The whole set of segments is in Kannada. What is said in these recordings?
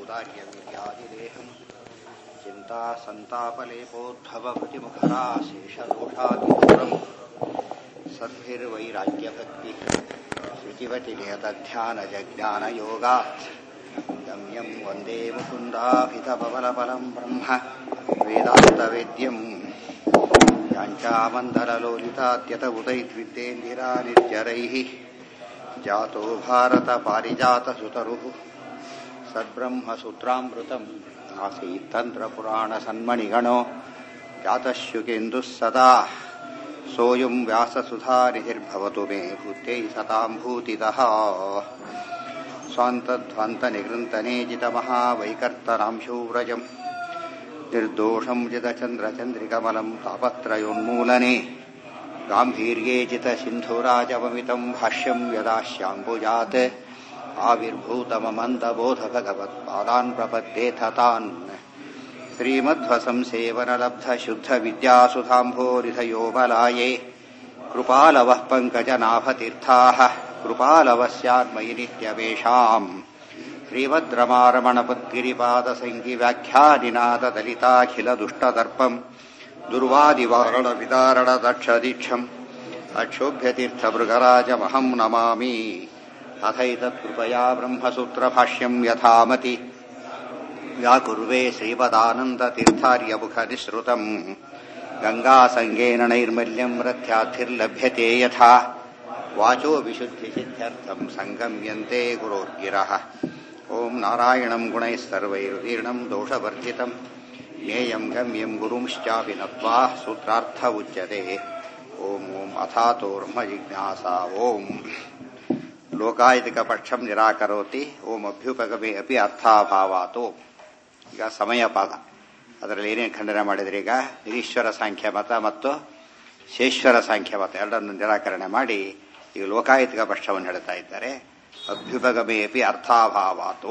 औदार्यवीर्यादिदेहम् चिन्ता सन्तापलेपोद्भवभृतिमुखरा शेषदोषादिदूरम् सद्भिर्वैराग्यभक्तिः शुचिवतिनियतध्यानजज्ञानयोगात् गम्यम् वन्दे मुकुन्दाभितपवलफलम् ब्रह्म वेदान्तवेद्यम् याञ्चामन्दरलोलिताद्यत उदैद्विद्येन्दिरा निर्जरैः जातो भारतपारिजातसुतरुः सद्ब्रह्मसूत्रामृतम् आसीत् तन्त्रपुराणसन्मणिगणो जातश्युकेन्दुः सदा सोऽयम् व्याससुधानिधिर्भवतु मे भूत्यै सताम् भूतितः स्वान्तध्वान्तनिगृन्तनेजितमहावैकर्तनांशूव्रजम् निर्दोषम् जितचन्द्रचन्द्रिकमलम् तापत्रयोन्मूलने गाम्भीर्ये जितसिन्धुराजवमितम् भाष्यम् यदाश्याम्बुजात् आविर्भूतममन्दबोधभगवत्पादान् प्रपद्येथ तान् श्रीमध्वसंसेवनलब्धशुद्धविद्यासुधाम्भोरिधयोबलाये कृपालवः पङ्कजनाभतीर्थाः कृपालवः स्यान्मयि नित्यमेषाम् श्रीमद्रमारमणपद्गिरिपादसङ्गिव्याख्यानिनादलिताखिलदुष्टदर्पम् दुर्वादिवारणविदारणदक्षदीक्षम् अक्षोभ्यतीर्थभृगराजमहम् नमामि अथैतत्कृपया ब्रह्मसूत्रभाष्यम् यथामति व्याकुर्वे श्रीपदानन्दतीर्थार्यमुखनिःसृतम् गङ्गासङ्गेन नैर्मल्यम् रथ्याद्धिर्लभ्यते यथा वाचो विशुद्धिसिद्ध्यर्थम् सङ्गम्यन्ते गुरोर्गिरः ॐ नारायणम् गुणैः सर्वैरुदीर्णम् दोषवर्जितम् ज्ञेयम् गम्यम् गुरुंश्चापि नत्वा सूत्रार्थ उच्यते ॐ ॐ अथातोर्म जिज्ञासा ॐ ಲೋಕಾಯತಿಕ ಪಕ್ಷಂ ನಿರಾಕರೋತಿ ಓಂ ಅಭ್ಯುಪಗಮೆ ಅಪಿ ಅರ್ಥಾಭಾವಾತು ಈಗ ಸಮಯ ಪಾದ ಅದರಲ್ಲಿ ಏನೇನು ಖಂಡನೆ ಮಾಡಿದ್ರೆ ಈಗ ನಿರೀಶ್ವರ ಸಾಂಖ್ಯ ಮತ ಮತ್ತು ಶೇಶ್ವರ ಸಾಂಖ್ಯ ಮತ ಎರಡನ್ನು ನಿರಾಕರಣೆ ಮಾಡಿ ಈಗ ಲೋಕಾಯತಿಕ ಪಕ್ಷವನ್ನು ಹೇಳ್ತಾ ಇದ್ದಾರೆ ಅಭ್ಯುಪಗಮೆ ಅಪಿ ಅರ್ಥಾಭಾವಾತು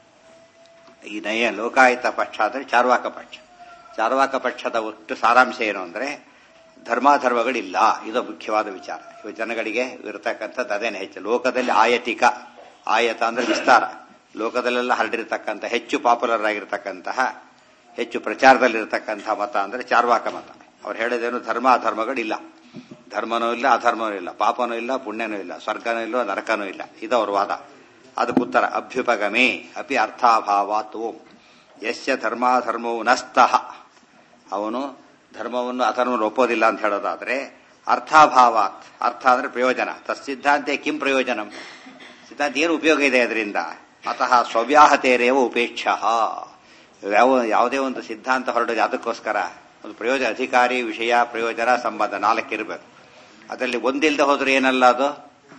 ಈ ನಯ ಲೋಕಾಯತ ಪಕ್ಷ ಅಂದರೆ ಚಾರ್ವಾಕ ಪಕ್ಷ ಚಾರ್ವಾಕ ಪಕ್ಷದ ಒಟ್ಟು ಸಾರಾಂಶ ಏನು ಅಂದರೆ ಧರ್ಮಾಧರ್ಮಗಳಿಲ್ಲ ಇದು ಮುಖ್ಯವಾದ ವಿಚಾರ ಇವ ಜನಗಳಿಗೆ ಇರತಕ್ಕಂಥದ್ದು ಅದೇನೆ ಹೆಚ್ಚು ಲೋಕದಲ್ಲಿ ಆಯತಿಕ ಆಯತ ಅಂದ್ರೆ ವಿಸ್ತಾರ ಲೋಕದಲ್ಲೆಲ್ಲ ಹರಡಿರತಕ್ಕಂಥ ಹೆಚ್ಚು ಪಾಪ್ಯುಲರ್ ಆಗಿರತಕ್ಕಂತಹ ಹೆಚ್ಚು ಪ್ರಚಾರದಲ್ಲಿರತಕ್ಕಂತಹ ಮತ ಅಂದ್ರೆ ಚಾರ್ವಾಕ ಮತ ಅವ್ರು ಹೇಳಿದೇನು ಧರ್ಮ ಅಧರ್ಮಗಳಿಲ್ಲ ಧರ್ಮನೂ ಇಲ್ಲ ಅಧರ್ಮನೂ ಇಲ್ಲ ಪಾಪನೂ ಇಲ್ಲ ಪುಣ್ಯನೂ ಇಲ್ಲ ಸ್ವರ್ಗನೂ ಇಲ್ಲ ನರಕನೂ ಇಲ್ಲ ಇದು ಅವ್ರ ವಾದ ಅದಕ್ಕೆ ಉತ್ತರ ಅಭ್ಯುಪಗಮೆ ಅಪಿ ಅರ್ಥಾಭಾವಾತ್ ಓಂ ಯಶ್ಯ ಧರ್ಮಾಧರ್ಮವು ನಸ್ತಃ ಅವನು ಧರ್ಮವನ್ನು ಅಧರ್ಮವನ್ನು ಒಪ್ಪೋದಿಲ್ಲ ಅಂತ ಹೇಳೋದಾದ್ರೆ ಅರ್ಥಾಭಾವಾತ್ ಅರ್ಥ ಅಂದ್ರೆ ಪ್ರಯೋಜನ ತತ್ಸಿದ್ಧಾಂತೆ ಕಿಂ ಪ್ರಯೋಜನಂ ಸಿದ್ಧಾಂತ ಏನು ಉಪಯೋಗ ಇದೆ ಅದರಿಂದ ಅತಃ ಸ್ವವ್ಯಾಹತೇರೇವ ಉಪೇಕ್ಷ ಯಾವ ಯಾವುದೇ ಒಂದು ಸಿದ್ಧಾಂತ ಹೊರಡೋದು ಅದಕ್ಕೋಸ್ಕರ ಒಂದು ಪ್ರಯೋಜನ ಅಧಿಕಾರಿ ವಿಷಯ ಪ್ರಯೋಜನ ಸಂಬಂಧ ನಾಲ್ಕಿರಬೇಕು ಅದರಲ್ಲಿ ಒಂದಿಲ್ಲದೆ ಹೋದ್ರೆ ಏನಲ್ಲ ಅದು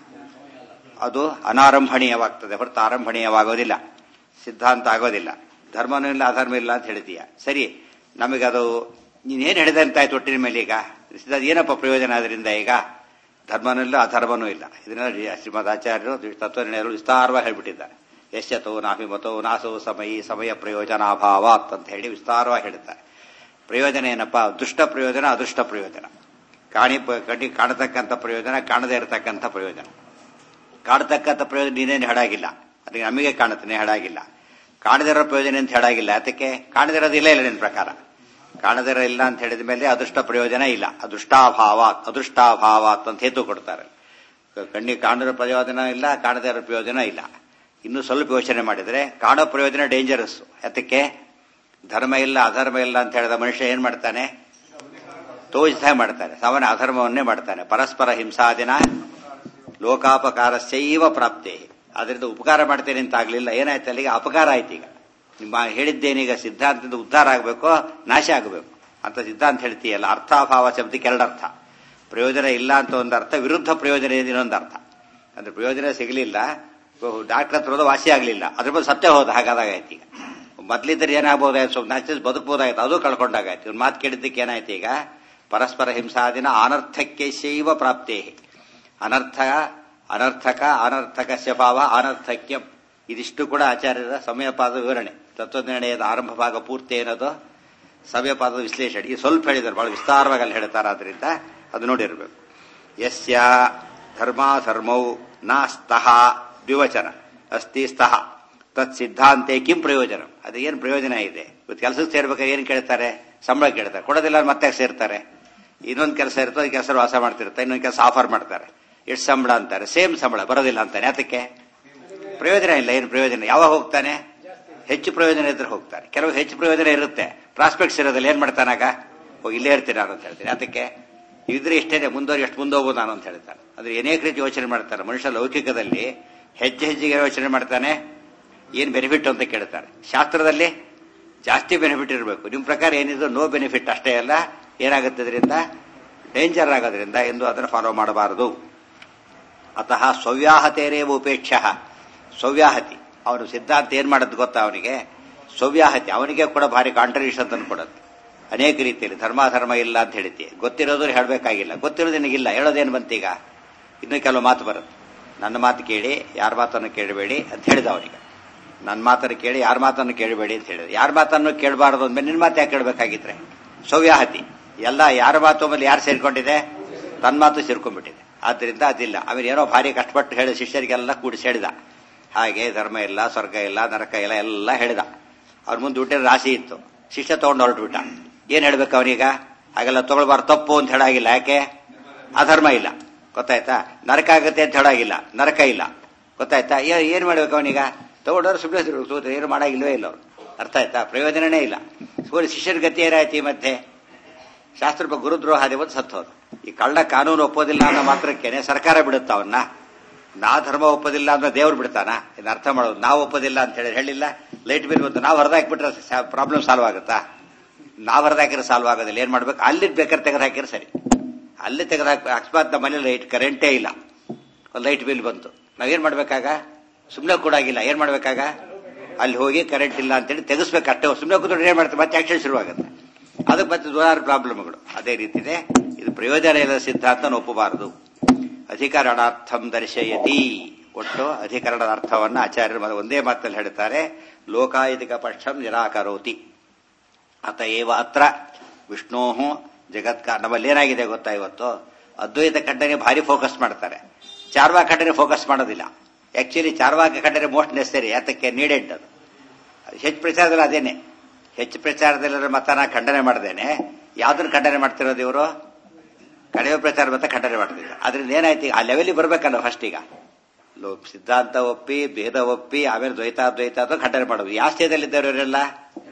ಅದು ಅನಾರಂಭಣೀಯವಾಗ್ತದೆ ಹೊರತು ಆರಂಭಣೀಯವಾಗೋದಿಲ್ಲ ಸಿದ್ಧಾಂತ ಆಗೋದಿಲ್ಲ ಧರ್ಮನೂ ಇಲ್ಲ ಅಧರ್ಮ ಇಲ್ಲ ಅಂತ ಹೇಳ್ತೀಯ ಸರಿ ನಮಗದು ನೀನೇನು ಹೇಳಿದೆ ಅಂತ ಆಯ್ತು ಒಟ್ಟಿನ ಮೇಲೆ ಈಗ ಏನಪ್ಪ ಪ್ರಯೋಜನ ಅದರಿಂದ ಈಗ ಧರ್ಮನೂ ಇಲ್ಲ ಅಧರ್ಮನೂ ಇಲ್ಲ ಇದನ್ನ ಶ್ರೀಮದ್ ಆಚಾರ್ಯರು ತತ್ವನಿರ್ಣಯರು ವಿಸ್ತಾರವಾಗಿ ಹೇಳ್ಬಿಟ್ಟಿದ್ದಾರೆ ಯಶ್ಯತೋ ನಾಭಿಮತೋ ನಾಸೋ ಸಮಯಿ ಸಮಯ ಪ್ರಯೋಜನಾಭಾವಾತ್ ಅಂತ ಹೇಳಿ ವಿಸ್ತಾರವಾಗಿ ಹೇಳ್ತಾರೆ ಪ್ರಯೋಜನ ಏನಪ್ಪ ದುಷ್ಟ ಪ್ರಯೋಜನ ಅದೃಷ್ಟ ಪ್ರಯೋಜನ ಕಾಣಿ ಕಡ್ಡಿ ಕಾಣತಕ್ಕಂಥ ಪ್ರಯೋಜನ ಕಾಣದೇ ಇರತಕ್ಕಂಥ ಪ್ರಯೋಜನ ಕಾಣತಕ್ಕಂಥ ಪ್ರಯೋಜನ ನೀನೇನು ಹೇಳಾಗಿಲ್ಲ ಅದಕ್ಕೆ ನಮಗೆ ಕಾಣುತ್ತೆ ಹೇಳಾಗಿಲ್ಲ ಕಾಣದಿರೋ ಪ್ರಯೋಜನ ಅಂತ ಹೇಳಾಗಿಲ್ಲ ಅದಕ್ಕೆ ಕಾಣದಿರೋದಿಲ್ಲ ಇಲ್ಲ ನಿನ್ನ ಪ್ರಕಾರ ಕಾಣದಿರ ಇಲ್ಲ ಅಂತ ಹೇಳಿದ ಮೇಲೆ ಅದೃಷ್ಟ ಪ್ರಯೋಜನ ಇಲ್ಲ ಅದೃಷ್ಟಾಭಾವ ಅದೃಷ್ಟಾಭಾವ ಅಂತ ಹೇತು ಕೊಡ್ತಾರೆ ಕಣ್ಣಿಗೆ ಕಾಣದಿರೋ ಪ್ರಯೋಜನ ಇಲ್ಲ ಕಾಣದೇ ಇರೋ ಪ್ರಯೋಜನ ಇಲ್ಲ ಇನ್ನು ಸ್ವಲ್ಪ ಯೋಚನೆ ಮಾಡಿದ್ರೆ ಕಾಣೋ ಪ್ರಯೋಜನ ಡೇಂಜರಸ್ ಅದಕ್ಕೆ ಧರ್ಮ ಇಲ್ಲ ಅಧರ್ಮ ಇಲ್ಲ ಅಂತ ಹೇಳಿದ ಮನುಷ್ಯ ಏನ್ ಮಾಡ್ತಾನೆ ತೋಜಿತ ಮಾಡ್ತಾನೆ ಸಾಮಾನ್ಯ ಅಧರ್ಮವನ್ನೇ ಮಾಡ್ತಾನೆ ಪರಸ್ಪರ ಹಿಂಸಾದಿನ ಲೋಕಾಪಕಾರಸ್ಯೈವ ಪ್ರಾಪ್ತಿ ಅದರಿಂದ ಉಪಕಾರ ಮಾಡ್ತೇನೆ ಅಂತ ಆಗ್ಲಿಲ್ಲ ಏನಾಯ್ತು ಅಲ್ಲಿಗೆ ಅಪಕಾರ ಆಯ್ತು ಈಗ ನಿಮ್ಮ ಹೇಳಿದ್ದೇನೀಗ ಸಿದ್ಧಾಂತದಿಂದ ಉದ್ಧಾರ ಆಗಬೇಕು ನಾಶ ಆಗಬೇಕು ಅಂತ ಸಿದ್ಧಾಂತ ಹೇಳ್ತೀಯಲ್ಲ ಅರ್ಥಾಭಾವ ಶಬ್ದಕ್ಕೆ ಎರಡರ್ಥ ಪ್ರಯೋಜನ ಇಲ್ಲ ಅಂತ ಒಂದು ಅರ್ಥ ವಿರುದ್ಧ ಪ್ರಯೋಜನ ಇನ್ನೊಂದು ಅರ್ಥ ಅಂದ್ರೆ ಪ್ರಯೋಜನ ಸಿಗಲಿಲ್ಲ ಡಾಕ್ಟರ್ ಹತ್ರ ಹೋದ ವಾಸಿ ಆಗಲಿಲ್ಲ ಅದ್ರ ಬಗ್ಗೆ ಸತ್ಯ ಹೋದ ಹಾಗಾದಾಗಾಯ್ತು ಈಗ ಮೊದ್ಲಿದ್ರೆ ಏನಾಗಬಹುದಾಯ್ತು ಸ್ವಲ್ಪ ನಾಚಿಸ್ ಬದುಕಬಹುದಾಯ್ತು ಅದು ಕಳ್ಕೊಂಡಾಗಾಯ್ತು ಇವ್ನು ಮಾತು ಕೇಳಿದ್ದಕ್ಕೆ ಏನಾಯ್ತು ಈಗ ಪರಸ್ಪರ ಹಿಂಸಾದಿನ ಅನರ್ಥಕ್ಕೆ ಶೈವ ಪ್ರಾಪ್ತಿ ಅನರ್ಥ ಅನರ್ಥಕ ಅನರ್ಥಕಸ್ಯ ಭಾವ ಅನರ್ಥಕ್ಯಂ ಇದಿಷ್ಟು ಕೂಡ ಆಚಾರ್ಯರ ಸಮಯಪಾದ ವಿವರಣೆ ತತ್ವನಿರ್ಣಯದ ಆರಂಭ ಭಾಗ ಪೂರ್ತಿ ಏನದು ಸಮಯಪಾದದ ವಿಶ್ಲೇಷಣೆ ಈ ಸ್ವಲ್ಪ ಹೇಳಿದ್ದಾರೆ ಬಹಳ ವಿಸ್ತಾರವಾಗಿ ಅಲ್ಲಿ ಹೇಳ್ತಾರೆ ಆದ್ರಿಂದ ಅದು ನೋಡಿರ್ಬೇಕು ಯಸ್ಯ ಧರ್ಮಾಧರ್ಮೌ ನಾಸ್ತಃ ದ್ವಿವಚನ ಅಸ್ತಿ ಸ್ತಃ ತತ್ ಸಿದ್ಧಾಂತೆ ಕಿಂ ಪ್ರಯೋಜನ ಅದು ಏನು ಪ್ರಯೋಜನ ಇದೆ ಇವತ್ತು ಕೆಲಸಕ್ಕೆ ಸೇರ್ಬೇಕಾದ್ರೆ ಏನು ಕೇಳ್ತಾರೆ ಸಂಬಳ ಕೇಳ್ತಾರೆ ಕೊಡೋದಿಲ್ಲ ಅಂದ್ರೆ ಮತ್ತೆ ಸೇರ್ತಾರೆ ಇನ್ನೊಂದು ಕೆಲಸ ಇರ್ತದೆ ಈ ಕೆಲಸ ವಾಸ ಮಾಡ್ತಿರ್ತಾರೆ ಇನ್ನೊಂದು ಕೆಲಸ ಆಫರ್ ಮಾಡ್ತಾರೆ ಎಷ್ಟು ಸಂಬಳ ಅಂತಾರೆ ಸೇಮ್ ಸಂಬಳ ಬರೋದಿಲ್ಲ ಅಂತಾನೆ ಅದಕ್ಕೆ ಪ್ರಯೋಜನ ಇಲ್ಲ ಏನು ಪ್ರಯೋಜನ ಯಾವಾಗ ಹೋಗ್ತಾನೆ ಹೆಚ್ಚು ಪ್ರಯೋಜನ ಇದ್ರೆ ಹೋಗ್ತಾನೆ ಕೆಲವು ಹೆಚ್ಚು ಪ್ರಯೋಜನ ಇರುತ್ತೆ ಪ್ರಾಸ್ಪೆಕ್ಟ್ಸ್ ಇರೋದಿಲ್ಲ ಏನ್ ಮಾಡ್ತಾನಾಗ ಹೋಗಿ ಇಲ್ಲೇ ಇರ್ತೀನಿ ನಾನು ಅಂತ ಹೇಳ್ತೀನಿ ಅದಕ್ಕೆ ಇದ್ರೆ ಇಷ್ಟೇ ಮುಂದುವರಿ ಎಷ್ಟು ಮುಂದೋಗ್ಬೋದು ನಾನು ಅಂತ ಹೇಳ್ತಾನೆ ಅಂದ್ರೆ ಅನೇಕ ರೀತಿ ಯೋಚನೆ ಮಾಡ್ತಾರೆ ಮನುಷ್ಯ ಲೌಕಿಕದಲ್ಲಿ ಹೆಜ್ಜೆ ಹೆಜ್ಜೆಗೆ ಯೋಚನೆ ಮಾಡ್ತಾನೆ ಏನ್ ಬೆನಿಫಿಟ್ ಅಂತ ಕೇಳ್ತಾರೆ ಶಾಸ್ತ್ರದಲ್ಲಿ ಜಾಸ್ತಿ ಬೆನಿಫಿಟ್ ಇರಬೇಕು ನಿಮ್ಮ ಪ್ರಕಾರ ಏನಿದ್ರು ನೋ ಬೆನಿಫಿಟ್ ಅಷ್ಟೇ ಅಲ್ಲ ಏನಾಗುತ್ತೆ ಇದರಿಂದ ಡೇಂಜರ್ ಆಗೋದ್ರಿಂದ ಎಂದು ಅದನ್ನು ಫಾಲೋ ಮಾಡಬಾರದು ಅತಃ ಸೌವ್ಯಾಹತೇರೇವ ಉಪೇಕ್ಷ ಸೌವ್ಯಾಹತಿ ಅವನು ಸಿದ್ಧಾಂತ ಏನ್ ಮಾಡೋದು ಗೊತ್ತಾ ಅವನಿಗೆ ಸೌವ್ಯಾಹತಿ ಅವನಿಗೆ ಕೂಡ ಭಾರಿ ಕಾಂಟ್ರಡಿಕ್ಷನ್ ತಂದು ಕೊಡುತ್ತೆ ಅನೇಕ ರೀತಿಯಲ್ಲಿ ಧರ್ಮಾಧರ್ಮ ಇಲ್ಲ ಅಂತ ಹೇಳ್ತಿ ಗೊತ್ತಿರೋದು ಹೇಳಬೇಕಾಗಿಲ್ಲ ಗೊತ್ತಿರೋದು ನಿನಗಿಲ್ಲ ಹೇಳೋದೇನು ಬಂತೀಗ ಇನ್ನು ಕೆಲವು ಮಾತು ಬರುತ್ತೆ ನನ್ನ ಮಾತು ಕೇಳಿ ಯಾರ ಮಾತನ್ನು ಕೇಳಬೇಡಿ ಅಂತ ಹೇಳಿದ ಅವನಿಗೆ ನನ್ನ ಮಾತನ್ನು ಕೇಳಿ ಯಾರ ಮಾತನ್ನು ಕೇಳಬೇಡಿ ಅಂತ ಹೇಳಿದ ಯಾರ ಮಾತನ್ನು ಕೇಳಬಾರದು ಅಂದ್ಮೇಲೆ ನಿನ್ನ ಮಾತು ಯಾಕೆ ಕೇಳಬೇಕಾಗಿದ್ರೆ ಸೌವ್ಯಾಹತಿ ಎಲ್ಲ ಯಾರ ಮಾತು ಮೇಲೆ ಯಾರು ಸೇರ್ಕೊಂಡಿದೆ ತನ್ನ ಮಾತು ಸೇರ್ಕೊಂಡ್ಬಿಟ್ಟಿದೆ ಆದ್ರಿಂದ ಅದಿಲ್ಲ ಆಮೇಲೆ ಏನೋ ಭಾರಿ ಕಷ್ಟಪಟ್ಟು ಹೇಳಿ ಶಿಷ್ಯರಿಗೆಲ್ಲ ಕೂಡಿಸಿ ಹೇಳಿದ ಹಾಗೆ ಧರ್ಮ ಇಲ್ಲ ಸ್ವರ್ಗ ಇಲ್ಲ ನರಕ ಇಲ್ಲ ಎಲ್ಲ ಹೇಳಿದ ಅವ್ರ ಮುಂದೆ ದುಡ್ಡಿನ ರಾಶಿ ಇತ್ತು ಶಿಷ್ಯ ತಗೊಂಡು ಹೊರಟುಬಿಟ್ಟ ಏನ್ ಹೇಳ್ಬೇಕು ಅವನೀಗ ಹಾಗೆಲ್ಲ ತಗೊಳ್ಬಾರ್ದು ತಪ್ಪು ಅಂತ ಹೇಳಾಗಿಲ್ಲ ಯಾಕೆ ಅಧರ್ಮ ಇಲ್ಲ ಗೊತ್ತಾಯ್ತಾ ನರಕ ಆಗುತ್ತೆ ಅಂತ ಹೇಳಾಗಿಲ್ಲ ನರಕ ಇಲ್ಲ ಗೊತ್ತಾಯ್ತಾ ಏ- ಏನ್ ಮಾಡ್ಬೇಕು ಅವನೀಗ ತಗೊಂಡವ್ರು ಸುಮ್ಮನೆ ಏನು ಮಾಡಾಗಿಲ್ವೇ ಇಲ್ಲ ಅವ್ರು ಅರ್ಥ ಆಯ್ತಾ ಪ್ರಯೋಜನನೇ ಇಲ್ಲ ಸೂರ್ಯ ಶಿಷ್ಯರ ಗತಿ ಏನಾಯ್ತು ಈ ಮಧ್ಯೆ ಶಾಸ್ತ್ರ ಗುರುದ್ರೋಹ ದೇವತ್ತು ಸತ್ತೋದು ಈ ಕಳ್ಳ ಕಾನೂನು ಒಪ್ಪೋದಿಲ್ಲ ಅನ್ನೋ ಮಾತ್ರಕ್ಕೇನೆ ಸರ್ಕಾರ ಬಿಡುತ್ತ ಅವನ್ನ ನಾ ಧರ್ಮ ಒಪ್ಪೋದಿಲ್ಲ ಅಂದ್ರೆ ದೇವ್ರು ಬಿಡ್ತಾನ ಇದನ್ನ ಅರ್ಥ ಮಾಡೋದು ನಾವು ಒಪ್ಪೋದಿಲ್ಲ ಅಂತ ಹೇಳಿ ಹೇಳಿಲ್ಲ ಲೈಟ್ ಬಿಲ್ ಬಂತು ನಾವು ಹೊರದಾಕ್ಬಿಟ್ರೆ ಪ್ರಾಬ್ಲಮ್ ಸಾಲ್ವ್ ಆಗುತ್ತಾ ನಾವು ಹೊರದಾಕಿದ್ರೆ ಸಾಲ್ವ್ ಆಗೋದಿಲ್ಲ ಏನ್ ಮಾಡ್ಬೇಕು ಅಲ್ಲಿ ಬೇಕಾದ್ರೆ ತೆಗೆದು ಹಾಕಿದ್ರೆ ಸರಿ ಅಲ್ಲಿ ತೆಗೆದು ಹಾಕಿ ಅಕಸ್ಮಾತ್ ನಮ್ಮ ಮನೇಲಿ ಲೈಟ್ ಕರೆಂಟೇ ಇಲ್ಲ ಲೈಟ್ ಬಿಲ್ ಬಂತು ನಾವೇನ್ ಮಾಡ್ಬೇಕಾಗ ಸುಮ್ಮನೆ ಕೊಡಾಗಿಲ್ಲ ಏನ್ ಮಾಡ್ಬೇಕಾಗ ಅಲ್ಲಿ ಹೋಗಿ ಕರೆಂಟ್ ಇಲ್ಲ ಅಂತೇಳಿ ತೆಗಿಸ್ಬೇಕು ಅಷ್ಟೇ ಸುಮ್ಮನೆ ಕೂತ್ಕೊಂಡು ಏನ್ ಮಾಡ್ತಾರೆ ಮತ್ತೆ ಆಕ್ಷನ್ ಶುರುವಾಗುತ್ತೆ ಅದಕ್ಕೆ ಮತ್ತೆ ನೂರಾರು ಪ್ರಾಬ್ಲಮ್ಗಳು ಅದೇ ರೀತಿದೆ ಇದು ಪ್ರಯೋಜನ ಇಲ್ಲದ ಸಿದ್ಧಾಂತ ಒಪ್ಪಬಾರದು ಅಧಿಕರಣಾರ್ಥಂ ದರ್ಶಯತಿ ಒಟ್ಟು ಅಧಿಕರಣದ ಅರ್ಥವನ್ನ ಆಚಾರ್ಯರು ಮೊದಲು ಒಂದೇ ಮಾತಲ್ಲಿ ಹೇಳ್ತಾರೆ ಲೋಕಾಯತಿಕ ಪಕ್ಷಂ ನಿರಾಕರೋತಿ ಅತ ಏವ ಅತ್ರ ವಿಷ್ಣೋ ಜಗತ್ಕ ನಮ್ಮಲ್ಲಿ ಏನಾಗಿದೆ ಗೊತ್ತಾ ಇವತ್ತು ಅದ್ವೈತ ಖಂಡನೆ ಭಾರಿ ಫೋಕಸ್ ಮಾಡ್ತಾರೆ ಚಾರ್ವಾಕ ಖಂಡನೆ ಫೋಕಸ್ ಮಾಡೋದಿಲ್ಲ ಆಕ್ಚುಲಿ ಚಾರ್ವಾಕ ಖಂಡನೆ ಮೋಸ್ಟ್ ನೆಸರಿ ಯಾತಕ್ಕೆ ನೀಡೆಡ್ ಅದು ಹೆಚ್ಚು ಪ್ರಚಾರದಲ್ಲಿ ಅದೇನೆ ಹೆಚ್ಚು ಪ್ರಚಾರದಲ್ಲಿ ಮತನ ಖಂಡನೆ ಮಾಡ್ದೇನೆ ಯಾವ್ದನ್ನ ಖಂಡನೆ ಮಾಡ್ತಿರೋದು ಇವರು ಕಡಿಮೆ ಪ್ರಚಾರ ಮತ ಖಂಡನೆ ಮಾಡ್ತಿದ್ರು ಅದರಿಂದ ಏನಾಯ್ತು ಈಗ ಆ ಲೆವೆಲಿಗೆ ಬರ್ಬೇಕಲ್ಲ ಫಸ್ಟ್ ಈಗ ಲೋ ಸಿದ್ಧಾಂತ ಒಪ್ಪಿ ಭೇದ ಒಪ್ಪಿ ಆಮೇಲೆ ದ್ವೈತಾದ್ವೈತ ಅಥವಾ ಖಂಡನೆ ಮಾಡೋದು ಯಾವ ಸ್ಟೇಜಲ್ಲಿದ್ದಾರೆ ಇವರೆಲ್ಲ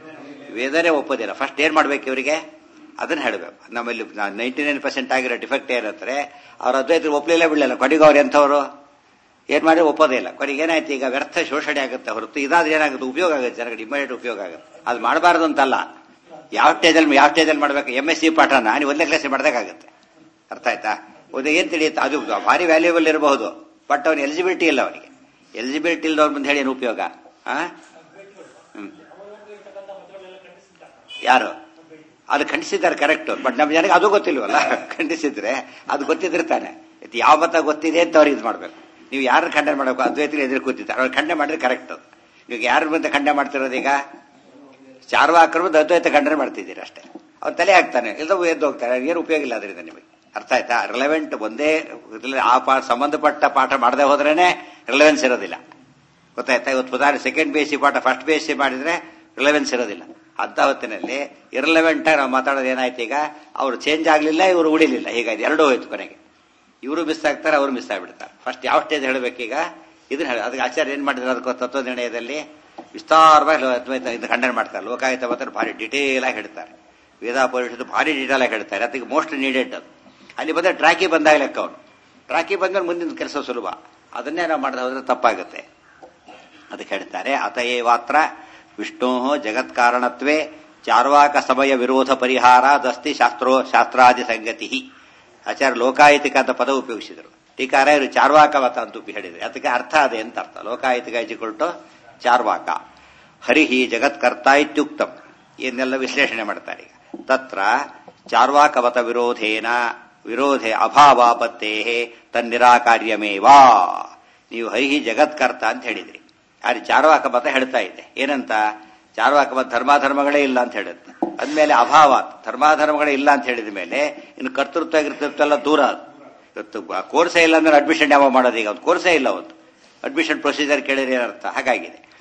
ವೇದನೆ ಒಪ್ಪೋದಿಲ್ಲ ಫಸ್ಟ್ ಏನ್ ಮಾಡ್ಬೇಕು ಇವರಿಗೆ ಅದನ್ನ ಹೇಳಬೇಕು ನಮ್ಮಲ್ಲಿ ನೈಂಟಿ ನೈನ್ ಪರ್ಸೆಂಟ್ ಆಗಿರೋ ಡಿಫೆಕ್ಟ್ ಏನಂದ್ರೆ ಅವ್ರ ಅದ್ವೈತ ಒಪ್ಪಲಿಲ್ಲ ಬಿಡಲಿಲ್ಲ ಕೊನೆಗೆ ಅವ್ರು ಎಂಥವ್ರು ಏನ್ ಮಾಡಿ ಒಪ್ಪೋದೇ ಇಲ್ಲ ಕೊನೆಗೆ ಏನಾಯ್ತು ಈಗ ವ್ಯರ್ಥ ಶೋಷಣೆ ಆಗುತ್ತೆ ಹೊರತು ಇದಾದ್ರೆ ಏನಾಗುತ್ತೆ ಉಪಯೋಗ ಆಗುತ್ತೆ ಜನಗಳಿಗೆ ಇಮಿಡಿಯೇಟ್ ಉಪಯೋಗ ಆಗುತ್ತೆ ಅದು ಮಾಡಬಾರ್ದು ಅಂತಲ್ಲ ಯಾವ ಸ್ಟೇಜಲ್ಲಿ ಯಾವ ಸ್ಟೇಜಲ್ಲಿ ಮಾಡ್ಬೇಕು ಎಂ ಎಸ್ ಸಿ ಪಾಠನ ನೀವು ಒಂದನೇ ಕ್ಲಾಸ್ ಮಾಡ್ಬೇಕಾಗತ್ತೆ ಅರ್ಥ ಆಯ್ತಾ ಒಂದು ಏನ್ ತಿಳಿಯುತ್ತೆ ಅದು ಭಾರಿ ವ್ಯಾಲ್ಯೂಬಲ್ ಇರಬಹುದು ಬಟ್ ಅವನು ಎಲಿಜಿಬಿಲಿಟಿ ಇಲ್ಲ ಅವನಿಗೆ ಎಲಿಜಿಬಿಲಿಟಿ ಇಲ್ಲದವ್ರ ಮುಂದೆ ಹೇಳಿ ಏನು ಉಪಯೋಗ ಆ? ಹ್ಮ್. ಯಾರು ಅದು ಖಂಡಿಸಿದ್ದಾರೆ ಕರೆಕ್ಟ್ ಬಟ್ ನಮ್ಮ ಜನಕ್ಕೆ ಅದು ಗೊತ್ತಿಲ್ವಲ್ಲ ಖಂಡಿಸಿದ್ರೆ ಅದು ಗೊತ್ತಿದ್ರೆ ತಾನೆ ಇದು ಯಾವ ಮತ ಗೊತ್ತಿದೆ ಅಂತ ಅವ್ರಿಗೆ ಇದು ಮಾಡ್ಬೇಕು ನೀವು ಯಾರು ಖಂಡನೆ ಮಾಡಬೇಕು ಅದ್ವೈತರು ಎದುರು ಕೂತಿದ್ದಾರೆ ಅವ್ರು ಖಂಡನೆ ಮಾಡಿದ್ರೆ ಕರೆಕ್ಟ್ ಅದು ಈಗ ಯಾರ ಮುಂದೆ ಖಂಡನೆ ಮಾಡ್ತಿರೋದು ಈಗ ಚಾರ್ವಾಕರು ಮುಂದೆ ಅದ್ವೈತ ಖಂಡನೆ ಮಾಡ್ತಿದ್ದೀರಿ ಅಷ್ಟೇ ಅವ್ರು ತಲೆ ಹಾಕ್ತಾನೆ ಎಲ್ಲವೂ ಎದ್ದು ಹೋಗ್ತಾರೆ ಏನು ಉಪಯೋಗ ಇಲ್ಲ ಅದರಿಂದ ನಿಮಗೆ ಅರ್ಥ ಆಯ್ತಾ ರಿಲೆವೆಂಟ್ ಒಂದೇ ಇದ್ರಲ್ಲಿ ಆ ಪಾಠ ಸಂಬಂಧಪಟ್ಟ ಪಾಠ ಮಾಡದೆ ಹೋದ್ರೇನೆ ರಿಲೆವೆನ್ಸ್ ಇರೋದಿಲ್ಲ ಗೊತ್ತಾಯ್ತಾ ಇವತ್ತು ಉದಾಹರಣೆ ಸೆಕೆಂಡ್ ಬಿ ಎಸ್ ಸಿ ಪಾಠ ಫಸ್ಟ್ ಬಿ ಎಸ್ ಸಿ ಮಾಡಿದ್ರೆ ರಿಲೆವೆನ್ಸ್ ಇರೋದಿಲ್ಲ ಅಂತ ಹೊತ್ತಿನಲ್ಲಿ ಇರ್ಲೆವೆಂಟ್ ನಾವು ಮಾತಾಡೋದು ಏನಾಯ್ತು ಈಗ ಅವರು ಚೇಂಜ್ ಆಗಲಿಲ್ಲ ಇವರು ಉಳಿಲಿಲ್ಲ ಹೀಗಾಗಿ ಎರಡೂ ಹೋಯ್ತು ಕೊನೆಗೆ ಇವರು ಮಿಸ್ ಆಗ್ತಾರೆ ಅವರು ಮಿಸ್ ಆಗ್ಬಿಡ್ತಾರೆ ಫಸ್ಟ್ ಯಾವ ಸ್ಟೇಜ್ ಹೇಳಬೇಕೀಗ ಇದನ್ನ ಹೇಳಿ ಅದಕ್ಕೆ ಆಚಾರ್ಯ ಏನ್ ಮಾಡಿದ್ರೆ ಅದಕ್ಕೆ ತತ್ವ ನಿರ್ಣಯದಲ್ಲಿ ವಿಸ್ತಾರವಾಗಿ ಅದ್ವೈತ ಇದು ಖಂಡನೆ ಮಾಡ್ತಾರೆ ಲೋಕಾಯುತ ಮಾತ್ರ ಭಾರಿ ಡಿಟೇಲ್ ಆಗಿ ಹೇಳ್ತಾರೆ ವೇದಾ ಪರಿಷತ್ತು ಭಾರಿ ಡೀಟೇಲ್ ಆಗಿ ಹೇಳ್ತಾರೆ ಅದಕ್ಕೆ ಮೋಸ್ಟ್ ನೀಡೆಡ್ ಅದು ಅಲ್ಲಿ ಬಂದ್ರೆ ಟ್ರಾಕಿ ಬಂದಾಗ ಲೆಕ್ಕ ಅವನು ಟ್ರಾಕಿ ಬಂದ್ರೆ ಮುಂದಿನ ಕೆಲಸ ಸುಲಭ ಅದನ್ನೇ ನಾವು ಮಾಡದೆ ಹೋದ್ರೆ ತಪ್ಪಾಗುತ್ತೆ ಅದಕ್ಕೆ ಹೇಳ್ತಾರೆ ಅತಯೇವಾತ್ರ ವಿಷ್ಣೋ ಜಗತ್ಕಾರಣತ್ವೇ ಚಾರ್ವಾಕ ಸಮಯ ವಿರೋಧ ಪರಿಹಾರ ದಸ್ತಿ ಶಾಸ್ತ್ರೋ ಶಾಸ್ತ್ರಾದಿ ಸಂಗತಿ ಆಚಾರ್ಯ ಲೋಕಾಯತಿಕ ಅಂತ ಪದ ಉಪಯೋಗಿಸಿದರು ಟೀಕಾರ ಇವರು ಚಾರ್ವಾಕ ಮತ ಅಂತ ಉಪಿ ಹೇಳಿದ್ರು ಅದಕ್ಕೆ ಅರ್ಥ ಅದೇ ಅಂತ ಅರ್ಥ ಲೋಕಾಯತಿಕ ಇಜಿಕೊಳ್ಟು ಚಾರ್ವಾಕ ಹರಿಹಿ ಜಗತ್ಕರ್ತ ಇತ್ಯುಕ್ತಂ ಇದನ್ನೆಲ್ಲ ವಿಶ್ಲೇಷಣೆ ಮಾಡ್ತಾರೆ ಈಗ ತತ್ರ ಚಾರ್ವಾಕವತ ವಿರೋಧೇನ ವಿರೋಧೆ ಅಭಾವಾಪತ್ತೇ ತನ್ನಿರಾಕಾರ್ಯಮೇವಾ ನೀವು ಹರಿಹಿ ಜಗತ್ಕರ್ತ ಅಂತ ಹೇಳಿದ್ರಿ ಆದ್ರೆ ಚಾರ್ವಾಕ ಮತ ಹೇಳ್ತಾ ಇದೆ ಏನಂತ ಚಾರ್ವಾಕ ಮತ ಧರ್ಮಾಧರ್ಮಗಳೇ ಇಲ್ಲ ಅಂತ ಹೇಳುತ್ತೆ ಅಂದ್ಮೇಲೆ ಅಭಾವ ಧರ್ಮಾಧರ್ಮಗಳೇ ಇಲ್ಲ ಅಂತ ಹೇಳಿದ ಮೇಲೆ ಇನ್ನು ಕರ್ತೃತ್ವ ಗಿರ್ತೃತ್ವ ಎಲ್ಲ ದೂರ ಅದು. ಇವತ್ತು ಕೋರ್ಸೇ ಇಲ್ಲ ಅಂದ್ರೆ ಅಡ್ಮಿಷನ್ ಯಾವ ಮಾಡೋದು ಈಗ ಒಂದು ಕೋರ್ಸೇ ಇಲ್ಲ ಒಂದು ಅಡ್ಮಿಷನ್ ಪ್ರೊಸೀಜರ್ ಕೇಳಿದ್ರೆ ಏನರ್ಥ ಹಾಗಾಗಿದೆ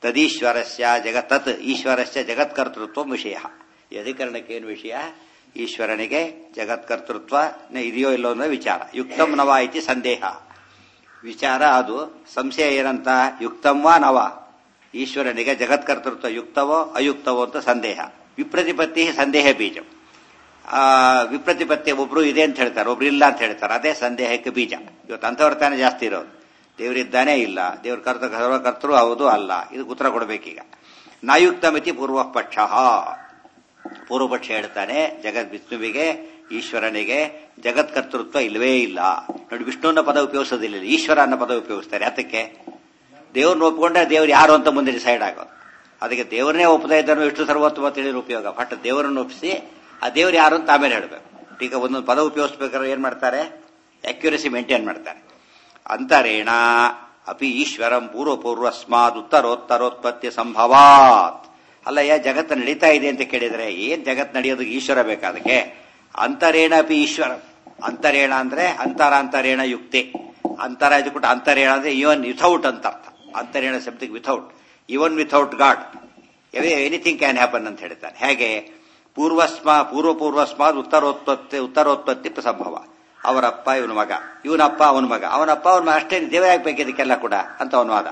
ತದೀಶ್ವರಸ್ಯ ಜಗತ್ ತತ್ ಈಶ್ವರಸ್ಯ ಜಗತ್ಕರ್ತೃತ್ವ ವಿಷಯ ಈ ಅಧಿಕರಣಕ್ಕೇನು ವಿಷಯ ಈಶ್ವರನಿಗೆ ಜಗತ್ಕರ್ತೃತ್ವ ಇದೆಯೋ ಇಲ್ಲೋ ಅನ್ನೋ ವಿಚಾರ ಯುಕ್ತಂ ನವ ಇತಿ ಸಂದೇಹ ವಿಚಾರ ಅದು ಸಂಶಯ ಏನಂತ ಯುಕ್ತಂವಾ ನವ ಈಶ್ವರನಿಗೆ ಜಗತ್ಕರ್ತೃತ್ವ ಯುಕ್ತವೋ ಅಯುಕ್ತವೋ ಅಂತ ಸಂದೇಹ ವಿಪ್ರತಿಪತ್ತಿ ಸಂದೇಹ ಬೀಜ ಆ ವಿಪ್ರತಿಪತ್ತಿ ಒಬ್ರು ಇದೆ ಅಂತ ಹೇಳ್ತಾರೆ ಒಬ್ರು ಇಲ್ಲ ಅಂತ ಹೇಳ್ತಾರೆ ಅದೇ ಸಂದೇಹಕ್ಕೆ ಬೀಜ ಇವತ್ತು ಅಂಥವ್ರ ತಾನೇ ಜಾಸ್ತಿ ಇರೋದು ದೇವರಿದ್ದಾನೇ ಇಲ್ಲ ದೇವ್ರ ಕರ್ತ ಸರ್ವಕರ್ತರು ಹೌದು ಅಲ್ಲ ಇದು ಉತ್ತರ ಕೊಡಬೇಕೀಗ ನಾಯುಕ್ತ ಮಿತಿ ಪೂರ್ವ ಪಕ್ಷ ಪೂರ್ವಪಕ್ಷ ಹೇಳ್ತಾನೆ ಜಗತ್ ವಿಷ್ಣುವಿಗೆ ಈಶ್ವರನಿಗೆ ಜಗತ್ಕರ್ತೃತ್ವ ಇಲ್ಲವೇ ಇಲ್ಲ ನೋಡಿ ವಿಷ್ಣುವನ್ನ ಪದ ಉಪಯೋಗಿಸೋದಿಲ್ಲ ಈಶ್ವರ ಅನ್ನೋ ಪದ ಉಪಯೋಗಿಸ್ತಾರೆ ಅದಕ್ಕೆ ದೇವ್ರನ್ನ ಒಪ್ಕೊಂಡ್ರೆ ದೇವ್ರು ಯಾರು ಅಂತ ಮುಂದೆ ಡಿಸೈಡ್ ಆಗೋದು ಅದಕ್ಕೆ ದೇವರನ್ನೇ ಒಪ್ಪದೇ ಇದ್ದನು ಎಷ್ಟು ಸರ್ವೋತ್ತಮ ತಿಳಿದ ಉಪಯೋಗ ಬಟ್ ದೇವರನ್ನು ಒಪ್ಪಿಸಿ ಆ ದೇವ್ರು ಯಾರು ಅಂತ ಆಮೇಲೆ ಹೇಳಬೇಕು ಈಗ ಒಂದೊಂದು ಪದ ಉಪಯೋಗಿಸ್ಬೇಕಾದ್ರೆ ಏನ್ ಮಾಡ್ತಾರೆ ಅಕ್ಯುರಸಿ ಮೇಂಟೈನ್ ಮಾಡ್ತಾರೆ ಅಂತರೇಣ ಅಪಿ ಈಶ್ವರಂ ಪೂರ್ವ ಪೂರ್ವಸ್ಮಾದ್ ಉತ್ತರೋತ್ತರೋತ್ಪತ್ತಿ ಸಂಭವಾತ್ ಅಲ್ಲಯ್ಯ ಜಗತ್ತು ನಡೀತಾ ಇದೆ ಅಂತ ಕೇಳಿದ್ರೆ ಏನ್ ಜಗತ್ ನಡೆಯೋದಕ್ಕೆ ಈಶ್ವರ ಬೇಕಾದಕ್ಕೆ ಅಂತರೇಣ ಅಪಿ ಈಶ್ವರ ಅಂತರೇಣ ಅಂದ್ರೆ ಅಂತರ ಅಂತರೇಣ ಯುಕ್ತಿ ಅಂತರ ಇದು ಕೊಟ್ಟು ಅಂತರೇಣ ಅಂದ್ರೆ ಇವನ್ ವಿಥೌಟ್ ಅಂತ ಅರ್ಥ ಅಂತರೇಣ ಶಬ್ದಕ್ಕೆ without even without God anything can happen ಅಂತ ಹೇಳ್ತಾರೆ ಹೇಗೆ ಪೂರ್ವಸ್ಮ ಪೂರ್ವ ಪೂರ್ವಸ್ಮಾದ್ ಉತ್ತರೋತ್ಪತ್ತಿ ಉತ್ತರೋತ್ಪತ್ತಿ ಸಂಭವ ಅವರಪ್ಪ ಇವನ ಮಗ ಇವನಪ್ಪ ಅವನ ಮಗ ಅವನಪ್ಪ ಅವನ ಮಗ ಅಷ್ಟೇ ದೇವ ಇದಕ್ಕೆಲ್ಲ ಕೂಡ ಅಂತ ಅವನ ವಾದ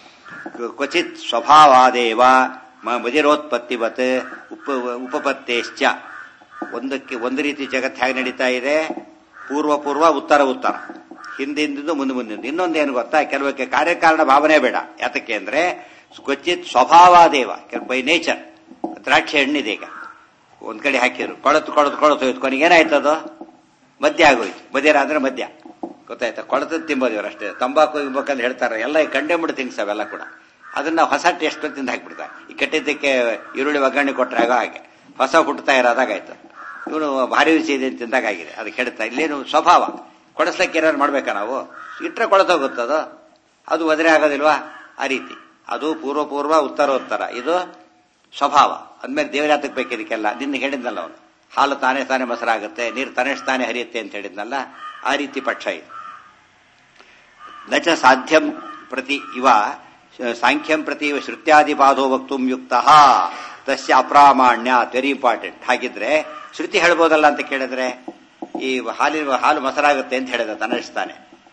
ಕ್ವಚಿತ್ ಸ್ವಭಾವಾದೇವ ಮುದಿರೋತ್ಪತ್ತಿವತ್ ಉಪ ಉಪಪತ್ತೇಶ್ಚ ಒಂದಕ್ಕೆ ಒಂದು ರೀತಿ ಜಗತ್ತು ಹೇಗೆ ನಡೀತಾ ಇದೆ ಪೂರ್ವ ಪೂರ್ವ ಉತ್ತರ ಉತ್ತರ ಹಿಂದಿಂದು ಮುಂದೆ ಮುಂದಿಂದು ಇನ್ನೊಂದೇನು ಗೊತ್ತಾ ಕೆಲವಕ್ಕೆ ಕಾರ್ಯಕಾರಣ ಭಾವನೆ ಬೇಡ ಯಾತಕ್ಕೆ ಅಂದ್ರೆ ಕ್ವಚಿತ್ ಸ್ವಭಾವಾದೇವ ಬೈ ನೇಚರ್ ದ್ರಾಕ್ಷಿ ಹಣ್ಣಿದೆ ಈಗ ಒಂದ್ ಕಡೆ ಹಾಕಿದ್ರು ಕೊಳತು ಕೊಳತು ಕೊಳತು ಹೋಯ್ತು ಕೊನೆಗೆ ಏನಾಯ್ತದು ಮದ್ಯ ಆಗೋಯ್ತು ಮದ್ಯರ ಅಂದ್ರೆ ಮದ್ಯ ಗೊತ್ತಾಯ್ತಾ ಕೊಳತು ತಿಂಬೋದು ಇವ್ರು ಅಷ್ಟೇ ತಂಬಾಕು ಇರ್ಬೇಕಂತ ಹೇಳ್ತಾರೆ ಎಲ್ಲ ಈ ಕಂಡೆ ಮುಡಿ ತಿನ್ಸ್ ಅವೆಲ್ಲ ಕೂಡ ಅದನ್ನ ಹೊಸ ಟೇಸ್ಟ್ ತಿಂದು ಹಾಕ್ಬಿಡ್ತಾರೆ ಈ ಕೆಟ್ಟಿದ್ದಕ್ಕೆ ಈರುಳ್ಳಿ ಒಗ್ಗರಣೆ ಕೊಟ್ಟರೆ ಆಗೋ ಹಾಗೆ ಹೊಸ ಹುಟ್ಟುತ್ತಾ ಇರೋದಾಗಾಯ್ತು ಇವನು ಭಾರಿ ರುಚಿ ಇದೆ ಅಂತ ತಿಂದಾಗಿದೆ ಅದು ಕೆಡುತ್ತಾ ಇಲ್ಲೇನು ಸ್ವಭಾವ ಕೊಡಿಸ್ಲಿಕ್ಕೆ ಏನಾದ್ರು ಮಾಡ್ಬೇಕಾ ನಾವು ಇಟ್ಟರೆ ಕೊಳತೋಗುತ್ತದು ಅದು ಒದರೆ ಆಗೋದಿಲ್ವಾ ಆ ರೀತಿ ಅದು ಪೂರ್ವ ಪೂರ್ವ ಉತ್ತರ ಉತ್ತರ ಇದು ಸ್ವಭಾವ ಅಂದ್ಮೇಲೆ ದೇವರಾತಕ್ಕೆ ಬೇಕಿದಕ್ಕೆಲ್ಲ ನಿನ್ನ ಹೇಳಿದ್ನಲ್ಲ ಅವನು ಹಾಲು ತಾನೇ ತಾನೇ ಮೊಸರಾಗುತ್ತೆ ನೀರು ತಾನೇ ತಾನೇ ಹರಿಯುತ್ತೆ ಅಂತ ಹೇಳಿದ್ನಲ್ಲ ಆ ರೀತಿ ಪಕ್ಷ ಇದು ನಚ ಸಾಧ್ಯಂ ಪ್ರತಿ ಇವ ಸಾಂಖ್ಯಂ ಪ್ರತಿ ಶ್ರುತ್ಯಾದಿಪಾದೋ ವಕ್ತುಂ ಯುಕ್ತ ತಸ್ಯ ಅಪ್ರಾಮಾಣ್ಯ ವೆರಿ ಇಂಪಾರ್ಟೆಂಟ್ ಹಾಗಿದ್ರೆ ಶ್ರುತಿ ಹೇಳ್ಬೋದಲ್ಲ ಅಂತ ಕೇಳಿದ್ರೆ ಈ ಹಾಲಿನ ಹಾಲು ಮೊಸರಾಗುತ್ತೆ ಅಂತ ಹೇಳಿದ ತನ್ನಷ್ಟಾನೆ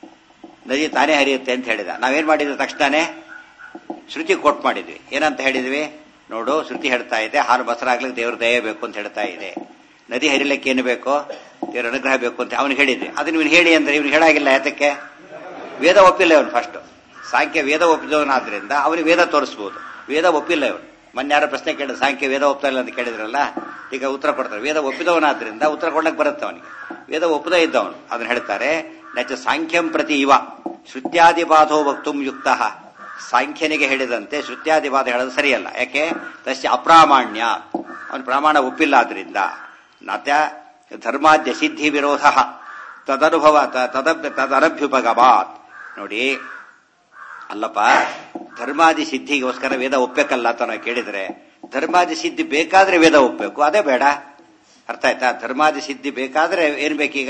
ನದಿ ತಾನೇ ಹರಿಯುತ್ತೆ ಅಂತ ಹೇಳಿದ ನಾವೇನ್ ಮಾಡಿದ್ವಿ ತಕ್ಷಣನೇ ಶ್ರುತಿ ಕೊಟ್ ಮಾಡಿದ್ವಿ ಏನಂತ ಹೇಳಿದ್ವಿ ನೋಡು ಶ್ರುತಿ ಹೇಳ್ತಾ ಇದೆ ಹಾಲು ಮೊಸರಾಗ್ಲಿಕ್ಕೆ ದೇವ್ರ ದಯ ಬೇಕು ಅಂತ ಹೇಳ್ತಾ ಇದೆ ನದಿ ಹರಿಲಿಕ್ಕೆ ಏನು ಬೇಕು ದೇವ್ರ ಅನುಗ್ರಹ ಬೇಕು ಅಂತ ಅವನಿಗೆ ಹೇಳಿದ್ವಿ ಅದನ್ನ ಇವನು ಹೇಳಿ ಅಂದ್ರೆ ಇವನು ಹೇಳಾಗಿಲ್ಲ ಯಾತಕ್ಕೆ ವೇದ ಒಪ್ಪಿಲ್ಲ ಇವನು ಫಸ್ಟ್ ಸಾಂಖ್ಯ ವೇದ ಒಪ್ಪಿದವನಾದ್ರಿಂದ ಅವನಿಗೆ ವೇದ ತೋರಿಸಬಹುದು ವೇದ ಒಪ್ಪಿಲ್ಲ ಇವನು ಮೊನ್ನೆ ಯಾರೋ ಪ್ರಶ್ನೆ ಕೇಳಿದ ಸಾಂಖ್ಯ ವೇದ ಒಪ್ತಾ ಇಲ್ಲ ಅಂತ ಕೇಳಿದ್ರಲ್ಲ ಈಗ ಉತ್ತರ ಕೊಡ್ತಾರೆ ವೇದ ಒಪ್ಪಿದವನಾದ್ರಿಂದ ಉತ್ತರ ಕೊಡಕ್ ಬರುತ್ತೆ ಅವನಿಗೆ ವೇದ ಒಪ್ಪದೇ ಇದ್ದವನು ಅದನ್ನ ಹೇಳ್ತಾರೆ ನಚ ಸಾಂಖ್ಯಂ ಪ್ರತಿ ಇವ ಶ್ರುತ್ಯಾದಿಪಾದೋ ವಕ್ತುಂ ಯುಕ್ತ ಸಾಂಖ್ಯನಿಗೆ ಹೇಳಿದಂತೆ ಶ್ರುತ್ಯಾದಿಪಾದ ಹೇಳೋದು ಸರಿಯಲ್ಲ ಯಾಕೆ ತಸ್ಯ ಅಪ್ರಾಮಾಣ್ಯ ಅವನ ಪ್ರಮಾಣ ಒಪ್ಪಿಲ್ಲ ಆದ್ರಿಂದ ನತ ಧರ್ಮಾದ್ಯ ಸಿದ್ಧಿ ವಿರೋಧ ತದನುಭವ ತದನಭ್ಯುಪಗಮಾತ್ ನೋಡಿ ಅಲ್ಲಪ್ಪ ಧರ್ಮಾದಿ ಸಿದ್ಧಿಗೋಸ್ಕರ ವೇದ ಒಪ್ಪಬೇಕಲ್ಲ ಅಂತ ನಾವು ಕೇಳಿದ್ರೆ ಧರ್ಮಾದಿ ಸಿದ್ಧಿ ಬೇಕಾದ್ರೆ ವೇದ ಒಪ್ಪಬೇಕು ಅದೇ ಬೇಡ ಅರ್ಥ ಆಯ್ತಾ ಧರ್ಮಾದಿ ಸಿದ್ಧಿ ಬೇಕಾದ್ರೆ ಏನ್ ಬೇಕೀಗ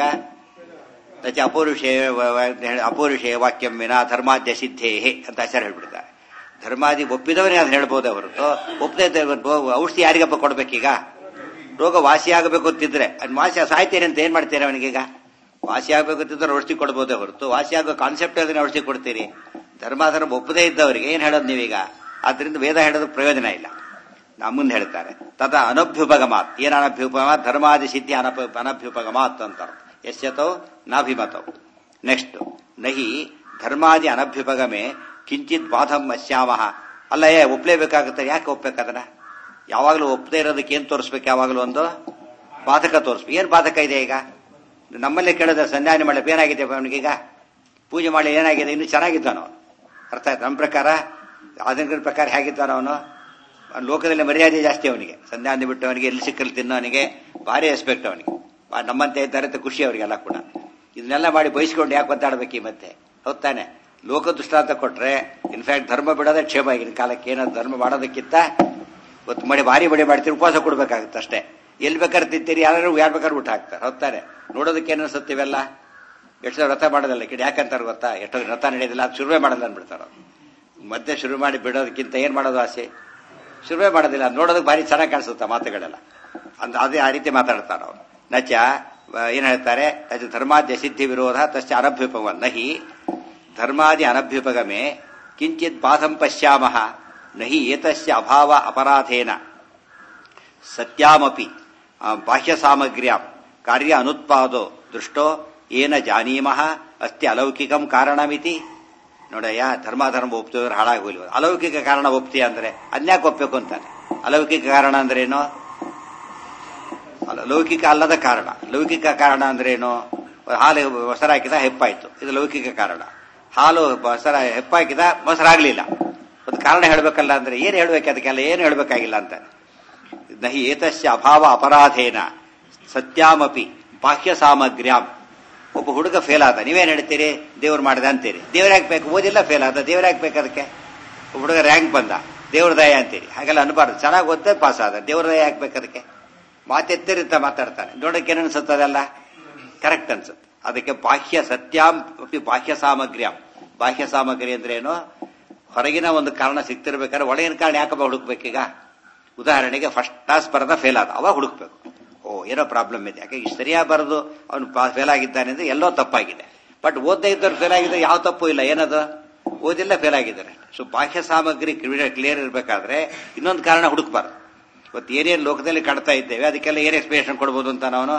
ನಚ ಅಪೌರುಷೇ ಅಪೌರುಷೇ ವಾಕ್ಯಂ ವಿನ ಧರ್ಮಾದ್ಯ ಸಿದ್ಧೇಹೆ ಅಂತ ಆಚಾರ ಹೇಳ್ಬಿಡ್ತಾರೆ ಧರ್ಮಾದಿ ಒಪ್ಪಿದವನೇ ಅದನ್ನ ಹೇಳ್ಬೋದೇ ಹೊರತು ಒಪ್ಪದೇ ಔಷಧಿ ಯಾರಿಗಪ್ಪ ಕೊಡ್ಬೇಕೀಗ ರೋಗ ವಾಸಿ ಆಗಬೇಕು ಅಂತಿದ್ರೆ ಅದ್ ವಾಸಿ ಸಾಯ್ತೇನೆ ಅಂತ ಏನ್ ಮಾಡ್ತೀರಿ ಅವನಿಗೀಗ ವಾಸಿ ಆಗಬೇಕು ಅಂತಿದ್ರೆ ಔಷಧಿ ಕೊಡ್ಬೋದೇ ಹೊರತು ವಾಸಿ ಆಗೋ ಕಾನ್ಸೆಪ್ಟ್ ಅದನ್ನ ಔಷಧಿ ಕೊಡ್ತೀರಿ ಧರ್ಮಾಧರ್ಮ ಒಪ್ಪದೇ ಇದ್ದವರಿಗೆ ಏನ್ ಹೇಳೋದು ನೀವೀಗ ಆದ್ರಿಂದ ವೇದ ಹೇಳೋದಕ್ಕೆ ಪ್ರಯೋಜನ ಇಲ್ಲ ನಮ್ಮನ್ನ ಹೇಳ್ತಾರೆ ತದ ಅನಭ್ಯುಪಗಮಾತ್ ಏನ ಅನಭ್ಯುಪಗಮಾತ್ ಧರ್ಮಾದಿ ಸಿದ್ಧಿ ಅನಪ ಅನಭ್ಯುಪಗಮಾತ್ ಅಂತ ಎಸ್ಯತೋ ನಾಭಿಮತವು ನೆಕ್ಸ್ಟ್ ನಹಿ ಧರ್ಮಾದಿ ಅನಭ್ಯುಪಗಮೆ ಕಿಂಚಿತ್ ಬಾಧಂ ಅಶ್ಯಾಮಹ ಅಲ್ಲ ಏ ಒಪ್ಲೇಬೇಕಾಗುತ್ತೆ ಯಾಕೆ ಒಪ್ಬೇಕದನ್ನ ಯಾವಾಗಲೂ ಒಪ್ಪದೇ ಇರೋದಕ್ಕೆ ಏನ್ ತೋರಿಸ್ಬೇಕು ಯಾವಾಗಲೂ ಒಂದು ಬಾಧಕ ತೋರಿಸ್ಬೇಕು ಏನ್ ಬಾಧಕ ಇದೆ ಈಗ ನಮ್ಮಲ್ಲೇ ಕೇಳಿದ್ರೆ ಸಂಧಾನ ಮಾಡಿ ಏನಾಗಿದೆ ಅವನಿಗೀಗ ಪೂಜೆ ಮಾಡಿ ಏನಾಗಿದೆ ಇನ್ನು ಚೆನ್ನಾಗಿದ್ದಾನ ಅವನು ಅರ್ಥ ಆಯ್ತು ನಮ್ಮ ಪ್ರಕಾರ ಅದರ ಪ್ರಕಾರ ಹೇಗಿದ್ದಾನ ಅವನು ಲೋಕದಲ್ಲಿ ಮರ್ಯಾದೆ ಜಾಸ್ತಿ ಅವನಿಗೆ ಸಂಧ್ಯಾನ ಬಿಟ್ಟು ಅವನಿಗೆ ಎಲ್ಲಿ ಸಿಕ್ಕಲ್ಲಿ ತಿನ್ನೋನಿಗೆ ಭಾರಿ ರೆಸ್ಪೆಕ್ಟ್ ಅವನಿಗೆ ನಮ್ಮಂತೆ ಇದ್ದಾರೆ ಅಂತ ಖುಷಿ ಅವರಿಗೆಲ್ಲ ಕೂಡ ಇದನ್ನೆಲ್ಲ ಮಾಡಿ ಬಯಸ್ಕೊಂಡು ಯಾಕೆ ಒದ್ದಾಡ್ಬೇಕು ಈ ಮತ್ತೆ ಹೌದಾನೆ ಲೋಕ ದೃಷ್ಟಾಂತ ಕೊಟ್ರೆ ಇನ್ಫ್ಯಾಕ್ಟ್ ಧರ್ಮ ಬಿಡೋದೇ ಕ್ಷೇಮ ಆಗಿನ ಕಾಲಕ್ಕೆ ಏನೋ ಧರ್ಮ ಮಾಡೋದಕ್ಕಿಂತ ಇವತ್ತು ಮಡಿ ಭಾರಿ ಬಡಿ ಮಾಡ್ತೀರಿ ಉಪವಾಸ ಕೊಡ್ಬೇಕಾಗುತ್ತೆ ಅಷ್ಟೇ ಎಲ್ಲಿ ಬೇಕಾದ್ರೆ ತಿಂತೀರಿ ಯಾರು ಯಾರು ಬೇಕಾದ್ರೆ ಊಟ ಹಾಕ್ತಾರೆ ಹೌದಾನೆ ನೋಡೋದಕ್ಕೆ ಏನು ಅನ್ಸುತ್ತೆ ಇವೆಲ್ಲ ಎಷ್ಟು ವ್ರತ ಮಾಡೋದಲ್ಲ ಕಿಡಿ ಯಾಕಂತಾರೆ ಗೊತ್ತಾ ಎಷ್ಟೋ ವ್ರತ ನಡೆಯೋದಿಲ್ಲ ಅದು ಶುರುವೇ ಮಾಡಲ್ಲ ಅನ್ಬಿಡ್ತಾರ ಮಧ್ಯೆ ಶುರು ಮಾಡಿ ಬಿಡೋದಕ್ಕಿಂತ ಏನ್ ಮಾಡೋದು ಆಸೆ ಶುರುವೇ ಮಾಡೋದಿಲ್ಲ ನೋಡೋದಕ್ಕೆ ಭಾರಿ ಚೆನ್ನಾಗಿ ಕಾಣಿಸುತ್ತೆ ಮಾತುಗಳೆಲ್ಲ ಅಂದ್ ಅದೇ ಆ ರೀತಿ ಮಾತಾಡ್ತಾರೆ ಅವರು ನಚ ಏನ್ ಹೇಳ್ತಾರೆ ನಚ ಧರ್ಮಾದ್ಯ ಸಿದ್ಧಿ ವಿರೋಧ ತಶ್ಚ ಅನಭ್ಯುಪಮ ನಹಿ ಧರ್ಮಾದಿ ಅನಭ್ಯುಪಗಮೆ ಕಿಂಚಿತ್ ಬಾಧಂ ಪಶ್ಯಾಮಹ ನಹಿ ಏತಸ್ಯ ಅಭಾವ ಅಪರಾಧೇನ ಸತ್ಯಾಮಪಿ ಬಾಹ್ಯ ಸಾಮಗ್ರ್ಯಾಂ ಕಾರ್ಯ ಅನುತ್ಪಾದೋ ದೃಷ್ಟೋ ಏನ ಜಾನೀಮಃ ಅಸ್ತಿ ಅಲೌಕಿಕಂ ಕಾರಣಮಿತಿ ನೋಡಯ್ಯ ಧರ್ಮಾಧರ್ಮ ಒಪ್ತಿದ್ರೆ ಹಾಳಾಗಿ ಹೋಗ್ಲಿ ಅಲೌಕಿಕ ಕಾರಣ ಒಪ್ತೀಯ ಅಂದ್ರೆ ಅದ್ನ್ಯಾಕೆ ಒಪ್ಬೇಕು ಅಂತಾನೆ ಅಲೌಕಿಕ ಕಾರಣ ಅಂದ್ರೇನು ಲೌಕಿಕ ಅಲ್ಲದ ಕಾರಣ ಲೌಕಿಕ ಕಾರಣ ಅಂದ್ರೇನು ಹಾಲು ಮೊಸರಾಕಿದ ಹೆಪ್ಪಾಯ್ತು ಇದು ಲೌಕಿಕ ಕಾರಣ ಹಾಲು ಮೊಸರ ಹೆಪ್ಪಾಕಿದ ಮೊಸರಾಗ್ಲಿಲ್ಲ ಒಂದು ಕಾರಣ ಹೇಳ್ಬೇಕಲ್ಲ ಅಂದ್ರೆ ಏನ್ ಹೇಳ್ಬೇಕು ಅದಕ್ಕೆಲ್ಲ ಏನು ಹೇಳ್ಬೇಕಾಗಿಲ್ಲ ಅಂತ ನಹಿ ಏತಸ್ಯ ಅಭಾವ ಅಪರಾಧೇನ ಸತ್ಯಾಮಪಿ ಬಾಹ್ಯ ಸಾಮಗ್ರ್ಯಾಂ ಒಬ್ಬ ಹುಡುಗ ಫೇಲ್ ಆದ ನೀವೇನ್ ಹೇಳ್ತೀರಿ ದೇವ್ರು ಮಾಡಿದ ಅಂತೀರಿ ದೇವ್ರ ಬೇಕು ಓದಿಲ್ಲ ಫೇಲ್ ಆದ ದೇವ್ರ ಬೇಕು ಅದಕ್ಕೆ ಒಬ್ಬ ಹುಡುಗ ರ್ಯಾಂಕ್ ಬಂದ ದೇವ್ರ ದಯ ಅಂತೀರಿ ಹಾಗೆಲ್ಲ ಅನ್ಬಾರ್ದು ಚೆನ್ನಾಗಿ ಓದ್ದೆ ಪಾಸ್ ಆದ ದೇವ್ರ ದಯ ಹಾಕ್ಬೇಕು ಅದಕ್ಕೆ ಮಾತೆತ್ತಿರಿತ ಮಾತಾಡ್ತಾನೆ ನೋಡಕ್ಕೆ ಏನ್ ಅನ್ಸುತ್ತದಲ್ಲ ಕರೆಕ್ಟ್ ಅನ್ಸುತ್ತೆ ಅದಕ್ಕೆ ಬಾಹ್ಯ ಸತ್ಯಾಂ ಬಾಹ್ಯ ಸಾಮಗ್ರ್ಯಾಂ ಬಾಹ್ಯ ಸಾಮಗ್ರಿ ಅಂದ್ರೆ ಏನು ಹೊರಗಿನ ಒಂದು ಕಾರಣ ಸಿಗ್ತಿರ್ಬೇಕಾದ್ರೆ ಒಳಗಿನ ಕಾರಣ ಯಾಕಪ್ಪ ಹುಡುಕ್ಬೇಕೀಗ ಉದಾಹರಣೆಗೆ ಫಸ್ಟ್ ಕ್ಲಾಸ್ ಬರದ ಫೇಲ್ ಆದ ಅವಾಗ ಹುಡುಕ್ಬೇಕು ಓ ಏನೋ ಪ್ರಾಬ್ಲಮ್ ಇದೆ ಯಾಕೆ ಇಷ್ಟು ಸರಿಯಾಗಿ ಬರೋದು ಅವನು ಫೇಲ್ ಆಗಿದ್ದಾನೆ ಅಂದ್ರೆ ಎಲ್ಲೋ ತಪ್ಪಾಗಿದೆ ಬಟ್ ಓದದೇ ಇದ್ದವ್ರು ಫೇಲ್ ಆಗಿದ್ರೆ ಯಾವ ತಪ್ಪು ಇಲ್ಲ ಏನದು ಓದಿಲ್ಲ ಫೇಲ್ ಆಗಿದ್ದಾರೆ ಸೊ ಬಾಹ್ಯ ಸಾಮಗ್ರಿ ಕ್ಲಿಯರ್ ಇರಬೇಕಾದ್ರೆ ಇನ್ನೊಂದು ಕಾರಣ ಹುಡುಕ್ಬಾರ್ದು ಇವತ್ತು ಏನೇನು ಲೋಕದಲ್ಲಿ ಕಾಣ್ತಾ ಇದ್ದೇವೆ ಅದಕ್ಕೆಲ್ಲ ಏನ್ ಎಕ್ಸ್ಪ್ಲೇಷನ್ ಕೊಡ್ಬೋದು ಅಂತ ನಾವು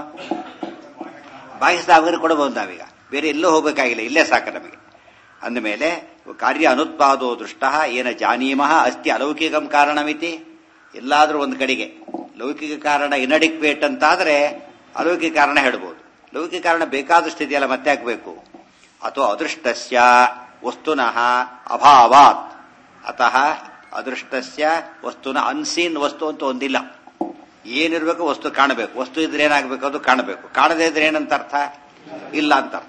ಬಾಹ್ಯ ಸಾಮಗ್ರಿ ಕೊಡಬಹುದು ನಾವೀಗ ಬೇರೆ ಎಲ್ಲೂ ಹೋಗಬೇಕಾಗಿಲ್ಲ ಇಲ್ಲೇ ಸಾಕು ನಮಗೆ ಅಂದಮೇಲೆ ಕಾರ್ಯ ಅನುತ್ಪಾದೋ ದೃಷ್ಟ ಏನ ಜಾನೀಮಃ ಅಸ್ತಿ ಅಲೌಕಿಕಂ ಕಾರಣಮಿತಿ ಎಲ್ಲಾದ್ರೂ ಒಂದು ಕಡೆಗೆ ಲೌಕಿಕ ಕಾರಣ ಇನಡಿಕ್ವೇಟ್ ಅಂತಾದ್ರೆ ಅಲೌಕಿಕ ಕಾರಣ ಹೇಳ್ಬೋದು ಲೌಕಿಕ ಕಾರಣ ಬೇಕಾದಷ್ಟು ಇದೆಯಲ್ಲ ಮತ್ತೆ ಹಾಕಬೇಕು ಅಥವಾ ಅದೃಷ್ಟಸ್ಯ ವಸ್ತುನಃ ಅಭಾವಾತ್ ಅತಃ ಅದೃಷ್ಟಸ್ಯ ವಸ್ತುನ ಅನ್ಸೀನ್ ವಸ್ತು ಅಂತ ಒಂದಿಲ್ಲ ಏನಿರ್ಬೇಕು ವಸ್ತು ಕಾಣಬೇಕು ವಸ್ತು ಇದ್ರೆ ಏನಾಗಬೇಕು ಅದು ಕಾಣಬೇಕು ಕಾಣದೇ ಇದ್ರೆ ಏನಂತ ಅರ್ಥ ಇಲ್ಲ ಅಂತ ಅರ್ಥ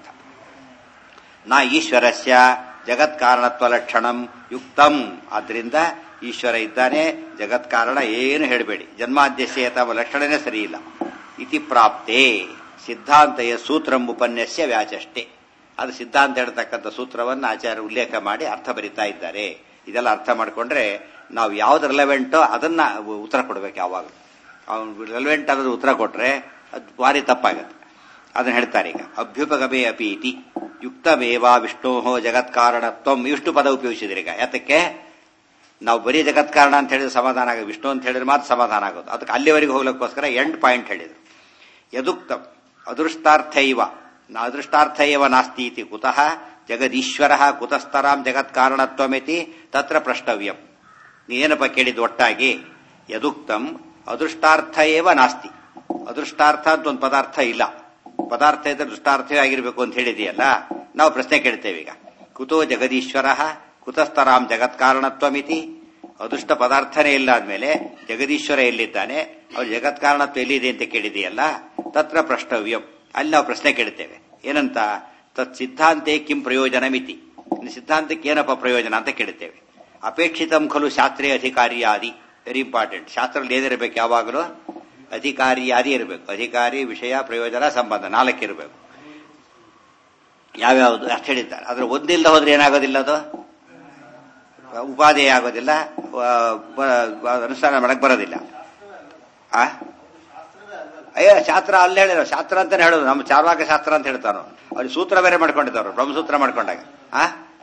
ನಾ ಈಶ್ವರಸ್ಯ ಜಗತ್ಕಾರಣತ್ವ ಲಕ್ಷಣಂ ಯುಕ್ತಂ ಆದ್ರಿಂದ ಈಶ್ವರ ಇದ್ದಾನೆ ಜಗತ್ಕಾರಣ ಏನು ಹೇಳಬೇಡಿ ಜನ್ಮಾದ್ಯಸ್ಯ ತಮ್ಮ ಲಕ್ಷಣನೇ ಸರಿ ಇಲ್ಲ ಇತಿ ಪ್ರಾಪ್ತೆ ಸಿದ್ಧಾಂತಯ ಸೂತ್ರಂ ಉಪನ್ಯಾಸ್ಯ ವ್ಯಾಚಷ್ಟೇ ಅದು ಸಿದ್ಧಾಂತ ಹೇಳ್ತಕ್ಕಂಥ ಸೂತ್ರವನ್ನು ಆಚಾರ್ಯ ಉಲ್ಲೇಖ ಮಾಡಿ ಅರ್ಥ ಬರಿತಾ ಇದ್ದಾರೆ ಇದೆಲ್ಲ ಅರ್ಥ ಮಾಡಿಕೊಂಡ್ರೆ ನಾವು ಯಾವ್ದು ರೆಲೆವೆಂಟೋ ಅದನ್ನ ಉತ್ತರ ಕೊಡ್ಬೇಕು ಯಾವಾಗ ಅವ್ನು ರೆಲೆವೆಂಟ್ ಆದ್ರೆ ಉತ್ತರ ಕೊಟ್ರೆ ಅದು ಭಾರಿ ತಪ್ಪಾಗತ್ತೆ ಅದನ್ನ ಹೇಳ್ತಾರೆ ಈಗ ಅಭ್ಯುಪಗಮೇ ಅಪಿ ಇತಿ ಯುಕ್ತಮೇವ ವಿಷ್ಣೋ ಜಗತ್ಕಾರಣತ್ವಂ ಇಷ್ಟು ಪದ ಉಪಯೋಗಿಸಿದ್ರೆ ಈಗ ಯಾತಕ್ಕೆ ನಾವು ಬರೀ ಜಗತ್ಕಾರಣ ಅಂತ ಹೇಳಿದ್ರೆ ಸಮಾಧಾನ ಆಗೋದು ವಿಷ್ಣು ಅಂತ ಹೇಳಿದ್ರೆ ಮಾತ್ರ ಸಮಾಧಾನ ಆಗೋದು ಅದಕ್ಕೆ ಅಲ್ಲಿವರೆಗೆ ಹೋಗ್ಲಿಕ್ಕೋಸ್ಕರ ಎಂಡ್ ಪಾಯಿಂಟ್ ಹೇಳಿದ್ರು ಯದುಕ್ತಂ ಅದೃಷ್ಟಾರ್ಥ ಇವ ನ ಅದೃಷ್ಟಾರ್ಥ ಇವ ನಾಸ್ತಿ ಇತಿ ಕುತಃ ಜಗದೀಶ್ವರ ಕುತಸ್ತರಾಂ ಜಗತ್ಕಾರಣತ್ವಮಿತಿ ತತ್ರ ಪ್ರಷ್ಟವ್ಯಂ ನೀನೇನಪ್ಪ ಕೇಳಿದ್ದು ಒಟ್ಟಾಗಿ ಯದುಕ್ತಂ ಅದೃಷ್ಟಾರ್ಥ ಏವ ನಾಸ್ತಿ ಅದೃಷ್ಟಾರ್ಥ ಅಂತ ಒಂದು ಪದಾರ್ಥ ಇಲ್ಲ ಪದಾರ್ಥ ಇದ್ರೆ ದೃಷ್ಟಾರ್ಥವೇ ಆಗಿರ್ಬೇಕು ಅಂತ ಹೇಳಿದೆಯಲ್ಲ ನಾವು ಪ್ರಶ್ನೆ ಕೇಳ್ತೇವೆ ಈಗ ಕುತೋ ಜಗದೀಶ್ವರ ಕುತಸ್ತರಾಂ ಜಗತ್ಕಾರಣತ್ವಮಿತಿ ಅದೃಷ್ಟ ಪದಾರ್ಥನೇ ಇಲ್ಲ ಆದ್ಮೇಲೆ ಜಗದೀಶ್ವರ ಎಲ್ಲಿದ್ದಾನೆ ಅವ್ರು ಜಗತ್ಕಾರಣತ್ವ ಎಲ್ಲಿದೆ ಅಂತ ಕೇಳಿದೆಯಲ್ಲ ತತ್ರ ಪ್ರಷ್ಟವ್ಯಂ ಅಲ್ಲಿ ನಾವು ಪ್ರಶ್ನೆ ಕೇಳ್ತೇವೆ ಏನಂತ ತತ್ ಸಿದ್ಧಾಂತೆ ಕಿಂ ಪ್ರಯೋಜನ ಮಿತಿ ಸಿದ್ಧಾಂತಕ್ಕೆ ಏನಪ್ಪ ಪ್ರಯೋಜನ ಅಂತ ಕೇಳ್ತೇವೆ ಅಪೇಕ್ಷಿತಂ ಖಲು ಶಾಸ್ತ್ರೀಯ ಅಧಿಕಾರಿಯಾದಿ ವೆರಿ ಇಂಪಾರ್ಟೆಂಟ್ ಶಾಸ್ತ್ರದಲ್ಲಿ ಏನಿರಬೇಕು ಯಾವಾಗಲೂ ಅಧಿಕಾರಿಯಾದಿ ಇರಬೇಕು ಅಧಿಕಾರಿ ವಿಷಯ ಪ್ರಯೋಜನ ಸಂಬಂಧ ನಾಲ್ಕಿರಬೇಕು ಯಾವ್ಯಾವುದು ಅಷ್ಟು ಹೇಳಿದ್ದಾರೆ ಅದ್ರ ಒಂದಿಲ್ಲ ಹೋದ್ರೆ ಏನಾಗೋದಿಲ್ಲ ಅದು ಉಪಾಧಿ ಆಗೋದಿಲ್ಲ ಅನುಷ್ಠಾನ ಮಾಡಕ್ ಬರೋದಿಲ್ಲ ಆ ಅಯ್ಯೋ ಶಾಸ್ತ್ರ ಅಲ್ಲಿ ಹೇಳಿರೋ ಶಾಸ್ತ್ರ ಅಂತಾನೆ ಹೇಳೋದು ನಮ್ಮ ಚಾರ್ವಾಕ ಶಾಸ್ತ್ರ ಅಂತ ಹೇಳ್ತಾರೋ ಅವ್ರಿಗೆ ಸೂತ್ರ ಬೇರೆ ಮಾಡ್ಕೊಂಡಿದ್ದವ್ರು ಬ್ರಹ್ಮಸೂತ್ರ ಮಾಡ್ಕೊಂಡಾಗ ಆ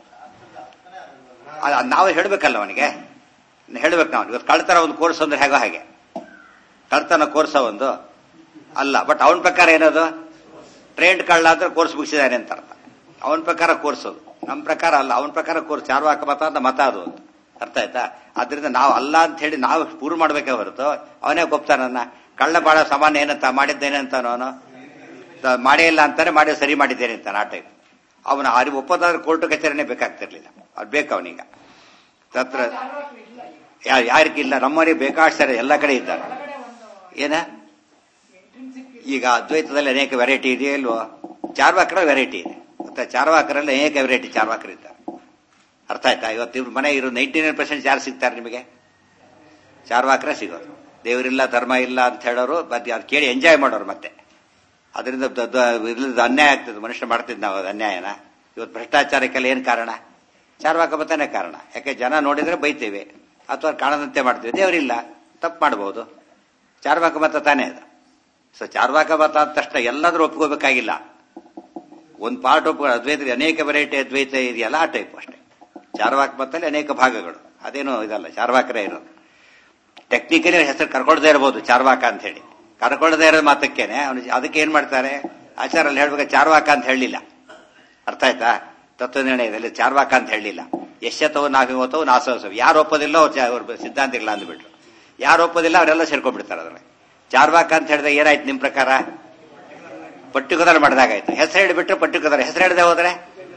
ನಾವು ಹೇಳ್ಬೇಕಲ್ಲ ಅವನಿಗೆ ಹೇಳ್ಬೇಕು ನಾವು ಇವತ್ತು ಕಳ್ತನ ಒಂದು ಕೋರ್ಸ್ ಅಂದ್ರೆ ಹೇಗೋ ಹಾಗೆ ಕಳ್ತನ ಕೋರ್ಸ ಒಂದು ಅಲ್ಲ ಬಟ್ ಅವನ ಪ್ರಕಾರ ಏನದು ಟ್ರೈನ್ಡ್ ಕಳ್ಳ ಅಂದ್ರೆ ಕೋರ್ಸ್ ಮುಗಿಸಿದಾನೆ ಅಂತ ಅರ್ಥ ಅವನ ಪ್ರಕಾರ ಕೋರ್ಸ್ ಅದು ನಮ್ಮ ಪ್ರಕಾರ ಅಲ್ಲ ಅವನ ಪ್ರಕಾರ ಕೋರ್ಸ್ ಚಾರ್ವಾಕ ಮತ ಅಂತ ಮತ ಅದು ಅಂತ ಅರ್ಥ ಆಯ್ತಾ ಆದ್ರಿಂದ ನಾವು ಅಲ್ಲ ಅಂತ ಹೇಳಿ ನಾವು ಪೂರ್ವ ಮಾಡ್ಬೇಕೇ ಹೊರತು ಅವನೇ ಗೊಪ್ತಾನನ್ನ ಕಳ್ಳ ಬಾಳ ಸಾಮಾನ್ಯ ಏನಂತ ಮಾಡಿದ್ದೇನೆ ಅಂತ ಅವನು ಮಾಡೇ ಇಲ್ಲ ಅಂತಾನೆ ಮಾಡಿ ಸರಿ ಮಾಡಿದ್ದೇನೆ ಅಂತ ಆ ಟೈಪ್ ಅವನ ಅರಿವು ಒಪ್ಪದಾದ್ರೆ ಕೋರ್ಟ್ ಕಚೇರಿನೇ ಬೇಕಾಗ್ತಿರ್ಲಿಲ್ಲ ಅದು ಬೇಕು ಅವನೀಗ ತತ್ರ ಯಾರಿಗಿಲ್ಲ ನಮ್ಮನೆ ಬೇಕಾಡ್ತಾರೆ ಎಲ್ಲ ಕಡೆ ಇದ್ದಾರೆ ಏನ ಈಗ ಅದ್ವೈತದಲ್ಲಿ ಅನೇಕ ವೆರೈಟಿ ಇದೆಯೋ ಇಲ್ವೋ ಚಾರ್ವಾಕರ ವೆರೈಟಿ ಇದೆ ಮತ್ತೆ ಚಾರ್ವಾಕರಲ್ಲಿ ಅನೇಕ ವೆರೈಟಿ ಚಾರ್ವಾಕರು ಇದ್ದಾರೆ ಅರ್ಥ ಆಯ್ತಾ ಇವತ್ತು ಇವ್ರ ಮನೆ ಇರೋ ನೈಂಟಿ ನೈನ್ ಪರ್ಸೆಂಟ್ ಯಾರು ಸಿಗ್ತಾರೆ ನಿಮಗೆ ಚಾರ್ವಾಕರೇ ಸಿಗೋರು ದೇವರಿಲ್ಲ ಧರ್ಮ ಇಲ್ಲ ಅಂತ ಹೇಳೋರು ಮತ್ತೆ ಅದು ಕೇಳಿ ಎಂಜಾಯ್ ಮಾಡೋರು ಮತ್ತೆ ಅದರಿಂದ ಇಲ್ಲದ ಅನ್ಯಾಯ ಆಗ್ತದೆ ಮನುಷ್ಯ ಮಾಡ್ತಿದ್ ನಾವು ಅದು ಅನ್ಯಾಯನ ಇವತ್ತು ಭ್ರಷ್ಟಾಚಾರಕ್ಕೆಲ್ಲ ಏನ್ ಕಾರಣ ಚಾರ್ವಾಕ ಮತನೇ ಕಾರಣ ಯಾಕೆ ಜನ ನೋಡಿದ್ರೆ ಬೈತೇವೆ ಅಥವಾ ಕಾಣದಂತೆ ಮಾಡ್ತೀವಿ ದೇವರಿಲ್ಲ ತಪ್ಪು ಮಾಡಬಹುದು ಚಾರ್ವಾಕ ಮತ ತಾನೇ ಅದು ಸೊ ಚಾರ್ವಾಕ ಮತ ಅಂದ ತಕ್ಷಣ ಎಲ್ಲಾದ್ರೂ ಒಪ್ಕೋಬೇಕಾಗಿಲ್ಲ ಒಂದು ಪಾರ್ಟ್ ಒಪ್ಪ ಅದ್ವೈತ ಅನೇಕ ವೆರೈಟಿ ಅದ್ವೈತ ಇದೆಯಲ್ಲ ಆ ಟೈಪ್ ಅಷ್ಟೇ ಚಾರ್ವಾಕ ಮತದಲ್ಲಿ ಅನೇಕ ಭಾಗಗಳು ಅದೇನು ಇದಲ್ಲ ಚಾರ್ವಾಕರೇ ಇರೋದು ಟೆಕ್ನಿಕಲಿ ಹೆಸರು ಕರ್ಕೊಳ್ದೇ ಇರಬಹುದು ಚಾರ್ವಾಕ ಅಂತ ಹೇಳಿ ಕರ್ಕೊಳ್ದೇ ಇರೋ ಮಾತಕ್ಕೇನೆ ಅವನು ಅದಕ್ಕೆ ಏನ್ ಮಾಡ್ತಾರೆ ಆಚಾರಲ್ಲಿ ಹೇಳ್ಬೇಕು ಚಾರ್ವಾಕ ಅಂತ ಹೇಳಲಿಲ್ಲ ಅರ್ಥ ಆಯ್ತಾ ತತ್ವನಿರ್ಣಯದಲ್ಲಿ ಚಾರ್ವಾಕ ಅಂತ ಹೇಳಲಿಲ್ಲ ಯಶತವು ನಾಭಿಮತವು ನಾಸವಸವು ಯಾರು ಒಪ್ಪೋದಿಲ್ಲ ಅವ್ರು ಚಾ- ಅವ್ರ ಸಿದ್ಧಾಂತಿಗಳ ಅಂದ್ಬಿಟ್ರು ಯಾರು ಒಪ್ಪೋದಿಲ್ಲ ಅವರೆಲ್ಲ ಸೇರ್ಕೊಂಡ್ಬಿಡ್ತಾರೆ ಅದ್ರಲ್ಲಿ ಚಾರ್ವಾಕ ಅಂತ ಹೇಳಿದಾಗ ಏನಾಯ್ತು ನಿಮ್ ಪ್ರಕಾರ ಪರ್ಟಿಕ್ಯುಲರ್ ಮಾಡಿದಾಗಾಯ್ತು ಹೆಸರು ಹೇಳಿಬಿಟ್ರೆ ಪರ್ಟಿಕ್ಯುಲರ್ ಹೆಸರು ಹೇಳದೆ ಹೋದ್ರೆ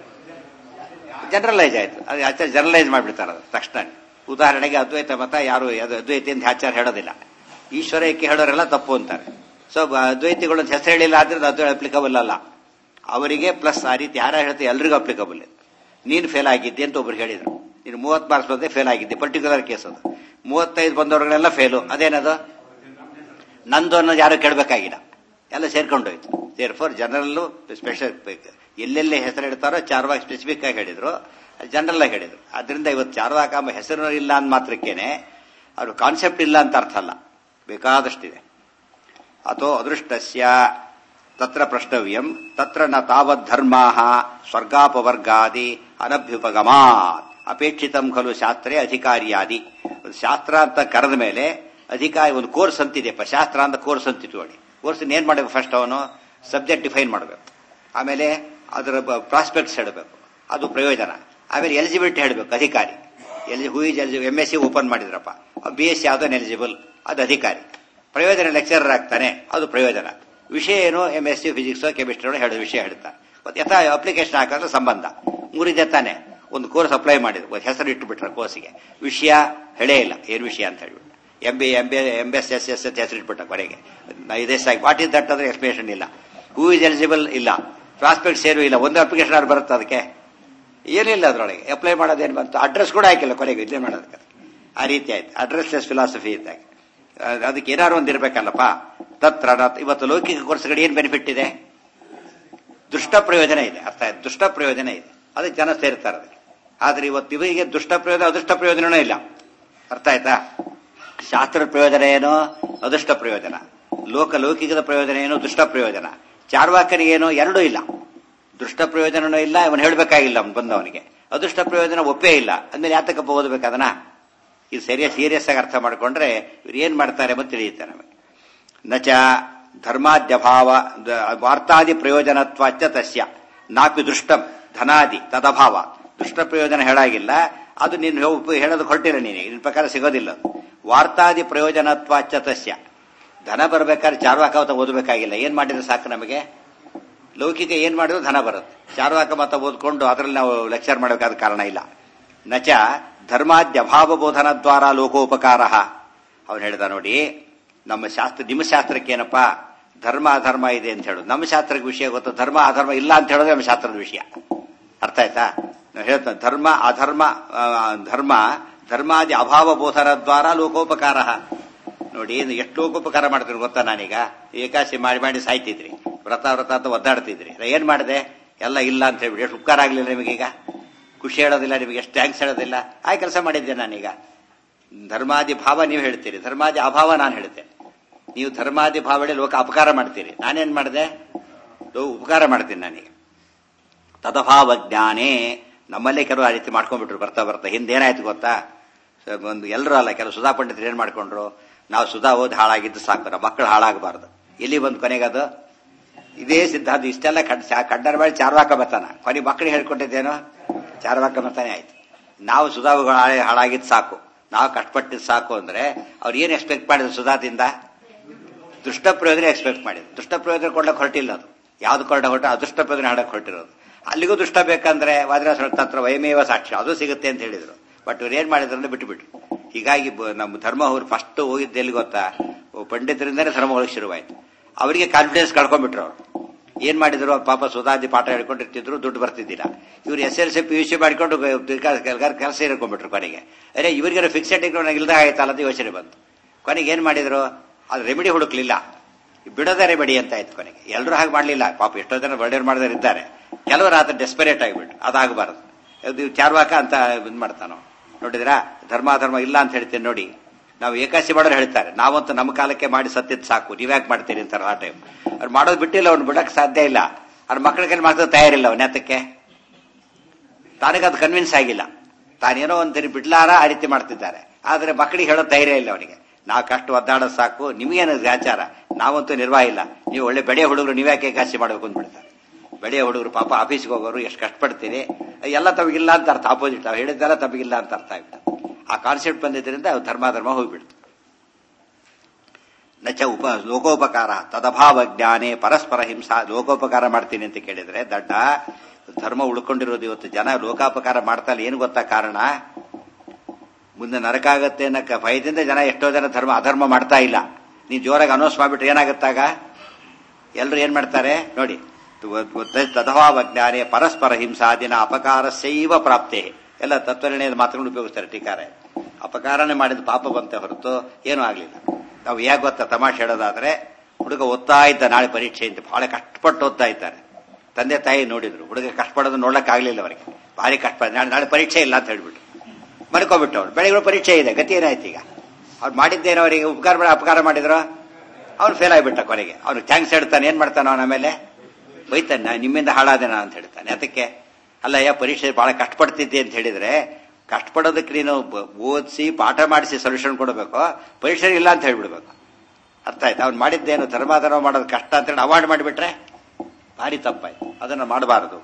ಜನರಲೈಸ್ ಆಯ್ತು ಅದು ಆಚಾರ ಜನರಲೈಸ್ ಮಾಡಿಬಿಡ್ತಾರೆ ಅದು ತಕ್ಷಣ ಉದಾಹರಣೆಗೆ ಅದ್ವೈತ ಮತ ಯಾರು ಅದು ಅದ್ವೈತಿ ಅಂತ ಆಚಾರ ಹೇಳೋದಿಲ್ಲ ಈಶ್ವರಕ್ಕೆ ಹೇಳೋರೆಲ್ಲ ತಪ್ಪು ಅಂತಾರೆ ಸೊ ಅದ್ವೈತಿಗಳು ಅಂತ ಹೆಸರು ಹೇಳಿಲ್ಲ ಆದ್ರೆ ಅದು ಅಪ್ಲಿಕಬಲ್ ಅಲ್ಲ ಅವರಿಗೆ ಪ್ಲಸ್ ಆ ರೀತಿ ಯಾರು ಹೇಳ್ತಾರೆ ಎಲ್ರಿಗೂ ಅಪ್ಲಿಕಬಲ್ ನೀನು ಫೇಲ್ ಆಗಿದ್ದೆ ಅಂತ ಒಬ್ರು ಹೇಳಿದ್ರು ನೀನು ಮೂವತ್ ಮಾರ್ಕ್ಸ್ ಬಂದೆ ಫೇಲ್ ಆಗಿದ್ದೆ ಪರ್ಟಿಕ್ಯುಲರ್ ಕೇಸ್ ಅದು ಮೂವತ್ತೈದು ಬಂದವ್ರಿಗೆಲ್ಲ ಫೇಲು ಅದೇನದು ನಂದು ಅನ್ನೋದು ಯಾರು ಕೇಳಬೇಕಾಗಿಲ್ಲ ಎಲ್ಲ ಸೇರ್ಕೊಂಡೋಯ್ತು ದೇರ್ ಫಾರ್ ಜನರಲ್ಲು ಸ್ಪೆಷಲ್ ಎಲ್ಲೆಲ್ಲಿ ಹೆಸರು ಇಡ್ತಾರೋ ಚಾರ್ವಾಕ್ ಸ್ಪೆಸಿಫಿಕ್ ಆಗಿ ಹೇಳಿದ್ರು ಜನರಲ್ ಆಗಿ ಹೇಳಿದ್ರು ಅದರಿಂದ ಇವತ್ತು ಚಾರ್ವಾಕ ಎಂಬ ಹೆಸರು ಇಲ್ಲ ಅಂದ ಮಾತ್ರಕ್ಕೇನೆ ಅವ್ರ ಕಾನ್ಸೆಪ್ಟ್ ಇಲ್ಲ ಅಂತ ಅರ್ಥ ಅಲ್ಲ ಬೇಕಾದಷ್ಟಿದೆ ಅಥೋ ಅದೃಷ್ಟಸ್ಯ ತತ್ರ ಪ್ರಷ್ಟವ್ಯಂ ತತ್ರ ನ ತಾವತ್ ಧರ್ಮಾ ಸ್ವರ್ಗಾಪವರ್ಗಾದಿ ಅನಭ್ಯುಪಗಮಾತ್ ಅಪೇಕ್ಷಿತಂ ಖಲು ಶಾಸ್ತ್ರೇ ಅಧಿಕಾರಿಯಾದಿ ಒಂದು ಶಾಸ್ತ್ರ ಅಂತ ಕರೆದ ಮೇಲೆ ಅಧಿಕಾರಿ ಒಂದು ಕೋರ್ಸ್ ಅಂತಿದೆಯಪ್ಪ ಶಾಸ್ತ್ರ ಅಂತ ಕೋರ್ಸ್ ಅಂತಿತ್ತು ನೋಡಿ ಕೋರ್ಸ್ ಏನ್ ಮಾಡಬೇಕು ಫಸ್ಟ್ ಅವನು ಸಬ್ಜೆಕ್ಟ್ ಡಿಫೈನ್ ಮಾಡಬೇಕು ಆಮೇಲೆ ಅದರ ಪ್ರಾಸ್ಪೆಕ್ಟ್ಸ್ ಹೇಳಬೇಕು ಅದು ಪ್ರಯೋಜನ ಆಮೇಲೆ ಎಲಿಜಿಬಿಲಿಟಿ ಹೇಳಬೇಕು ಅಧಿಕಾರಿ ಎಲ್ಲಿ who is eligible M S C open ಮಾಡಿದ್ರಪ್ಪ ಬಿ ಎಸ್ ಸಿ ಯಾವ್ದನ್ ಎಲಿಜಿಬಲ್ ಅದು ಅಧಿಕಾರಿ ಪ್ರಯೋಜನ ಲೆಕ್ಚರರ್ ಆಗ್ತಾನೆ ಅದು ಪ್ರಯೋಜನ ವಿಷಯ ಏನು M S C physics chemistry ಹೇಳೋ ವಿಷಯ ಹೇಳ್ತಾರೆ ಮತ್ತೆ ಯಥಾ ಅಪ್ಲಿಕೇಶನ್ ಹಾಕಿದ್ರೆ ಸಂಬಂಧ ಮೂರಿದೆ ತಾನೆ ಒಂದು ಕೋರ್ಸ್ ಅಪ್ಲೈ ಮಾಡಿದ್ರು ಒಂದು ಹೆಸರು ಇಟ್ಟುಬಿಟ್ರೆ ಕೋರ್ಸಿಗೆ ವಿಷಯ ಹೇಳೇ ಇಲ್ಲ ಏನು ವಿಷಯ ಅಂತ ಹೇಳ್ಬಿಟ್ಟು M B M B M S S S ಅಂತ ಹೆಸರು ಇಟ್ಬಿಟ್ಟ ಕೊನೆಗೆ ಇದೇ ಸಾಗಿ ವಾಟ್ ಇಸ್ ದಟ್ ಅಂದ್ರೆ ಎಕ್ಸ್ಪ್ಲೇಷನ್ ಇಲ್ಲ ಹೂ ಇಸ್ ಎಲಿಜಿಬಲ್ ಇಲ್ಲ ಪ್ರಾಸ್ಪೆಕ್ಟ್ಸ್ ಏನು ಇಲ್ಲ ಒಂದು ಅಪ್ಲಿಕೇಶನ್ ಆದ್ರು ಬರುತ್ತೆ ಅದಕ್ಕೆ ಏನಿಲ್ಲ ಅದರೊಳಗೆ ಅಪ್ಲೈ ಮಾಡೋದೇನು ಬಂತು ಅಡ್ರೆಸ್ ಕೂಡ ಹಾಕಿಲ್ಲ ಕೊನೆಗೆ ಇದೇ ಮಾಡೋದಕ್ಕೆ ಆ ರೀತಿ ಆಯ್ತು ಅಡ್ರೆಸ್ಲೆಸ್ ಫಿಲಾಸಫಿ ಇದ್ದಾಗ ಅಹ್ ಅದಕ್ಕೆ ಏನಾದ್ರು ಒಂದು ಇರಬೇಕಲ್ಲಪ್ಪ ತತ್ರ ನ- ಇವತ್ತು ಲೌಕಿಕ ಕೋರ್ಸ್ಗಳು ಏನು ಬೆನಿಫಿಟ್ ಇದೆ ದುಷ್ಟ ಪ್ರಯೋಜನ ಇದೆ ಅರ್ಥ ಆಯ್ತು ದುಷ್ಟ ಪ್ರಯೋಜನ ಇದೆ ಅದಕ್ಕೆ ಜನ ಸೇರ್ತಾರೆ ಅದಕ್ಕೆ ಆದ್ರೆ ಇವತ್ತು ಇವರಿಗೆ ದುಷ್ಟ ಪ್ರಯೋಜನ ಅದೃಷ್ಟ ಪ್ರಯೋಜನವೂ ಇಲ್ಲ ಅರ್ಥ ಆಯ್ತಾ ಶಾಸ್ತ್ರದ ಪ್ರಯೋಜನ ಏನು ಅದೃಷ್ಟ ಪ್ರಯೋಜನ ಲೋಕ ಲೌಕಿಕದ ಪ್ರಯೋಜನ ಏನು ದುಷ್ಟ ಪ್ರಯೋಜನ ಚಾರ್ವಾಕನಿಗೆ ಏನು ಎರಡೂ ಇಲ್ಲ ದುಷ್ಟ ಪ್ರಯೋಜನನೂ ಇಲ್ಲ ಅವನು ಹೇಳಬೇಕಾಗಿಲ್ಲ ಅವ್ನು ಬಂದವನಿಗೆ ಅದೃಷ್ಟ ಪ್ರಯೋಜನ ಒಪ್ಪೇ ಇಲ್ಲ ಅಂದ್ಮೇಲೆ ಯಾತಕಪ್ಪ ಓದಬೇಕು ಅದನ್ನ ಇದು ಸರಿಯಾಗಿ ಸೀರಿಯಸ್ ಆಗಿ ಅರ್ಥ ಮಾಡ್ಕೊಂಡ್ರೆ ಇವ್ರು ಏನ್ ಮಾಡ್ತಾರೆ ಅಂತ ತಿಳಿಯುತ್ತೆ ನಮಗೆ ನಚ ಧರ್ಮಾದ್ಯಭಾವ ದ- ವಾರ್ತಾದಿ ಪ್ರಯೋಜನತ್ವಾಚ ತಸ್ಯ ನಾಪಿ ದೃಷ್ಟಂ ಧನಾದಿ ತದಭಾವ ದುಷ್ಟ ಪ್ರಯೋಜನ ಹೇಳಾಗಿಲ್ಲ ಅದು ನೀನು ಹೇ- ಹೇಳೋದಕ್ಕೆ ಹೊರಟಿಲ್ಲ ನೀನು ನಿನ್ನ ಪ್ರಕಾರ ಸಿಗೋದಿಲ್ಲ ಅದು. ವಾರ್ತಾದಿ ಪ್ರಯೋಜನತ್ವಾಚ ತಸ್ಯ ಧನ ಬರ್ಬೇಕಾದ್ರೆ ಚಾರ್ವಾಕಾವತ ಓದಬೇಕಾಗಿಲ್ಲ ಏನ್ ಮಾಡಿದ್ರೆ ಸಾಕು ನಮಗೆ ಲೌಕಿಕ ಏನ್ ಮಾಡಿದ್ರು ಧನ ಬರುತ್ತೆ ಚಾರ್ವಾಕ ಮತ ಓದ್ಕೊಂಡು ಅದರಲ್ಲಿ ನಾವು ಲೆಕ್ಚರ್ ಮಾಡಬೇಕಾದ ಕಾರಣ ಇಲ್ಲ ನಚ ಧರ್ಮಾದ್ಯಭಾವ ಬೋಧನ ದ್ವಾರ ಲೋಕೋಪಕಾರ ಅವನು ಹೇಳಿದ ನೋಡಿ ನಮ್ಮ ಶಾಸ್ತ್ರ ನಿಮ್ಮ ಶಾಸ್ತ್ರಕ್ಕೆ ಏನಪ್ಪಾ ಧರ್ಮ ಅಧರ್ಮ ಇದೆ ಅಂತ ಹೇಳೋದು ನಮ್ಮ ಶಾಸ್ತ್ರಕ್ಕೆ ವಿಷಯ ಗೊತ್ತು ಧರ್ಮ ಅಧರ್ಮ ಇಲ್ಲ ಅಂತ ಹೇಳೋದು ನಮ್ಮ ಶಾಸ್ತ್ರದ ವಿಷಯ ಅರ್ಥ ಆಯ್ತಾ ನಾವು ಹೇಳ್ತಾ ಧರ್ಮ ಅಧರ್ಮ ಆ, ಧರ್ಮ ಧರ್ಮಾದಿ ಅಭಾವ ಬೋಧನ ದ್ವಾರ ಲೋಕೋಪಕಾರ ನೋಡಿ ಇದು ಎಷ್ಟು ಲೋಕೋಪಕಾರ ಮಾಡ್ತೀರಿ ಗೊತ್ತಾ ನಾನೀಗ ಏಕಾಶಿ ಮಾಡಿ ಮಾಡಿ ಸಾಯ್ತಿದ್ರಿ ವ್ರತ ವ್ರತ ಅಂತ ಒದ್ದಾಡ್ತಿದ್ರಿ ನಾ ಏನ್ ಮಾಡಿದೆ ಎಲ್ಲ ಇಲ್ಲ ಅಂತ ಹೇಳ್ಬಿಡಿ ಎಷ್ಟು ಉಪಕಾರ ಆಗ್ಲಿಲ್ಲ ನಿಮಗೀಗ ಖುಷಿ ಹೇಳೋದಿಲ್ಲ ನಿಮಗೆ ಎಷ್ಟು ಥ್ಯಾಂಕ್ಸ್ ಹೇಳೋದಿಲ್ಲ ಆ ಕೆಲಸ ಮಾಡಿದ್ದೆ ನಾನೀಗ ಧರ್ಮಾದಿ ಭಾವ ನೀವು ಹೇಳ್ತೀರಿ ಧರ್ಮಾದಿ ಅಭಾವ ನಾನು ಹೇಳ್ತೇನೆ ನೀವು ಧರ್ಮಾದಿ ಭಾವಡೆ ಲೋಕ ಅಪಕಾರ ಮಾಡ್ತೀರಿ ನಾನೇನ್ ಮಾಡಿದೆ ಲೋ- ಉಪಕಾರ ಮಾಡ್ತೀನಿ ನಾನೀಗ ತದಭಾವ ಜ್ಞಾನೇ ನಮ್ಮಲ್ಲೇ ಕೆಲವು ಆ ರೀತಿ ಮಾಡ್ಕೊಂಡ್ಬಿಟ್ರು ಬರ್ತಾ ಬರ್ತಾ ಹಿಂದೆ ಏನಾಯ್ತು ಗೊತ್ತಾ ಸ- ಒಂದು ಎಲ್ಲರೂ ಅಲ್ಲ ಕೆಲವು ಸುಧಾ ಪಂಡಿತರು ಏನ್ ಮಾಡ್ಕೊಂಡ್ರು ನಾವು ಸುಧಾ ಓದಿ ಹಾಳಾಗಿದ್ದು ಸಾಕು ನಮ್ಮ ಮಕ್ಕಳು ಹಾಳಾಗಬಾರ್ದು ಎಲ್ಲಿ ಬಂದು ಕೊನೆಗದು ಇದೇ ಸಿದ್ಧಾಂತ ಇಷ್ಟೆಲ್ಲ ಕಡ್ ಕಡ್ಡರ ಮಾಡಿ ಚಾರ್ವಾಕ ಬತ್ತಾನ ಕೊನೆ ಮಕ್ಕಳಿಗೆ ಹೇಳ್ಕೊಟ್ಟಿದ್ದೇನೋ ಚಾರ್ವಾಕ ಬತ್ತಾನೆ ಆಯ್ತು ನಾವು ಸುಧಾವುಗಳು ಹಾಳಾಗಿ ಹಾಳಾಗಿದ್ದು ಸಾಕು ನಾವು ಕಷ್ಟಪಟ್ಟಿದ್ದು ಸಾಕು ಅಂದ್ರೆ ಅವ್ರು ಏನ್ ಎಕ್ಸ್ಪೆಕ್ಟ್ ಮಾಡಿದ್ರು ಸುಧಾದಿಂದ ದುಷ್ಟ ಪ್ರಯೋಜನ ಎಕ್ಸ್ಪೆಕ್ಟ್ ಮಾಡಿದ್ರು ದುಷ್ಟ ಪ್ರಯೋಜನ ಕೊಡ್ಲಕ್ಕೆ ಹೊರಟಿಲ್ಲ ಅದು ಯಾವ್ದು ಕೊರಟ ಹೊರಟ ಅದೃಷ್ಟ ಪ್ರಯೋಜನ ಹಾಡಕ್ಕೆ ಹೊರಟಿರೋದು ಅಲ್ಲಿಗೂ ದುಷ್ಟ ಬೇಕಂದ್ರೆ ವಾದ್ರಾಸ ತತ್ರ ವಯಮೇವ ಸಾಕ್ಷಿ ಅದು ಸಿಗುತ್ತೆ ಅಂತ ಹೇಳಿದ್ರು ಬಟ್ ಇವ್ರು ಏನ್ ಮಾಡಿದ್ರು ಅಂದ್ರೆ ಬಿಟ್ಟುಬಿಟ್ರು ಹೀಗಾಗಿ ಬ- ನಮ್ಮ ಧರ್ಮ ಅವ್ರು ಫಸ್ಟ್ ಹೋಗಿದ್ದು ಎಲ್ಲಿ ಗೊತ್ತಾ ಒಬ್ಬ ಪಂಡಿತರಿಂದನೇ ಧರ್ಮ ಹೋಗಕ್ಕೆ ಶುರುವಾಯ್ತು ಅವರಿಗೆ ಕಾನ್ಫಿಡೆನ್ಸ್ ಕಳ್ಕೊಂಡ್ಬಿಟ್ರು ಅವ್ರು ಏನ್ ಮಾಡಿದ್ರು ಅವ್ರ ಪಾಪ ಸುಧಾದಿ ಪಾಠ ಹೇಳ್ಕೊಂಡಿರ್ತಿದ್ರು ದುಡ್ಡು ಬರ್ತಿದ್ದಿಲ್ಲ ಇವ್ರು S L C P U C ಮಾಡ್ಕೊಂಡು ಕೆಲಸ ಸೇರ್ಕೊಂಡ್ಬಿಟ್ರು ಕೊನೆಗೆ ಅರೆ ಇವರಿಗೆ ಫಿಕ್ಸೆಡ್ ಇನ್ಕಮ್ ಇಲ್ದಾಗ ಆಯ್ತಲ್ಲ ಅಂತ ಯೋಚನೆ ಬಂತು ಕೊನೆಗೆ ಏನ್ ಮಾಡಿದ್ರು ಅದು ರೆಮಿಡಿ ಹುಡುಕ್ಲಿಲ್ಲ ಬಿಡೋದೇ ರೆಮಿಡಿ ಅಂತ ಆಯ್ತು ಕೊನೆಗೆ ಎಲ್ಲರೂ ಹಾಗೆ ಮಾಡ್ಲಿಲ್ಲ ಪಾಪ ಎಷ್ಟೋ ಜನ ಬರ್ಡೇರ್ ಮಾಡಿದವರು ಇದ್ದಾರೆ ಕೆಲವರು ಆತ ಡೆಸ್ಪರೇಟ್ ಆಗಿಬಿಟ್ಟು ಅದಾಗಬಾರದು ಅದು ಚಾರ್ವಾಕ ಅಂತ ಇದು ಮಾಡ್ತಾನೋ ನೋಡಿದ್ರಾ ಧರ್ಮಾಧರ್ಮ ಇಲ್ಲ ಅಂತ ಹೇಳ್ತೇನೆ ನೋಡಿ ನಾವು ಏಕಾಸಿ ಮಾಡೋರು ಹೇಳ್ತಾರೆ ನಾವಂತೂ ನಮ್ಮ ಕಾಲಕ್ಕೆ ಮಾಡಿ ಸತ್ತಿದ್ ಸಾಕು ನೀವ್ಯಾಕೆ ಮಾಡ್ತೀರಿ ಅಂತಾರೆ ಆ ಟೈಮ್ ಅವ್ರು ಮಾಡೋದು ಬಿಟ್ಟಿಲ್ಲ ಅವ್ನು ಬಿಡಕ್ಕೆ ಸಾಧ್ಯ ಇಲ್ಲ ಅವ್ರ ಮಕ್ಕಳ ಕೈಲಿ ಮಾಡ್ತಾರೆ ತಯಾರಿಲ್ಲ ಅವ್ನ ಯಾತಕ್ಕೆ ತಾನಿಗದು ಕನ್ವಿನ್ಸ್ ಆಗಿಲ್ಲ ತಾನೇನೋ ಒಂದ್ಸರಿ ಬಿಡ್ಲಾರ ಆ ರೀತಿ ಮಾಡ್ತಿದ್ದಾರೆ ಆದ್ರೆ ಮಕ್ಕಳಿಗೆ ಹೇಳೋ ಧೈರ್ಯ ಇಲ್ಲ ಅವನಿಗೆ ನಾವು ಕಷ್ಟ ಒದ್ದಾಡೋದು ಸಾಕು ನಿಮಗೇನು ಆಚಾರ ನಾವಂತೂ ನಿರ್ವಾಹ ಇಲ್ಲ ನೀವು ಒಳ್ಳೆ ಬೆಳೆಯ ಹುಡುಗರು ನೀವ್ಯಾಕೆ ಏಕಾಸಿ ಮಾಡಬೇಕು ಅಂದ್ಬಿಡ್ತಾರೆ ಬೆಳೆಯ ಹುಡುಗರು ಪಾಪ ಆಫೀಸ್ಗೆ ಹೋಗೋರು ಎಷ್ಟು ಕಷ್ಟಪಡ್ತೀರಿ ಎಲ್ಲ ತಮಗಿಲ್ಲ ಅಂತ ಅರ್ಥ ಆಪೋಸಿಟ್ ನಾವು ಹೇಳಿದ್ದೆಲ್ಲ ತಮಗಿಲ್ಲ ಅಂತ ಅರ್ಥ ಆಗ್ಬಿಟ್ಟು ಆ ಕಾನ್ಸೆಪ್ಟ್ ಬಂದಿದ್ದರಿಂದ ಅವು ಧರ್ಮಾಧರ್ಮ ಹೋಗ್ಬಿಡ್ತು ನಚ ಉಪ ಲೋಕೋಪಕಾರ ತದಭಾವ ಜ್ಞಾನೇ ಪರಸ್ಪರ ಹಿಂಸಾ ಲೋಕೋಪಕಾರ ಮಾಡ್ತೀನಿ ಅಂತ ಕೇಳಿದ್ರೆ ದಡ್ಡ ಧರ್ಮ ಉಳ್ಕೊಂಡಿರೋದು ಇವತ್ತು ಜನ ಲೋಕಾಪಕಾರ ಮಾಡ್ತಾರೆ ಏನು ಗೊತ್ತಾ ಕಾರಣ ಮುಂದೆ ನರಕ ಆಗತ್ತೆ ಅನ್ನೋ ಭಯದಿಂದ ಜನ ಎಷ್ಟೋ ಜನ ಧರ್ಮ ಅಧರ್ಮ ಮಾಡ್ತಾ ಇಲ್ಲ ನೀವು ಜೋರಾಗಿ ಅನೌನ್ಸ್ ಮಾಡ್ಬಿಟ್ರೆ ಏನಾಗುತ್ತಾಗ ಎಲ್ಲರೂ ಏನ್ ಮಾಡ್ತಾರೆ ನೋಡಿ ತದಭಾವ ಜ್ಞಾನೇ ಪರಸ್ಪರ ಹಿಂಸಾದಿನ ಅಪಕಾರ ಶೈವ ಪ್ರಾಪ್ತೆ ಎಲ್ಲ ತತ್ವನಿರ್ಣಯದ ಮಾತುಗಳು ಉಪಯೋಗಿಸ್ತಾರೆ ಟೀಕಾರೆ ಅಪಕಾರನೇ ಮಾಡಿದ ಪಾಪ ಬಂತೆ ಹೊರತು ಏನೂ ಆಗ್ಲಿಲ್ಲ ನಾವು ಹೇಗೆ ಗೊತ್ತಾ ತಮಾಷೆ ಹೇಳೋದಾದ್ರೆ ಹುಡುಗ ಓದ್ತಾ ಇದ್ದ ನಾಳೆ ಪರೀಕ್ಷೆ ಅಂತ ಬಹಳ ಕಷ್ಟಪಟ್ಟು ಓದ್ತಾ ಇದ್ದಾರೆ ತಂದೆ ತಾಯಿ ನೋಡಿದ್ರು ಹುಡುಗ ಕಷ್ಟಪಡೋದು ನೋಡಕ್ ಆಗ್ಲಿಲ್ಲ ಅವರಿಗೆ ಭಾರಿ ಕಷ್ಟಪಡ ನಾಳೆ ನಾಳೆ ಪರೀಕ್ಷೆ ಇಲ್ಲ ಅಂತ ಹೇಳ್ಬಿಟ್ಟು ಮರ್ಕೊಬಿಟ್ಟು ಅವ್ರು ಬೆಳಗ್ಗೆ ಪರೀಕ್ಷೆ ಇದೆ ಗತಿ ಏನಾಯ್ತು ಈಗ ಅವ್ರು ಮಾಡಿದ್ದೇನೋ ಅವರಿಗೆ ಉಪಕಾರ ಮಾಡಿ ಅಪಕಾರ ಮಾಡಿದ್ರು ಅವ್ನು ಫೇಲ್ ಆಗಿಬಿಟ್ಟ ಕೊನೆಗೆ ಅವ್ನು ಥ್ಯಾಂಕ್ಸ್ ಹೇಳ್ತಾನೆ ಏನ್ ಮಾಡ್ತಾನೆ ಅವನ ಆಮೇಲೆ ಬೈತಾನೆ ನಿಮ್ಮಿಂದ ಹಾಳಾದೇನ ಅಂತ ಹೇಳ್ತಾನೆ ಅದಕ್ಕೆ ಅಲ್ಲ ಯಾ ಪರೀಕ್ಷೆ ಬಹಳ ಕಷ್ಟಪಡ್ತಿದ್ದೆ ಅಂತ ಹೇಳಿದ್ರೆ ಕಷ್ಟಪಡೋದಕ್ಕೆ ನೀನು ಓದಿಸಿ ಪಾಠ ಮಾಡಿಸಿ ಸೊಲ್ಯೂಷನ್ ಕೊಡಬೇಕು ಪರೀಕ್ಷೆ ಇಲ್ಲ ಅಂತ ಹೇಳ್ಬಿಡ್ಬೇಕು ಅರ್ಥ ಆಯ್ತು ಅವ್ನು ಮಾಡಿದ್ದೇನು ಧರ್ಮಾಧರ್ಮ ಮಾಡೋದು ಕಷ್ಟ ಅಂತ ಹೇಳಿ ಅವಾಯ್ಡ್ ಮಾಡಿಬಿಟ್ರೆ ಭಾರಿ ತಪ್ಪಾಯ್ತು ಅದನ್ನು ಮಾಡಬಾರದು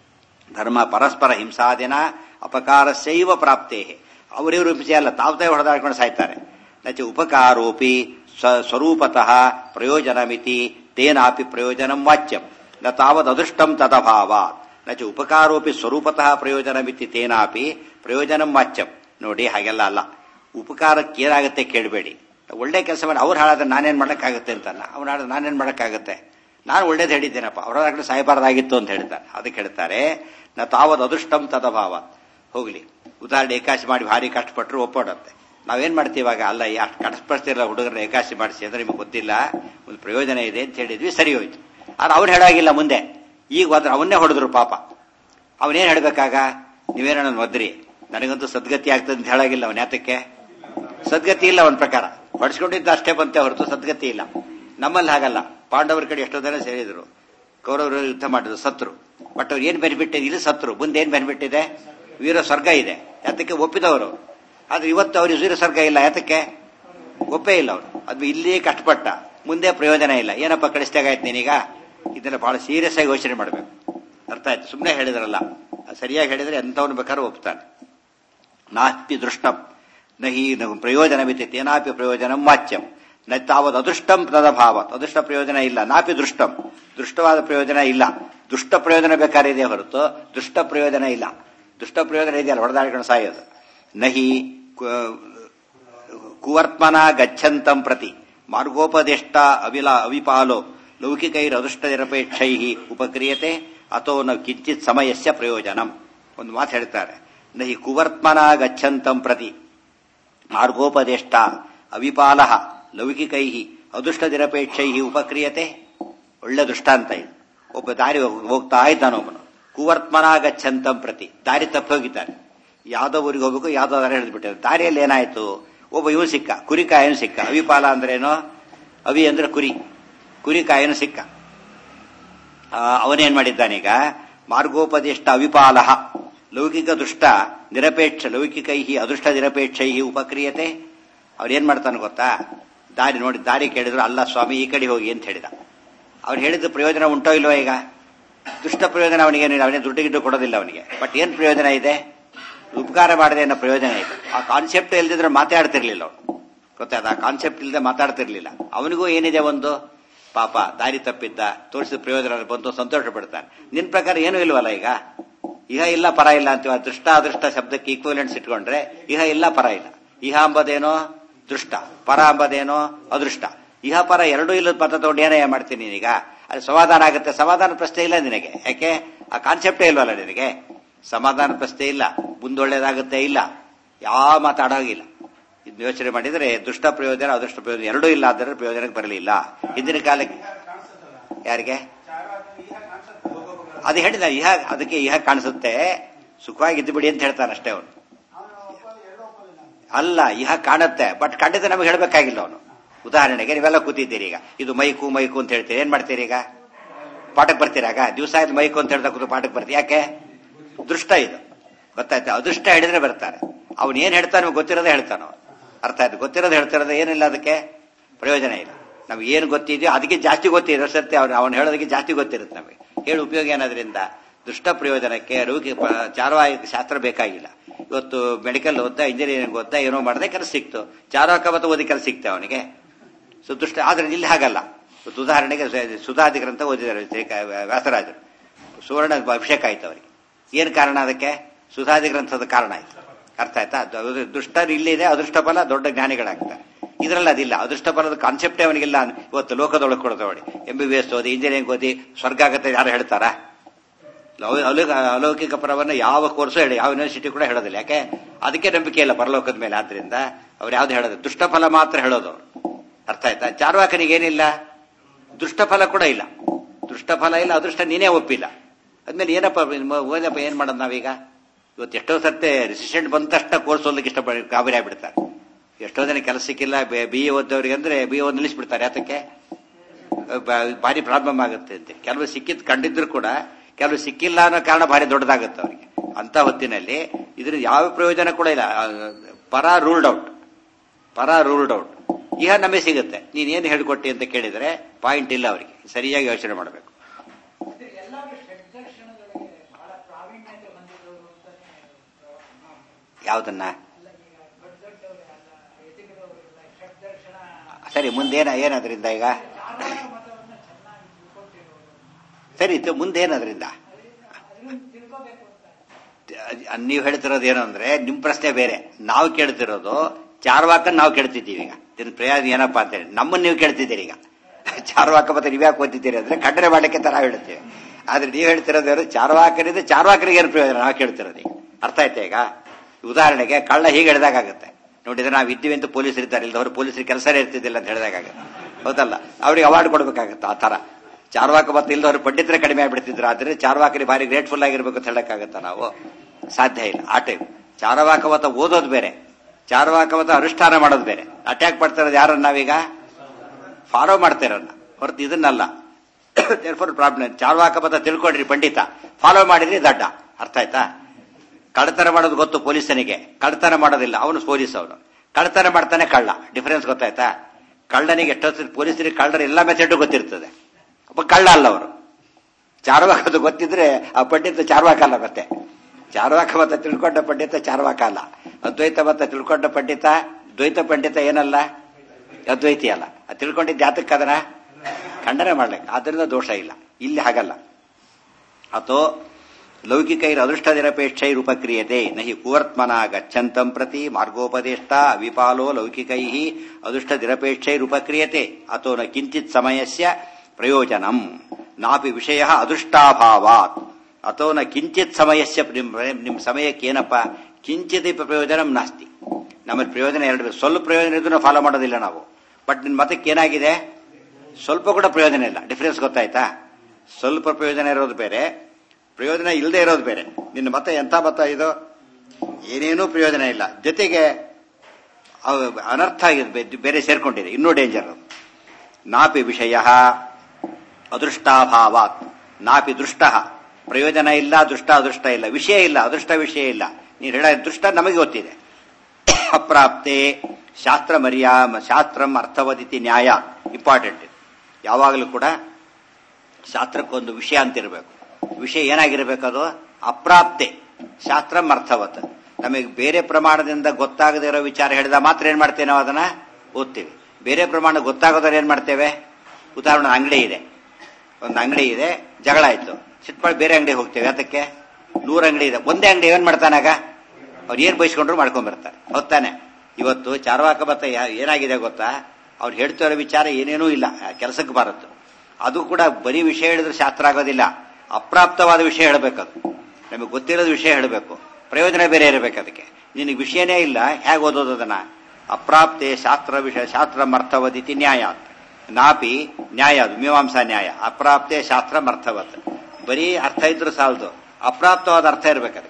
ಧರ್ಮ ಪರಸ್ಪರ ಹಿಂಸಾದಿನ ಅಪಕಾರ ಶೈವ ಪ್ರಾಪ್ತೇ ಅವರಿವರು ಹಿಂಸೆ ಅಲ್ಲ ತಾವು ತಾಯಿ ಹೊಡೆದಾಡ್ಕೊಂಡು ಸಾಯ್ತಾರೆ ನಚ ಉಪಕಾರೋಪಿ ಸ್ವರೂಪತಃ ಪ್ರಯೋಜನಮಿತಿ ತೇನಾಪಿ ಪ್ರಯೋಜನಂ ವಾಚ್ಯಂ ನ ತಾವದ್ ಅದೃಷ್ಟಂ ತದಭಾವ ನಚ ಉಪಕಾರೋಪಿ ಸ್ವರೂಪತಃ ಪ್ರಯೋಜನಮಿತಿ ತೇನಾಪಿ ಪ್ರಯೋಜನಂ ವಾಚ್ಯಂ ನೋಡಿ ಹಾಗೆಲ್ಲ ಅಲ್ಲ ಉಪಕಾರಕ್ಕೆ ಏನಾಗುತ್ತೆ ಕೇಳಬೇಡಿ ಒಳ್ಳೆ ಕೆಲಸ ಮಾಡಿ ಅವ್ರು ಹಾಳಾದ್ರೆ ನಾನೇನ್ ಮಾಡಕ್ಕಾಗತ್ತೆ ಅಂತಲ್ಲ ಅವ್ನು ಹಾಡಿದ್ರೆ ನಾನೇನ್ ಮಾಡಕ್ಕಾಗತ್ತೆ ನಾನು ಒಳ್ಳೇದು ಹೇಳಿದ್ದೇನಪ್ಪ ಅವರ ಕಡೆ ಸಾಯಬಾರ್ದಾಗಿತ್ತು ಅಂತ ಹೇಳ್ತಾರೆ ಅದಕ್ಕೆ ಹೇಳ್ತಾರೆ ನಾ ತಾವದ್ ಅದೃಷ್ಟಂ ತದಭಾವ ಹೋಗ್ಲಿ ಉದಾಹರಣೆ ಏಕಾಶಿ ಮಾಡಿ ಭಾರಿ ಕಷ್ಟಪಟ್ಟರು ಒಪ್ಪಾಡತ್ತೆ ನಾವೇನ್ ಮಾಡ್ತೀವಿ ಇವಾಗ ಅಲ್ಲ ಅಷ್ಟು ಕಷ್ಟಪಡ್ತಿರಲ್ಲ ಹುಡುಗರನ್ನ ಏಕಾಶಿ ಮಾಡಿಸಿ ಅಂದ್ರೆ ನಿಮಗೆ ಗೊತ್ತಿಲ್ಲ ಒಂದು ಪ್ರಯೋಜನ ಇದೆ ಅಂತ ಹೇಳಿದ್ವಿ ಸರಿ ಹೋಯ್ತು ಆದ್ರೆ ಅವ್ರು ಹೇಳಾಗಿಲ್ಲ ಮುಂದೆ ಈಗ ಹೋದ್ರೆ ಅವನ್ನೇ ಹೊಡೆದ್ರು ಪಾಪ ಅವನೇನ್ ಹೇಳ್ಬೇಕಾಗ ನೀವೇನ ನನ್ನ ಒದ್ರಿ ನನಗಂತೂ ಸದ್ಗತಿ ಆಗ್ತದೆ ಅಂತ ಹೇಳಾಗಿಲ್ಲ ಅವನ ಯಾತಕ್ಕೆ ಸದ್ಗತಿ ಇಲ್ಲ ಅವನ ಪ್ರಕಾರ ಹೊಡ್ಸ್ಕೊಂಡಿದ್ದ ಅಷ್ಟೇ ಬಂತೆ ಹೊರತು ಸದ್ಗತಿ ಇಲ್ಲ ನಮ್ಮಲ್ಲಿ ಹಾಗಲ್ಲ ಪಾಂಡವರ ಕಡೆ ಎಷ್ಟೋ ಜನ ಸೇರಿದ್ರು ಕೌರವರು ಯುದ್ಧ ಮಾಡಿದ್ರು ಸತ್ರು ಬಟ್ ಅವ್ರು ಏನ್ ಬೆನಿಫಿಟ್ ಇದೆ ಇಲ್ಲಿ ಸತ್ರು ಮುಂದೆ ಏನ್ ಬೆನಿಫಿಟ್ ಇದೆ ವೀರ ಸ್ವರ್ಗ ಇದೆ ಯಾತಕ್ಕೆ ಒಪ್ಪಿದವರು ಆದ್ರೆ ಇವತ್ತು ಅವ್ರಿಗೆ ವೀರ ಸ್ವರ್ಗ ಇಲ್ಲ ಯಾತಕ್ಕೆ ಒಪ್ಪೇ ಇಲ್ಲ ಅವರು ಅದು ಇಲ್ಲಿ ಕಷ್ಟಪಟ್ಟ ಮುಂದೆ ಪ್ರಯೋಜನ ಇಲ್ಲ ಏನಪ್ಪ ಕಳಿಸ್ದಾಗಾಯ್ತು ನೀನೀಗ ಇದನ್ನ ಬಹಳ ಸೀರಿಯಸ್ ಆಗಿ ಯೋಚನೆ ಮಾಡಬೇಕು ಅರ್ಥ ಆಯ್ತು ಸುಮ್ಮನೆ ಹೇಳಿದ್ರಲ್ಲ ಸರಿಯಾಗಿ ಹೇಳಿದ್ರೆ ಎಂಥವನು ಬೇಕಾದ್ರೂ ಒಪ್ತಾನೆ ನಾಸ್ತಿ ದೃಷ್ಟಂ ನಹಿ ಪ್ರಯೋಜನವಿತಿ ತೇನಾಪಿ ಪ್ರಯೋಜನಂ ವಾಚ್ಯಂ ನ ತಾವದ್ ಅದೃಷ್ಟಂ ತದಭಾವತ್ ಅದೃಷ್ಟ ಪ್ರಯೋಜನ ಇಲ್ಲ ನಾಪಿ ದೃಷ್ಟಂ ದೃಷ್ಟವಾದ ಪ್ರಯೋಜನ ಇಲ್ಲ ದುಷ್ಟ ಪ್ರಯೋಜನ ಬೇಕಾರಿದೆ ಹೊರತು ದುಷ್ಟ ಪ್ರಯೋಜನ ಇಲ್ಲ ದುಷ್ಟ ಪ್ರಯೋಜನ ಇದೆಯಲ್ಲ ಹೊಡೆದಾಡ್ಕೊಂಡು ಸಾಯೋದು ನಹಿ ಕುವರ್ತ್ಮನ ಗಚ್ಚಂತಂ ಪ್ರತಿ ಮಾರ್ಗೋಪದಿಷ್ಟ ಅವಿಲ ಅವಿಪಾಲೋ ಲೌಕಿಕೈರ ಅದೃಷ್ಟ ನಿರಪೇಕ್ಷೈ ಉಪಕ್ರಿಯತೆ ಅಥವಾ ನಾವು ಕಿಂಚಿತ್ ಸಮಯಸ್ಯ ಪ್ರಯೋಜನಂ ಒಂದು ಮಾತು ಹೇಳ್ತಾರೆ ನಹಿ ಕುವರ್ತ್ಮನ ಗಚ್ಚಂತಂ ಪ್ರತಿ ಮಾರ್ಗೋಪದೇಷ್ಟ ಅವಿಪಾಲ ಲೌಕಿಕೈ ಅದೃಷ್ಟ ನಿರಪೇಕ್ಷೈ ಉಪಕ್ರಿಯತೆ ಒಳ್ಳೆ ದೃಷ್ಟಾಂತ ಇದು ಒಬ್ಬ ದಾರಿ ಹೋಗ್ತಾ ಇದ್ದಾನೊಬ್ಬನು ಕುವರ್ತ್ಮನ ಗಚ್ಚಂತಂ ಪ್ರತಿ ದಾರಿ ತಪ್ಪಿ ಹೋಗಿದ್ದಾನೆ ಯಾವ್ದೋ ಊರಿಗೆ ಹೋಗ್ಬೇಕು ಯಾವ್ದೋ ದಾರಿ ಹಿಡಿದ್ಬಿಟ್ಟಿದ್ದಾರೆ ದಾರಿಯಲ್ಲಿ ಏನಾಯ್ತು ಒಬ್ಬ ಇವನು ಸಿಕ್ಕ ಕುರಿಕಾಯನು ಸಿಕ್ಕ ಅವಿಪಾಲ ಅಂದ್ರೇನು ಅವಿ ಅಂದ್ರೆ ಕುರಿ ಕುರಿಕಾಯನು ಸಿಕ್ಕ ಅವನೇನ್ ಮಾಡಿದ್ದಾನೀಗ ಮಾರ್ಗೋಪದಿಷ್ಟ ಅವಿಪಾಲ ಲೌಕಿಕ ದುಷ್ಟ ನಿರಪೇಕ್ಷ ಲೌಕಿಕೈ ಅದೃಷ್ಟ ನಿರಪೇಕ್ಷೈ ಉಪಕ್ರಿಯತೆ ಅವ್ರೇನ್ ಮಾಡ್ತಾನೆ ಗೊತ್ತಾ ದಾರಿ ನೋಡಿ ದಾರಿ ಕೇಳಿದ್ರು ಅಲ್ಲ ಸ್ವಾಮಿ ಈ ಕಡೆ ಹೋಗಿ ಅಂತ ಹೇಳಿದ ಅವ್ರು ಹೇಳಿದ ಪ್ರಯೋಜನ ಉಂಟೋ ಇಲ್ವೋ ಈಗ ದುಷ್ಟ ಪ್ರಯೋಜನ ಅವನಿಗೇನಿಲ್ಲ ಅವನಿಗೆ ದುಡ್ಡು ಗಿಡ್ಡು ಕೊಡೋದಿಲ್ಲ ಅವನಿಗೆ ಬಟ್ ಏನ್ ಪ್ರಯೋಜನ ಇದೆ ಉಪಕಾರ ಮಾಡದೆ ಅನ್ನೋ ಪ್ರಯೋಜನ ಇದೆ ಆ ಕಾನ್ಸೆಪ್ಟ್ ಇಲ್ದಿದ್ರೆ ಮಾತಾಡ್ತಿರ್ಲಿಲ್ಲ ಅವನು ಗೊತ್ತಾದ ಆ ಕಾನ್ಸೆಪ್ಟ್ ಇಲ್ಲದೆ ಮಾತಾಡ್ತಿರ್ಲಿಲ್ಲ ಅವನಿಗೂ ಏನಿದೆ ಒಂದು ಪಾಪ ದಾರಿ ತಪ್ಪಿದ್ದ ತೋರಿಸಿದ ಪ್ರಯೋಜನ ಬಂತು ಸಂತೋಷ ಪಡ್ತಾನೆ ನಿನ್ ಪ್ರಕಾರ ಏನೂ ಇಲ್ವಲ್ಲ ಈಗ ಇಹ ಇಲ್ಲ ಪರ ಇಲ್ಲ ಅಂತೀವ ದೃಷ್ಟ ಅದೃಷ್ಟ ಶಬ್ದಕ್ಕೆ ಈಕ್ವಲೆಂಟ್ಸ್ ಇಟ್ಕೊಂಡ್ರೆ ಇಹ ಇಲ್ಲ ಪರ ಇಲ್ಲ ಇಹ ಅಂಬದೇನೋ ದೃಷ್ಟ ಪರ ಅಂಬದೇನೋ ಅದೃಷ್ಟ ಇಹ ಪರ ಎರಡೂ ಇಲ್ಲದ ಪದ ತಗೊಂಡು ಏನೇ ಮಾಡ್ತೀನಿ ನೀನೀಗ ಅದು ಸಮಾಧಾನ ಆಗುತ್ತೆ ಸಮಾಧಾನ ಪ್ರಶ್ನೆ ಇಲ್ಲ ನಿನಗೆ ಯಾಕೆ ಆ ಕಾನ್ಸೆಪ್ಟೇ ಇಲ್ವಲ್ಲ ನಿನಗೆ ಸಮಾಧಾನ ಪ್ರಶ್ನೆ ಇಲ್ಲ ಮುಂದೊಳ್ಳೇದಾಗುತ್ತೆ ಇಲ್ಲ ಯಾವ ಮಾತಾಡೋಗಿಲ್ಲ ಇದು ಯೋಚನೆ ಮಾಡಿದ್ರೆ ದುಷ್ಟ ಪ್ರಯೋಜನ ಅದೃಷ್ಟ ಪ್ರಯೋಜನ ಎರಡೂ ಇಲ್ಲ ಆದರೆ ಪ್ರಯೋಜನಕ್ಕೆ ಬರಲಿಲ್ಲ ಹಿಂದಿನ ಕಾಲಕ್ಕೆ ಯಾರಿಗೆ ಅದು ಹೇಳಿದ ಇಹ ಅದಕ್ಕೆ ಇಹ ಕಾಣಿಸುತ್ತೆ ಸುಖವಾಗಿದ್ದು ಬಿಡಿ ಅಂತ ಹೇಳ್ತಾನೆ ಅಷ್ಟೇ ಅವನು ಅಲ್ಲ ಇಹ ಕಾಣುತ್ತೆ ಬಟ್ ಖಂಡಿತ ನಮಗೆ ಹೇಳಬೇಕಾಗಿಲ್ಲ ಅವನು ಉದಾಹರಣೆಗೆ ನೀವೆಲ್ಲ ಕೂತಿದ್ದೀರಿ ಈಗ ಇದು ಮೈಕು ಮೈಕು ಅಂತ ಹೇಳ್ತೀರಿ ಏನ್ ಮಾಡ್ತೀರಿ ಈಗ ಪಾಠಕ್ಕೆ ಬರ್ತೀರಾಗ ದಿವಸ ಆಯ್ತು ಮೈಕು ಅಂತ ಹೇಳ್ತಾ ಕೂತು ಪಾಠಕ್ಕೆ ಬರ್ತೀವಿ ಯಾಕೆ ದೃಷ್ಟ ಇದು ಗೊತ್ತಾಯ್ತು ಅದೃಷ್ಟ ಹಿಡಿದ್ರೆ ಬರ್ತಾರೆ ಅವನು ಏನ್ ಹೇಳ್ತಾನೆ ಗೊತ್ತಿರೋದೇ ಹೇಳ್ತಾನ ಅರ್ಥ ಆಯ್ತು ಗೊತ್ತಿರೋದು ಹೇಳ್ತಿರೋದು ಏನಿಲ್ಲ ಅದಕ್ಕೆ ಪ್ರಯೋಜನ ಇಲ್ಲ ನಮ್ಗೆ ಏನು ಗೊತ್ತಿದೆಯೋ ಅದಕ್ಕೆ ಜಾಸ್ತಿ ಗೊತ್ತಿರೋ ಸತ್ಯ ಅವನು ಅವನು ಹೇಳೋದಕ್ಕೆ ಜಾಸ್ತಿ ಗೊತ್ತಿರುತ್ತೆ ನಮಗೆ ಹೇಳಿ ಉಪಯೋಗ ಏನದ್ರಿಂದ ದುಷ್ಟ ಪ್ರಯೋಜನಕ್ಕೆ ರೋಗಿ ಚಾರವಾಹಿ ಶಾಸ್ತ್ರ ಬೇಕಾಗಿಲ್ಲ ಇವತ್ತು ಮೆಡಿಕಲ್ ಓದ್ತಾ ಇಂಜಿನಿಯರಿಂಗ್ ಓದ್ತಾ ಏನೋ ಮಾಡಿದೆ ಕೆಲಸ ಸಿಕ್ತು ಚಾರವಾಕ ಮತ್ತು ಓದಿ ಕೆಲಸ ಸಿಕ್ತೆ ಅವನಿಗೆ ಸೊ ದುಷ್ಟ ಆದ್ರೆ ಇಲ್ಲಿ ಹಾಗಲ್ಲ ಇವತ್ತು ಉದಾಹರಣೆಗೆ ಸುಧಾದಿ ಗ್ರಂಥ ಓದಿದ್ದಾರೆ ವ್ಯಾಸರಾಜರು ಸುವರ್ಣ ಅಭಿಷೇಕ ಆಯ್ತು ಅವರಿಗೆ ಏನ್ ಕಾರಣ ಅದಕ್ಕೆ ಸುಧಾದಿ ಗ್ರಂಥದ ಕಾರಣ ಆಯ್ತು ಅರ್ಥ ಆಯ್ತಾ ದುಷ್ಟ ಇಲ್ಲಿದೆ ಅದೃಷ್ಟ ಫಲ ದೊಡ್ಡ ಜ್ಞಾನಿಗಳಾಗ್ತಾರೆ ಇದರಲ್ಲಿ ಅದಿಲ್ಲ ಅದೃಷ್ಟ ಫಲದ ಕಾನ್ಸೆಪ್ಟೇ ಅವನಿಗಿಲ್ಲ ಇವತ್ತು ಲೋಕದೊಳಗೆ ಕೊಡ್ತವಳಿ ಎಂ ಬಿ ಬಿ ಎಸ್ ಓದಿ ಇಂಜಿನಿಯರಿಂಗ್ ಓದಿ ಸ್ವರ್ಗ ಆಗತ್ತೆ ಯಾರು ಹೇಳ್ತಾರಾ ಅಲೌಕಿಕ ಪರವನ್ನು ಯಾವ ಕೋರ್ಸು ಹೇಳಿ ಯಾವ ಯೂನಿವರ್ಸಿಟಿ ಕೂಡ ಹೇಳೋದಿಲ್ಲ ಯಾಕೆ ಅದಕ್ಕೆ ನಂಬಿಕೆ ಇಲ್ಲ ಪರಲೋಕದ ಮೇಲೆ ಆದ್ರಿಂದ ಅವ್ರು ಯಾವ್ದು ಹೇಳೋದು ದುಷ್ಟಫಲ ಮಾತ್ರ ಹೇಳೋದು ಅವರು ಅರ್ಥ ಆಯ್ತಾ ಚಾರ್ವಾಕನಿಗೆ ಏನಿಲ್ಲ ದುಷ್ಟಫಲ ಕೂಡ ಇಲ್ಲ ದುಷ್ಟಫಲ ಇಲ್ಲ ಅದೃಷ್ಟ ನೀನೇ ಒಪ್ಪಿಲ್ಲ ಅದ್ಮೇಲೆ ಏನಪ್ಪ ಓದಪ್ಪ ಏನ್ ಮಾಡೋದು ನಾವೀಗ ಇವತ್ತು ಎಷ್ಟೋ ಸರ್ತೆ ರೆಸಿಸ್ಟೆಂಟ್ ಬಂದ ತಕ್ಷಣ ಕೋರ್ಸ್ ಓದಲಿಕ್ಕೆ ಇಷ್ಟಪಡ ಗಾಬರಿ ಆಗ್ಬಿಡ್ತಾರೆ ಎಷ್ಟೋ ಜನ ಕೆಲಸ ಸಿಕ್ಕಿಲ್ಲ ಬಿ ಎ ಓದೋರಿಗೆ ಅಂದ್ರೆ ಬಿ ಎ ಓದ್ ನಿಲ್ಲಿಸ್ಬಿಡ್ತಾರೆ ಯಾತಕ್ಕೆ ಭಾರಿ ಪ್ರಾಬ್ಲಮ್ ಆಗುತ್ತೆ ಅಂತ ಕೆಲವು ಸಿಕ್ಕಿದ್ ಕಂಡಿದ್ರು ಕೂಡ ಕೆಲವು ಸಿಕ್ಕಿಲ್ಲ ಅನ್ನೋ ಕಾರಣ ಭಾರಿ ದೊಡ್ಡದಾಗುತ್ತೆ ಅವರಿಗೆ ಅಂತ ಹೊತ್ತಿನಲ್ಲಿ ಇದ್ರ ಯಾವ ಪ್ರಯೋಜನ ಕೂಡ ಇಲ್ಲ ಪರ ರೂಲ್ಡ್ ಔಟ್ ಪರ ರೂಲ್ಡ್ ಔಟ್ ಈಗ ನಮಗೆ ಸಿಗುತ್ತೆ ನೀನ್ ಏನು ಹೇಳ್ಕೊಟ್ಟಿ ಅಂತ ಕೇಳಿದ್ರೆ ಪಾಯಿಂಟ್ ಇಲ್ಲ ಅವರಿಗೆ ಸರಿಯಾಗಿ ಯೋಚನೆ ಮಾಡಬೇಕು ಯಾವ್ದನ್ನ ಸರಿ ಮುಂದೇನ ಏನದ್ರಿಂದ ಈಗ ಸರಿ ಮುಂದೇನದ್ರಿಂದ ನೀವು ಹೇಳ್ತಿರೋದು ಏನು ಅಂದ್ರೆ ನಿಮ್ ಪ್ರಶ್ನೆ ಬೇರೆ ನಾವು ಕೇಳ್ತಿರೋದು ಚಾರ್ವಾಕನ್ ನಾವು ಕೇಳ್ತಿದ್ದೀವಿ ಈಗ ಇದನ್ನ ಪ್ರಯೋಜನ ಏನಪ್ಪಾ ಅಂತ ಹೇಳಿ ನಮ್ಮನ್ನ ನೀವು ಕೇಳ್ತಿದ್ದೀರಿ ಈಗ ಚಾರ್ವಾಕ ಮತ್ತೆ ನೀವ್ಯಾಕೆ ಓದ್ತಿದ್ದೀರಿ ಅಂದ್ರೆ ಖಂಡನೆ ಮಾಡಲಿಕ್ಕೆ ತರ ಹೇಳ್ತೀವಿ ಆದ್ರೆ ನೀವು ಹೇಳ್ತಿರೋದು ಚಾರ್ವಾಕನಿಂದ ಚಾರ್ವಾಕರಿಗೆ ಏನು ಪ್ರಯೋಜನ ನಾವು ಕೇಳ್ತಿರೋದು ಈಗ ಅರ್ಥ ಆಯ್ತಾ ಈಗ ಉದಾಹರಣೆಗೆ ಕಳ್ಳ ಹೀಗೆ ಹೇಳಿದಾಗುತ್ತೆ ನೋಡಿದ್ರೆ ನಾವು ಇದ್ದೀವಿ ಅಂತ ಪೊಲೀಸರು ಇದ್ದಾರೆ ಇಲ್ಲದವರು ಪೊಲೀಸರಿಗೆ ಕೆಲಸನೇ ಇರ್ತಿದ್ದಿಲ್ಲ ಅಂತ ಹೇಳಿದಾಗುತ್ತೆ ಹೌದಲ್ಲ ಅವ್ರಿಗೆ ಅವಾರ್ಡ್ ಕೊಡ್ಬೇಕಾಗತ್ತೆ ಆ ತರ ಚಾರ್ವಾಕ ಮತ್ತೆ ಇಲ್ಲದವರು ಪಂಡಿತರೇ ಕಡಿಮೆ ಆಗ್ಬಿಡ್ತಿದ್ರು ಆದ್ರೆ ಚಾರ್ವಾಕರಿ ಭಾರಿ ಗ್ರೇಟ್ಫುಲ್ ಆಗಿರ್ಬೇಕು ಅಂತ ಹೇಳಕ್ಕಾಗತ್ತ ನಾವು ಸಾಧ್ಯ ಇಲ್ಲ ಆ ಟೈಮ್ ಚಾರ್ವಾಕವತ ಓದೋದು ಬೇರೆ ಚಾರ್ವಾಕವತ ಅನುಷ್ಠಾನ ಮಾಡೋದು ಬೇರೆ ಅಟ್ಯಾಕ್ ಮಾಡ್ತಾ ಇರೋದು ಯಾರನ್ನ ನಾವೀಗ ಫಾಲೋ ಮಾಡ್ತಾ ಇರೋನ್ನ ಹೊರತು ಇದನ್ನಲ್ಲ ಫಾರ್ ಪ್ರಾಬ್ಲಮ್ ಚಾರ್ವಾಕವತ ತಿಳ್ಕೊಂಡ್ರಿ ಪಂಡಿತ ಫಾಲೋ ಮಾಡಿದ್ರಿ ದಡ್ಡ ಅರ್ಥ ಆಯ್ತಾ ಕಳ್ತನ ಮಾಡೋದು ಗೊತ್ತು ಪೊಲೀಸನಿಗೆ ಕಳ್ತನ ಮಾಡೋದಿಲ್ಲ ಅವನು ಪೊಲೀಸ್ ಅವನು ಕಳ್ತನ ಮಾಡ್ತಾನೆ ಕಳ್ಳ ಡಿಫರೆನ್ಸ್ ಗೊತ್ತಾಯ್ತಾ ಕಳ್ಳನಿಗೆ ಎಷ್ಟೊತ್ತು ಪೊಲೀಸರಿಗೆ ಕಳ್ಳರ ಎಲ್ಲ ಮೆಥಡ್ ಗೊತ್ತಿರ್ತದೆ ಒಬ್ಬ ಕಳ್ಳ ಅಲ್ಲ ಅವರು ಚಾರ್ವಾಕದು ಗೊತ್ತಿದ್ರೆ ಆ ಪಂಡಿತ ಚಾರ್ವಾಕ ಅಲ್ಲ ಮತ್ತೆ ಚಾರ್ವಾಕ ಮತ ತಿಳ್ಕೊಂಡ ಪಂಡಿತ ಚಾರ್ವಾಕ ಅಲ್ಲ ಅದ್ವೈತ ಮತ ತಿಳ್ಕೊಂಡ ಪಂಡಿತ ದ್ವೈತ ಪಂಡಿತ ಏನಲ್ಲ ಅದ್ವೈತಿ ಅಲ್ಲ ಅದು ತಿಳ್ಕೊಂಡಿದ್ದು ಯಾತಕ್ಕೆ ಅದನ್ನ ಖಂಡನೆ ಮಾಡ್ಲಿಕ್ಕೆ ಆದ್ರಿಂದ ದೋಷ ಇಲ್ಲ ಇಲ್ಲಿ ಹಾಗಲ್ಲ ಅಥೋ ಲೌಕಿಕೈರ್ ಅದೃಷ್ಟನಿರಪೇಕ್ಷೈರುಪಕ್ರಿಯತೆ ನಹಿ ಕುವರ್ತ್ಮನ ಗಚ್ಚಂತಂ ಪ್ರತಿ ಮಾರ್ಗೋಪದೇಷ್ಟ ವಿಪಾಲೋ ಲೌಕಿಕೈ ಅದೃಷ್ಟನಿರಪೇಕ್ಷೈರುಪಕ್ರಿಯತೆ ಅಥೋ ನ ಕಿಂಚಿತ್ ಸಮಯಸ್ಯ ಪ್ರಯೋಜನಂ ನಾಪಿ ವಿಷಯ ಅದೃಷ್ಟಾಭಾವಾತ್ ಅಥೋ ನ ಕಿಂಚಿತ್ ಸಮಯಸ್ಯ ನಿಮ್ ಸಮಯಕ್ಕೆ ಏನಪ್ಪ ಕಿಂಚಿತ್ ಪ್ರಯೋಜನ ನಾಸ್ತಿ ನಮ್ಮಲ್ಲಿ ಪ್ರಯೋಜನ ಎರಡು ಸ್ವಲ್ಪ ಪ್ರಯೋಜನ ಇದ್ದು ಫಾಲೋ ಮಾಡೋದಿಲ್ಲ ನಾವು ಬಟ್ ನಿನ್ ಮತಕ್ಕೆ ಏನಾಗಿದೆ ಸ್ವಲ್ಪ ಕೂಡ ಪ್ರಯೋಜನ ಇಲ್ಲ ಡಿಫರೆನ್ಸ್ ಗೊತ್ತಾಯ್ತಾ ಸ್ವಲ್ಪ ಪ್ರಯೋಜನ ಇರೋದು ಬೇರೆ ಪ್ರಯೋಜನ ಇಲ್ಲದೆ ಇರೋದು ಬೇರೆ ನಿನ್ನ ಮತ ಎಂಥ ಮತ ಇದು ಏನೇನೂ ಪ್ರಯೋಜನ ಇಲ್ಲ ಜೊತೆಗೆ ಅನರ್ಥ ಆಗಿದೆ ಬೇರೆ ಸೇರ್ಕೊಂಡಿದೆ ಇನ್ನೂ ಡೇಂಜರ್ ನಾಪಿ ವಿಷಯ ಅದೃಷ್ಟಾಭಾವಾತ್ ನಾಪಿ ದೃಷ್ಟ ಪ್ರಯೋಜನ ಇಲ್ಲ ದೃಷ್ಟ ಅದೃಷ್ಟ ಇಲ್ಲ ವಿಷಯ ಇಲ್ಲ ಅದೃಷ್ಟ ವಿಷಯ ಇಲ್ಲ ನೀನು ಹೇಳ ದೃಷ್ಟ ನಮಗೆ ಗೊತ್ತಿದೆ ಅಪ್ರಾಪ್ತೆ ಶಾಸ್ತ್ರ ಮರ್ಯಾ ಶಾಸ್ತ್ರಂ ಅರ್ಥವದಿತಿ ನ್ಯಾಯ ಇಂಪಾರ್ಟೆಂಟ್ ಯಾವಾಗಲೂ ಕೂಡ ಶಾಸ್ತ್ರಕ್ಕೊಂದು ವಿಷಯ ಅಂತ ಇರಬೇಕು ವಿಷಯ ಏನಾಗಿರ್ಬೇಕದು ಅಪ್ರಾಪ್ತೆ ಶಾಸ್ತ್ರ ಅರ್ಥವತ್ ನಮಗೆ ಬೇರೆ ಪ್ರಮಾಣದಿಂದ ಗೊತ್ತಾಗದೇ ಇರೋ ವಿಚಾರ ಹೇಳಿದ ಮಾತ್ರ ಏನ್ ಮಾಡ್ತೇವೆ ನಾವು ಅದನ್ನ ಓದ್ತೀವಿ ಬೇರೆ ಪ್ರಮಾಣ ಗೊತ್ತಾಗೋದ್ರೆ ಏನ್ ಮಾಡ್ತೇವೆ ಉದಾಹರಣೆ ಅಂಗಡಿ ಇದೆ ಒಂದು ಅಂಗಡಿ ಇದೆ ಜಗಳ ಆಯ್ತು ಸಿಟ್ಪಾಳಿ ಬೇರೆ ಅಂಗಡಿ ಹೋಗ್ತೇವೆ ಅದಕ್ಕೆ ನೂರ ಅಂಗಡಿ ಇದೆ ಒಂದೇ ಅಂಗಡಿ ಏನ್ ಮಾಡ್ತಾನಾಗ ಅವ್ರು ಏನ್ ಬಯಸ್ಕೊಂಡ್ರು ಮಾಡ್ಕೊಂಡ್ ಬರ್ತಾರೆ ಹೊತ್ತಾನೆ ಇವತ್ತು ಚಾರ್ವಾಕ ಬತ್ತ ಏನಾಗಿದೆ ಗೊತ್ತಾ ಅವ್ರು ಹೇಳ್ತಿರೋ ವಿಚಾರ ಏನೇನೂ ಇಲ್ಲ ಕೆಲಸಕ್ಕೆ ಬರುತ್ತೆ ಅದು ಕೂಡ ಬರೀ ವಿಷಯ ಹೇಳಿದ್ರೆ ಶಾಸ್ತ್ರ ಆಗೋದಿಲ್ಲ ಅಪ್ರಾಪ್ತವಾದ ವಿಷಯ ಹೇಳಬೇಕದು ನಮಗೆ ಗೊತ್ತಿರೋದು ವಿಷಯ ಹೇಳಬೇಕು ಪ್ರಯೋಜನ ಬೇರೆ ಇರಬೇಕು ಅದಕ್ಕೆ ನಿನಗೆ ವಿಷಯನೇ ಇಲ್ಲ ಹೇಗೆ ಓದೋದು ಅದನ್ನ ಅಪ್ರಾಪ್ತೆ ಶಾಸ್ತ್ರ ವಿಷಯ ಶಾಸ್ತ್ರ ಅರ್ಥವದಿತಿ ನ್ಯಾಯ ನಾಪಿ ನ್ಯಾಯ ಅದು ಮೀಮಾಂಸಾ ನ್ಯಾಯ ಅಪ್ರಾಪ್ತೆ ಶಾಸ್ತ್ರ ಅರ್ಥವತ್ ಬರೀ ಅರ್ಥ ಇದ್ರೂ ಸಾಲದು ಅಪ್ರಾಪ್ತವಾದ ಅರ್ಥ ಇರ್ಬೇಕು ಅದಕ್ಕೆ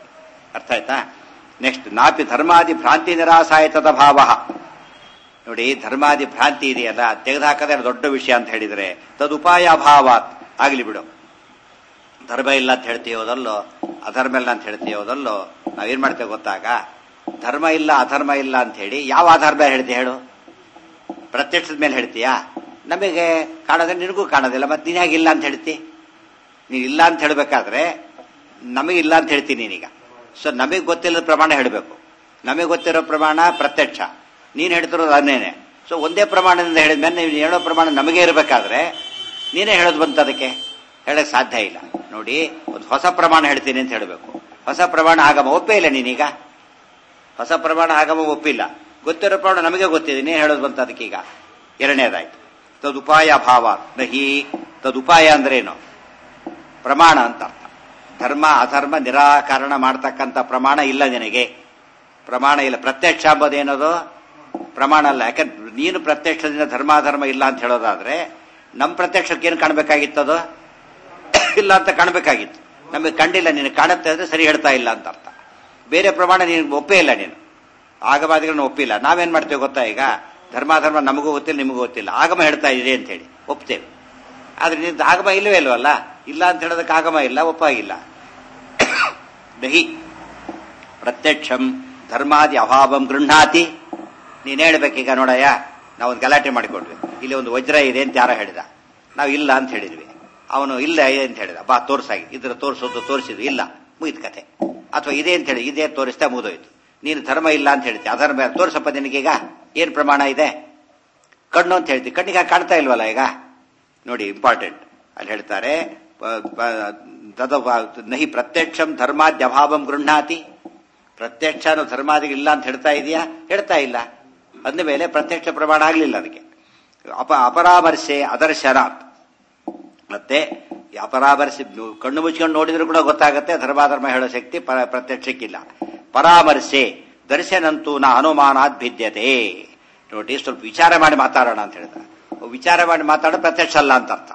ಅರ್ಥ ಆಯ್ತಾ ನೆಕ್ಸ್ಟ್ ನಾಪಿ ಧರ್ಮಾದಿ ಭ್ರಾಂತಿ ನಿರಾಸಾಯತದ ಭಾವ ನೋಡಿ ಧರ್ಮಾದಿ ಭ್ರಾಂತಿ ಇದೆಯಲ್ಲ ತೆಗೆದುಹಾಕದೆ ದೊಡ್ಡ ವಿಷಯ ಅಂತ ಹೇಳಿದ್ರೆ ತದುಪಾಯ ಅಭಾವಾತ್ ಆಗ್ಲಿ ಬಿಡು ಧರ್ಮ ಇಲ್ಲ ಅಂತ ಹೇಳ್ತೀಯೋದಲ್ಲೋ ಅಧರ್ಮ ಇಲ್ಲ ಅಂತ ಹೇಳ್ತೀಯೋದಲ್ಲೋ ನಾವೇನ್ ಮಾಡ್ತೇವೆ ಗೊತ್ತಾಗ ಧರ್ಮ ಇಲ್ಲ ಅಧರ್ಮ ಇಲ್ಲ ಅಂತ ಹೇಳಿ ಯಾವ ಆಧಾರ ಮೇಲೆ ಹೇಳ್ತೀಯ ಹೇಳು ಪ್ರತ್ಯಕ್ಷದ ಮೇಲೆ ಹೇಳ್ತೀಯಾ ನಮಗೆ ಕಾಣೋದ್ರೆ ನಿನಗೂ ಕಾಣೋದಿಲ್ಲ ಮತ್ತೆ ನೀನ್ ಹೇಗಿಲ್ಲ ಅಂತ ಹೇಳ್ತಿ ನೀನ್ ಇಲ್ಲ ಅಂತ ಹೇಳ್ಬೇಕಾದ್ರೆ ನಮಗೆ ಇಲ್ಲ ಅಂತ ಹೇಳ್ತೀನಿ ನೀನೀಗ ಸೊ ನಮಗೆ ಗೊತ್ತಿಲ್ಲದ ಪ್ರಮಾಣ ಹೇಳಬೇಕು ನಮಗೆ ಗೊತ್ತಿರೋ ಪ್ರಮಾಣ ಪ್ರತ್ಯಕ್ಷ ನೀನ್ ಹೇಳ್ತಿರೋದು ಅದನ್ನೇನೆ ಸೊ ಒಂದೇ ಪ್ರಮಾಣದಿಂದ ಹೇಳಿದ್ಮೇಲೆ ನೀವು ಹೇಳೋ ಪ್ರಮಾಣ ನಮಗೆ ಇರಬೇಕಾದ್ರೆ ನೀನೇ ಹೇಳೋದು ಬಂತು ಅದಕ್ಕೆ ಹೇಳಕ್ ಸಾಧ್ಯ ಇಲ್ಲ ನೋಡಿ ಒಂದು ಹೊಸ ಪ್ರಮಾಣ ಹೇಳ್ತೀನಿ ಅಂತ ಹೇಳಬೇಕು ಹೊಸ ಪ್ರಮಾಣ ಆಗಮ ಒಪ್ಪೇ ಇಲ್ಲ ನೀನೀಗ ಹೊಸ ಪ್ರಮಾಣ ಆಗಮ ಒಪ್ಪಿಲ್ಲ ಗೊತ್ತಿರೋ ಪ್ರಮಾಣ ನಮಗೆ ಗೊತ್ತಿದೆ ನೀನು ಹೇಳೋದು ಬಂತು ಅದಕ್ಕೀಗ ಎರಡನೇದಾಯ್ತು ತದುಪಾಯ ಭಾವ ನಹಿ ತದುಪಾಯ ಅಂದ್ರೇನು ಪ್ರಮಾಣ ಅಂತ ಅರ್ಥ ಧರ್ಮ ಅಧರ್ಮ ನಿರಾಕರಣ ಮಾಡ್ತಕ್ಕಂಥ ಪ್ರಮಾಣ ಇಲ್ಲ ನಿನಗೆ ಪ್ರಮಾಣ ಇಲ್ಲ ಪ್ರತ್ಯಕ್ಷ ಅಂಬೋದೇನದು ಪ್ರಮಾಣ ಅಲ್ಲ ಯಾಕಂದ್ರೆ ನೀನು ಪ್ರತ್ಯಕ್ಷದಿಂದ ಧರ್ಮಾಧರ್ಮ ಇಲ್ಲ ಅಂತ ಹೇಳೋದಾದ್ರೆ ನಮ್ಮ ಪ್ರತ್ಯಕ್ಷಕ್ಕೆ ಏನು ಕಾಣಬೇಕಾಗಿತ್ತದು ಇಲ್ಲ ಅಂತ ಕಾಣಬೇಕಾಗಿತ್ತು ನಮಗೆ ಕಂಡಿಲ್ಲ ನೀನು ಕಾಣುತ್ತೆ ಅಂದ್ರೆ ಸರಿ ಹೇಳ್ತಾ ಇಲ್ಲ ಅಂತ ಅರ್ಥ ಬೇರೆ ಪ್ರಮಾಣ ನೀನು ಒಪ್ಪೇ ಇಲ್ಲ ನೀನು ಆಗವಾದಿಗಳನ್ನ ಒಪ್ಪಿಲ್ಲ ನಾವೇನ್ ಮಾಡ್ತೇವೆ ಗೊತ್ತಾ ಈಗ ಧರ್ಮಾಧರ್ಮ ನಮಗೂ ಗೊತ್ತಿಲ್ಲ ನಿಮಗೂ ಗೊತ್ತಿಲ್ಲ ಆಗಮ ಹೇಳ್ತಾ ಇದೆ ಅಂತ ಹೇಳಿ ಒಪ್ತೇವೆ ಆದ್ರೆ ನಿನ್ ಆಗಮ ಇಲ್ಲವೇ ಇಲ್ವಲ್ಲ ಇಲ್ಲ ಅಂತ ಹೇಳೋದಕ್ಕೆ ಆಗಮ ಇಲ್ಲ ಒಪ್ಪಾಗಿಲ್ಲ ದಹಿ ಪ್ರತ್ಯಕ್ಷಂ ಧರ್ಮಾದಿ ಅಭಾವಂ ಗೃಹಾತಿ ನೀನ್ ಹೇಳ್ಬೇಕೀಗ ನೋಡಯ್ಯ ನಾವು ಒಂದು ಗಲಾಟೆ ಮಾಡಿಕೊಂಡ್ವಿ ಇಲ್ಲಿ ಒಂದು ವಜ್ರ ಇದೆ ಅಂತ ಯಾರೋ ಹೇಳಿದ ನಾವು ಇಲ್ಲ ಅಂತ ಹೇಳಿದ್ವಿ ಅವನು ಇಲ್ಲ ಇದೆ ಅಂತ ಹೇಳಿದ ಬಾ ತೋರ್ಸಾಗಿ ಇದ್ರ ತೋರಿಸೋದು ತೋರಿಸಿದ್ವಿ ಇಲ್ಲ ಮುಗಿದ ಕತೆ ಅಥವಾ ಇದೇ ಅಂತ ಹೇಳಿ ಇದೇ ತೋರಿಸ್ತಾ ಮುಗಿದೋಯ್ತು ನೀನು ಧರ್ಮ ಇಲ್ಲ ಅಂತ ಹೇಳ್ತಿ ಅಧರ್ಮ ತೋರ್ಸಪ್ಪ ನಿನಗೀಗ ಏನ್ ಪ್ರಮಾಣ ಇದೆ ಕಣ್ಣು ಅಂತ ಹೇಳ್ತಿ ಕಣ್ಣಿಗೆ ಕಾಣ್ತಾ ಇಲ್ವಲ್ಲ ಈಗ ನೋಡಿ ಇಂಪಾರ್ಟೆಂಟ್ ಅಲ್ಲಿ ಹೇಳ್ತಾರೆ ನಹಿ ಪ್ರತ್ಯಕ್ಷಂ ಧರ್ಮಾದ್ಯಭಾವಂ ಗೃಹಾತಿ ಪ್ರತ್ಯಕ್ಷ ಧರ್ಮಾದಿಗಿಲ್ಲ ಅಂತ ಹೇಳ್ತಾ ಇದೆಯಾ ಹೇಳ್ತಾ ಇಲ್ಲ ಅಂದ ಮೇಲೆ ಪ್ರತ್ಯಕ್ಷ ಪ್ರಮಾಣ ಆಗಲಿಲ್ಲ ಅದಕ್ಕೆ ಅಪ ಅಪರಾಮರ್ಶೆ ಅದರ್ಶನಾತ್ ಮತ್ತೆ ಅಪರಾಮರ್ಶೆ ಕಣ್ಣು ಮುಚ್ಕೊಂಡು ನೋಡಿದ್ರು ಕೂಡ ಗೊತ್ತಾಗುತ್ತೆ ಧರ್ಮಾಧರ್ಮ ಹೇಳೋ ಶಕ್ತಿ ಪ್ರತ್ಯಕ್ಷಕ್ಕಿಲ್ಲ ಪರಾಮರ್ಶೆ ದರ್ಶನಂತೂ ನ ಅನುಮಾನಾತ್ ಭಿದ್ಯತೆ ನೋಡಿ ಸ್ವಲ್ಪ ವಿಚಾರ ಮಾಡಿ ಮಾತಾಡೋಣ ಅಂತ ಹೇಳಿದ ವಿಚಾರ ಮಾಡಿ ಮಾತಾಡೋ ಪ್ರತ್ಯಕ್ಷ ಅಲ್ಲ ಅಂತ ಅರ್ಥ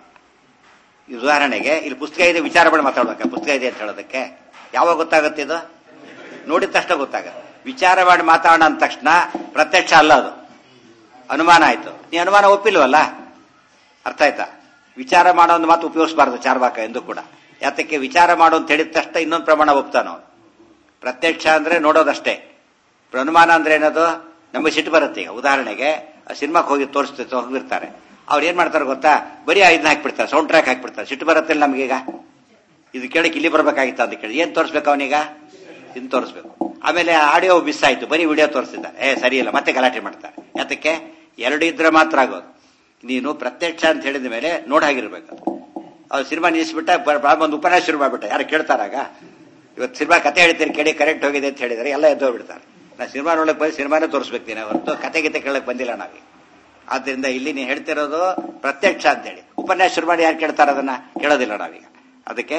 ಉದಾಹರಣೆಗೆ ಇಲ್ಲಿ ಪುಸ್ತಕ ಇದೆ ವಿಚಾರ ಮಾಡಿ ಮಾತಾಡೋದಕ್ಕೆ ಪುಸ್ತಕ ಇದೆ ಅಂತ ಹೇಳೋದಕ್ಕೆ ಯಾವಾಗ ಗೊತ್ತಾಗುತ್ತೆ ಇದು ನೋಡಿದ ತಕ್ಷಣ ಗೊತ್ತಾಗುತ್ತೆ ವಿಚಾರ ಮಾಡಿ ಮಾತಾಡೋಣ ಅಂದ ತಕ್ಷಣ ಪ್ರತ್ಯಕ್ಷ ಅಲ್ಲ ಅದು ಅನುಮಾನ ಆಯ್ತು ನೀ ಅನುಮಾನ ಒಪ್ಪಿಲ್ವಲ್ಲ ಅರ್ಥ ಆಯ್ತಾ ವಿಚಾರ ಮಾಡೋ ಒಂದು ಮಾತು ಉಪಯೋಗಿಸಬಾರ್ದು ಚಾರ್ವಾಕ ಎಂದು ಕೂಡ ಯಾತಕ್ಕೆ ವಿಚಾರ ಮಾಡೋ ಅಂತ ಹೇಳಿದ ತಕ್ಷಣ ಇನ್ನೊಂದು ಪ್ರಮಾಣ ಒಪ್ತಾನೋ ಪ್ರತ್ಯಕ್ಷ ಅಂದ್ರೆ ನೋಡೋದಷ್ಟೇ ಅನುಮಾನ ಅಂದ್ರೆ ಏನದು ನಮಗೆ ಸಿಟ್ಟು ಬರುತ್ತೆ ಈಗ ಉದಾಹರಣೆಗೆ ಸಿನಿಮಾಕ್ಕೆ ಹೋಗಿ ತೋರಿಸ್ತಿತ್ತು ಹೋಗಿರ್ತಾರೆ ಅವ್ರು ಏನ್ ಮಾಡ್ತಾರೆ ಗೊತ್ತಾ ಬರೀ ಇದನ್ನ ಹಾಕ್ಬಿಡ್ತಾರೆ ಸೌಂಡ್ ಟ್ರ್ಯಾಕ್ ಹಾಕ್ಬಿಡ್ತಾರೆ ಸಿಟ್ಟು ಬರುತ್ತಿಲ್ಲ ನಮಗೀಗ ಇದು ಕೇಳಕ್ಕೆ ಇಲ್ಲಿ ಬರ್ಬೇಕಾಗಿತ್ತು ಅಂತ ಕೇಳಿ ಏನ್ ತೋರಿಸ್ಬೇಕು ಅವನೀಗ ಇನ್ ತೋರಿಸ್ಬೇಕು ಆಮೇಲೆ ಆಡಿಯೋ ಮಿಸ್ ಆಯ್ತು ಬರೀ ವಿಡಿಯೋ ತೋರಿಸಿದ್ದಾರೆ ಏ ಸರಿ ಇಲ್ಲ ಮತ್ತೆ ಗಲಾಟೆ ಮಾಡ್ತಾರೆ ಯಾತಕ್ಕೆ ಎರಡು ಇದ್ರೆ ಮಾತ್ರ ಆಗೋದು ನೀನು ಪ್ರತ್ಯಕ್ಷ ಅಂತ ಹೇಳಿದ ಮೇಲೆ ನೋಡಾಗಿರ್ಬೇಕು ಅವ್ರು ಸಿನಿಮಾ ನಿಲ್ಲಿಸ್ಬಿಟ್ಟ ಒಂದು ಉಪನ್ಯಾಸ ಶುರು ಮಾಡ್ಬಿಟ್ಟ ಯಾರು ಕೇಳ್ತಾರಾಗ ಇವತ್ತು ಸಿನಿಮಾ ಕತೆ ಹೇಳ್ತೀರಿ ಕೇಳಿ ಕರೆಕ್ಟ್ ಹೋಗಿದೆ ಅಂತ ಹೇಳಿದ್ರೆ ಎಲ್ಲ ಎದ್ದೋಗ್ಬಿಡ್ತಾರೆ ನಾ ಸಿನಿಮಾ ನೋಡಕ್ ಬಂದು ಸಿನಿಮಾನೇ ತೋರಿಸ್ಬೇಕ್ತೀನಿ ಹೊರತು ಕತೆ ಗೀತೆ ಕೇಳಕ್ ಬಂದಿಲ್ಲ ನಾವೀಗ ಆದ್ರಿಂದ ಇಲ್ಲಿ ನೀವು ಹೇಳ್ತಿರೋದು ಪ್ರತ್ಯಕ್ಷ ಅಂತೇಳಿ ಉಪನ್ಯಾಸ ಶುರು ಮಾಡಿ ಯಾರು ಕೇಳ್ತಾರ ಅದನ್ನ ಕೇಳೋದಿಲ್ಲ ನಾವೀಗ ಅದಕ್ಕೆ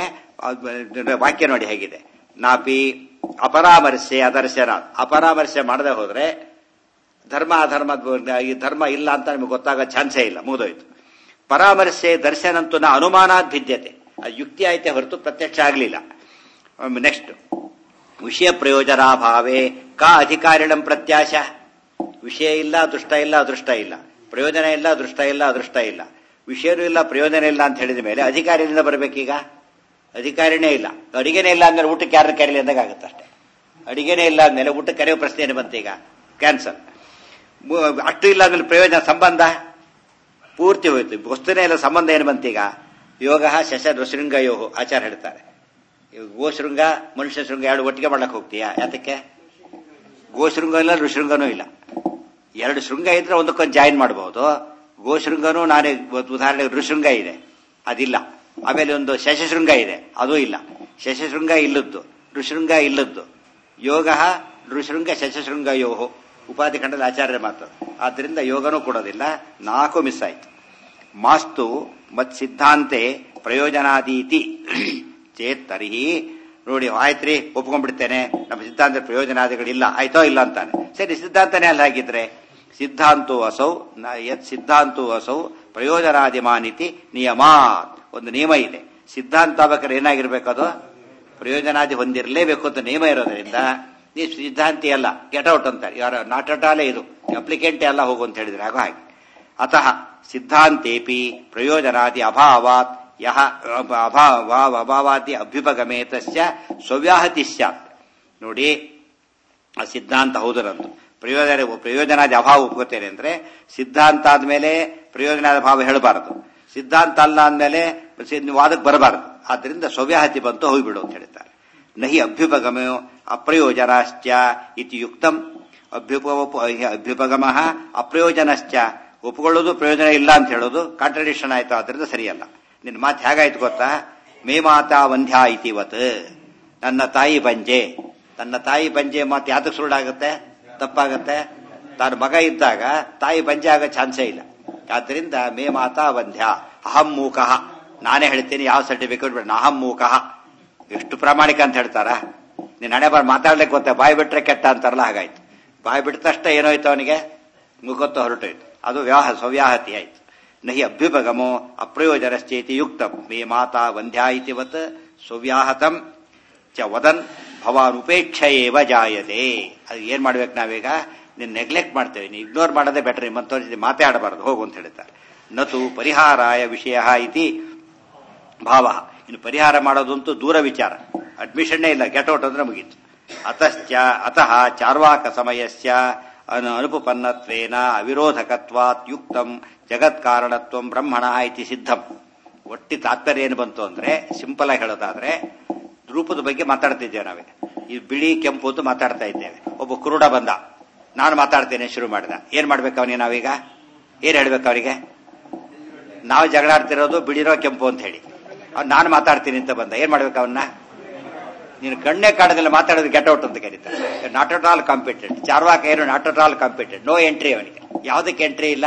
ವಾಕ್ಯ ನೋಡಿ ಹೇಗಿದೆ ನಾಪಿ ಅಪರಾಮರ್ಶೆ ಅದರ್ಶನ ಅಪರಾಮರ್ಶೆ ಮಾಡದೆ ಹೋದ್ರೆ ಧರ್ಮ ಅಧರ್ಮ ಈ ಧರ್ಮ ಇಲ್ಲ ಅಂತ ನಿಮಗೆ ಗೊತ್ತಾಗೋ ಚಾನ್ಸೇ ಇಲ್ಲ ಮುಗಿದೋಯ್ತು ಪರಾಮರ್ಶೆ ದರ್ಶನಂತೂ ನಾ ಅನುಮಾನಾತ್ ಭಿದ್ಯತೆ ಅದು ಯುಕ್ತಿ ಆಯ್ತೆ ಹೊರತು ಪ್ರತ್ಯಕ್ಷ ಆಗಲಿಲ್ಲ ನೆಕ್ಸ್ಟ್ ವಿಷಯ ಪ್ರಯೋಜನಾಭಾವೇ ಕಾ ಅಧಿಕಾರಿಣಂ ಪ್ರತ್ಯಾಶ ವಿಷಯ ಇಲ್ಲ ದೃಷ್ಟ ಇಲ್ಲ ಅದೃಷ್ಟ ಇಲ್ಲ ಪ್ರಯೋಜನ ಇಲ್ಲ ದೃಷ್ಟ ಇಲ್ಲ ಅದೃಷ್ಟ ಇಲ್ಲ ವಿಷಯನೂ ಇಲ್ಲ ಪ್ರಯೋಜನ ಇಲ್ಲ ಅಂತ ಹೇಳಿದ ಮೇಲೆ ಅಧಿಕಾರಿಯಿಂದ ಬರಬೇಕೀಗ ಅಧಿಕಾರಿನೇ ಇಲ್ಲ ಅಡಿಗೆನೇ ಇಲ್ಲ ಅಂದ್ಮೇಲೆ ಊಟಕ್ಕೆ ಯಾರನ್ನ ಕರೀಲಿ ಅಂದಾಗ ಆಗುತ್ತೆ ಅಷ್ಟೇ ಅಡಿಗೆನೇ ಇಲ್ಲ ಅಂದ್ಮೇಲೆ ಊಟಕ್ಕೆ ಕರೆಯೋ ಪ್ರಶ್ನೆ ಏನು ಬಂತು ಈಗ ಕ್ಯಾನ್ಸಲ್ ಅಷ್ಟು ಇಲ್ಲ ಅಂದ್ಮೇಲೆ ಪ್ರಯೋಜನ ಸಂಬಂಧ ಪೂರ್ತಿ ಹೋಯ್ತು ವಸ್ತುನೇ ಇಲ್ಲ ಸಂಬಂಧ ಏನು ಬಂತೀಗ ಯೋಗ ಶಶ ನೃಶೃಂಗ ಯೋಹು ಆಚಾರ ಹೇಳ್ತಾರೆ ಗೋಶೃಂಗ ಮನುಷ್ಯ ಶೃಂಗ ಎರಡು ಒಟ್ಟಿಗೆ ಮಾಡಕ್ ಹೋಗ್ತೀಯಾ ಯಾತಕ್ಕೆ ಗೋಶೃಂಗ ಇಲ್ಲ ಋಶೃಂಗನೂ ಇಲ್ಲ ಎರಡು ಶೃಂಗ ಇದ್ರೆ ಒಂದಕ್ಕೊಂದು ಜಾಯಿನ್ ಮಾಡಬಹುದು ಗೋಶೃಂಗನೂ ನಾನೇ ಉದಾಹರಣೆಗೆ ಋಶೃಂಗ ಇದೆ ಅದಿಲ್ಲ ಆಮೇಲೆ ಒಂದು ಶಶಶೃಂಗ ಇದೆ ಅದೂ ಇಲ್ಲ ಶಶಶೃಂಗ ಇಲ್ಲದ್ದು ಋಶೃಂಗ ಇಲ್ಲದ್ದು ಯೋಗ ಋಶೃಂಗ ಶಶಶೃಂಗ ಯೋಹು ಉಪಾಧಿ ಖಂಡದ ಆಚಾರ್ಯ ಮಾತು ಆದ್ರಿಂದ ಯೋಗನೂ ಕೊಡೋದಿಲ್ಲ ನಾಲ್ಕು ಮಿಸ್ ಆಯ್ತು ಮಾಸ್ತು ಮತ್ ಸಿದ್ಧಾಂತೆ ಪ್ರಯೋಜನಾದೀತಿ ಚೇತ್ ತರ್ಹಿ ನೋಡಿ ಆಯ್ತ್ರಿ ಒಪ್ಕೊಂಡ್ಬಿಡ್ತೇನೆ ನಮ್ಮ ಸಿದ್ಧಾಂತ ಪ್ರಯೋಜನಾದಿಗಳಿಲ್ಲ ಆಯ್ತೋ ಇಲ್ಲ ಅಂತಾನೆ ಸರಿ ಸಿದ್ಧಾಂತನೇ ಅಲ್ಲ ಹಾಗಿದ್ರೆ ಸಿದ್ಧಾಂತೋ ಅಸೌ ಯತ್ ಸಿದ್ಧಾಂತೋ ಅಸೌ ಪ್ರಯೋಜನಾದಿ ಮಾನಿತಿ ನಿಯಮಾತ್ ಒಂದು ನಿಯಮ ಇದೆ ಸಿದ್ಧಾಂತ ಬೇಕಾದ್ರೆ ಏನಾಗಿರ್ಬೇಕು ಅದು ಪ್ರಯೋಜನಾದಿ ಹೊಂದಿರಲೇಬೇಕು ಅಂತ ನಿಯಮ ಇರೋದ್ರಿಂದ ನೀವು ಸಿದ್ಧಾಂತಿ ಅಲ್ಲ ಗೆಟ್ ಔಟ್ ಅಂತಾರೆ ಯಾರ ನಾಟ್ ಅಟ್ ಆಲೇ ಇದು ಅಪ್ಲಿಕೆಂಟೇ ಅಲ್ಲ ಹೋಗು ಅಂತ ಹೇಳಿದ್ರೆ ಆಗೋ ಹಾಗೆ ಅತಃ ಸಿದ್ಧಾಂತೇಪಿ ಪ್ರಯೋಜನಾದಿ ಅಭಾವಾತ್ ಯಹ ಅಭಾವ ಅಭಾವಾದಿ ಅಭ್ಯುಪಗಮೇ ತಸ್ಯ ಸ್ವವ್ಯಾಹತಿ ಸ್ಯಾತ್ ನೋಡಿ ಆ ಸಿದ್ಧಾಂತ ಹೌದರಂತು ಪ್ರಯೋಜನ ಪ್ರಯೋಜನಾದಿ ಅಭಾವ ಒಪ್ಕೋತೇನೆ ಅಂದ್ರೆ ಸಿದ್ಧಾಂತ ಆದ್ಮೇಲೆ ಪ್ರಯೋಜನಾದ ಭಾವ ಹೇಳಬಾರದು ಸಿದ್ಧಾಂತ ಅಲ್ಲ ಅಂದಮೇಲೆ ವಾದಕ್ಕೆ ಬರಬಾರದು ಆದ್ರಿಂದ ಸ್ವವ್ಯಾಹತಿ ಬಂತು ಹೋಗಿಬಿಡು ಅಂತ ಹೇಳ್ತಾರೆ ನಹಿ ಅಭ್ಯುಪಗಮ ಅಪ್ರಯೋಜನಾಶ್ಚ ಇತಿ ಯುಕ್ತಂ ಅಭ್ಯುಪ ಅಭ್ಯುಪಗಮ ಅಪ್ರಯೋಜನಶ್ಚ ಒಪ್ಕೊಳ್ಳೋದು ಪ್ರಯೋಜನ ಇಲ್ಲ ಅಂತ ಹೇಳೋದು ಕಾಂಟ್ರಡಿಕ್ಷನ್ ಆಯ್ತು ಆದ್ರಿಂದ ಸರಿಯಲ್ಲ ನಿನ್ನ ಮಾತು ಹೇಗಾಯ್ತು ಗೊತ್ತಾ ಮೇ ಮಾತಾ ವಂದ್ಯ ಇತಿವತ್ ನನ್ನ ತಾಯಿ ಬಂಜೆ ತನ್ನ ತಾಯಿ ಬಂಜೆ ಮಾತು ಯಾತಕ್ಕೆ ಸುಳ್ಳಾಗುತ್ತೆ ತಪ್ಪಾಗತ್ತೆ ತಾನು ಮಗ ಇದ್ದಾಗ ತಾಯಿ ಬಂಜೆ ಆಗೋ ಚಾನ್ಸೇ ಇಲ್ಲ ಆದ್ರಿಂದ ಮೇ ಮಾತಾ ವಂದ್ಯ ಅಹಂ ಮೂಕಃ ನಾನೇ ಹೇಳ್ತೀನಿ ಯಾವ ಸರ್ಟಿಫಿಕೇಟ್ ಬೇಡ ಅಹಂ ಮೂಕಃ ಎಷ್ಟು ಪ್ರಾಮಾಣಿಕ ಅಂತ ಹೇಳ್ತಾರ ನೀನ್ ಹಣೆ ಬಾರ್ ಮಾತಾಡ್ಲಿಕ್ಕೆ ಗೊತ್ತೆ ಬಾಯಿ ಬಿಟ್ರೆ ಕೆಟ್ಟ ಅಂತಾರಲ್ಲ ಹಾಗಾಯ್ತು ಬಾಯಿ ಬಿಟ್ಟ ತಕ್ಷಣ ಏನೋಯ್ತು ಅವನಿಗೆ ಮುಖತ್ತು ಹೊರಟೋಯ್ತು ಅದು ವ್ಯಾಹ ಸ್ವವ್ಯಾಹತಿ ಆಯ್ತು ನಹಿ ಅಭ್ಯುಪಗಮೋ ಅಪ್ರಯೋಜನಶ್ಚೇತಿ ಯುಕ್ತಂ ಮೇ ಮಾತಾ ವಂದ್ಯಾ ಇತಿವತ್ ಸ್ವವ್ಯಾಹತಂ ಚ ವದನ್ ಭವಾನ್ ಉಪೇಕ್ಷೆಯೇವ ಜಾಯತೆ ಅದು ಏನ್ ಮಾಡ್ಬೇಕು ನಾವೀಗ ನೀನ್ ನೆಗ್ಲೆಕ್ಟ್ ಮಾಡ್ತೇವೆ ನೀ ಇಗ್ನೋರ್ ಮಾಡೋದೇ ಬೆಟರ್ ನಿಮ್ಮಂತವ್ರ ಜೊತೆ ಮಾತಾಡಬಾರದು ಹೋಗು ಅಂತ ಹೇಳ್ತಾರೆ ನತು ಪರಿಹಾರಾಯ ವಿಷಯ ಇತಿ ಭಾವ ಇನ್ನು ಪರಿಹಾರ ಮಾಡೋದಂತೂ ದೂರ ವಿಚಾರ ಅಡ್ಮಿಷನ್ನೇ ಇಲ್ಲ ಗೆಟ್ ಔಟ್ ಅಂದ್ರೆ ಮುಗೀತು ಅತಶ್ಚ ಅತಃ ಚಾರ್ವಾಕ ಸಮಯಸ್ಯ ಅನು ಅನುಪನ್ನತ್ವೇನ ಅವಿರೋಧಕತ್ವಾತ್ ಯುಕ್ತಂ ಜಗತ್ಕಾರಣತ್ವ ಬ್ರಹ್ಮಣ ಇತಿ ಸಿದ್ಧಂ ಒಟ್ಟಿ ತಾತ್ಪರ್ಯ ಏನು ಬಂತು ಅಂದ್ರೆ ಸಿಂಪಲ್ ಆಗಿ ಹೇಳೋದಾದ್ರೆ ರೂಪದ ಬಗ್ಗೆ ಮಾತಾಡ್ತಿದ್ದೇವೆ ನಾವೀಗ ಈ ಬಿಳಿ ಕೆಂಪು ಅಂತ ಮಾತಾಡ್ತಾ ಇದ್ದೇವೆ ಒಬ್ಬ ಕುರುಡ ಬಂದ ನಾನು ಮಾತಾಡ್ತೇನೆ ಶುರು ಮಾಡಿದ ಏನ್ ಮಾಡ್ಬೇಕು ಅವನಿಗೆ ನಾವೀಗ ಏನ್ ಹೇಳ್ಬೇಕು ಅವರಿಗೆ ನಾವು ಜಗಳಾಡ್ತಿರೋದು ಬಿಳಿರೋ ಕೆಂಪು ಅಂತ ಹೇಳಿ ಅವ್ನು ನಾನು ಮಾತಾಡ್ತೀನಿ ಅಂತ ಬಂದ ಏನ್ ಮಾಡ್ಬೇಕು ಅವನ್ನ ನೀನು ಕಣ್ಣೇ ಕಾಣದಲ್ಲಿ ಮಾತಾಡೋದು ಗೆಟ್ ಔಟ್ ಅಂತ ಕರೀತಾರೆ not at all competent Charvaka ಏನು not at all competent no entry ಅವನಿಗೆ ಯಾವುದಕ್ಕೆ ಎಂಟ್ರಿ ಇಲ್ಲ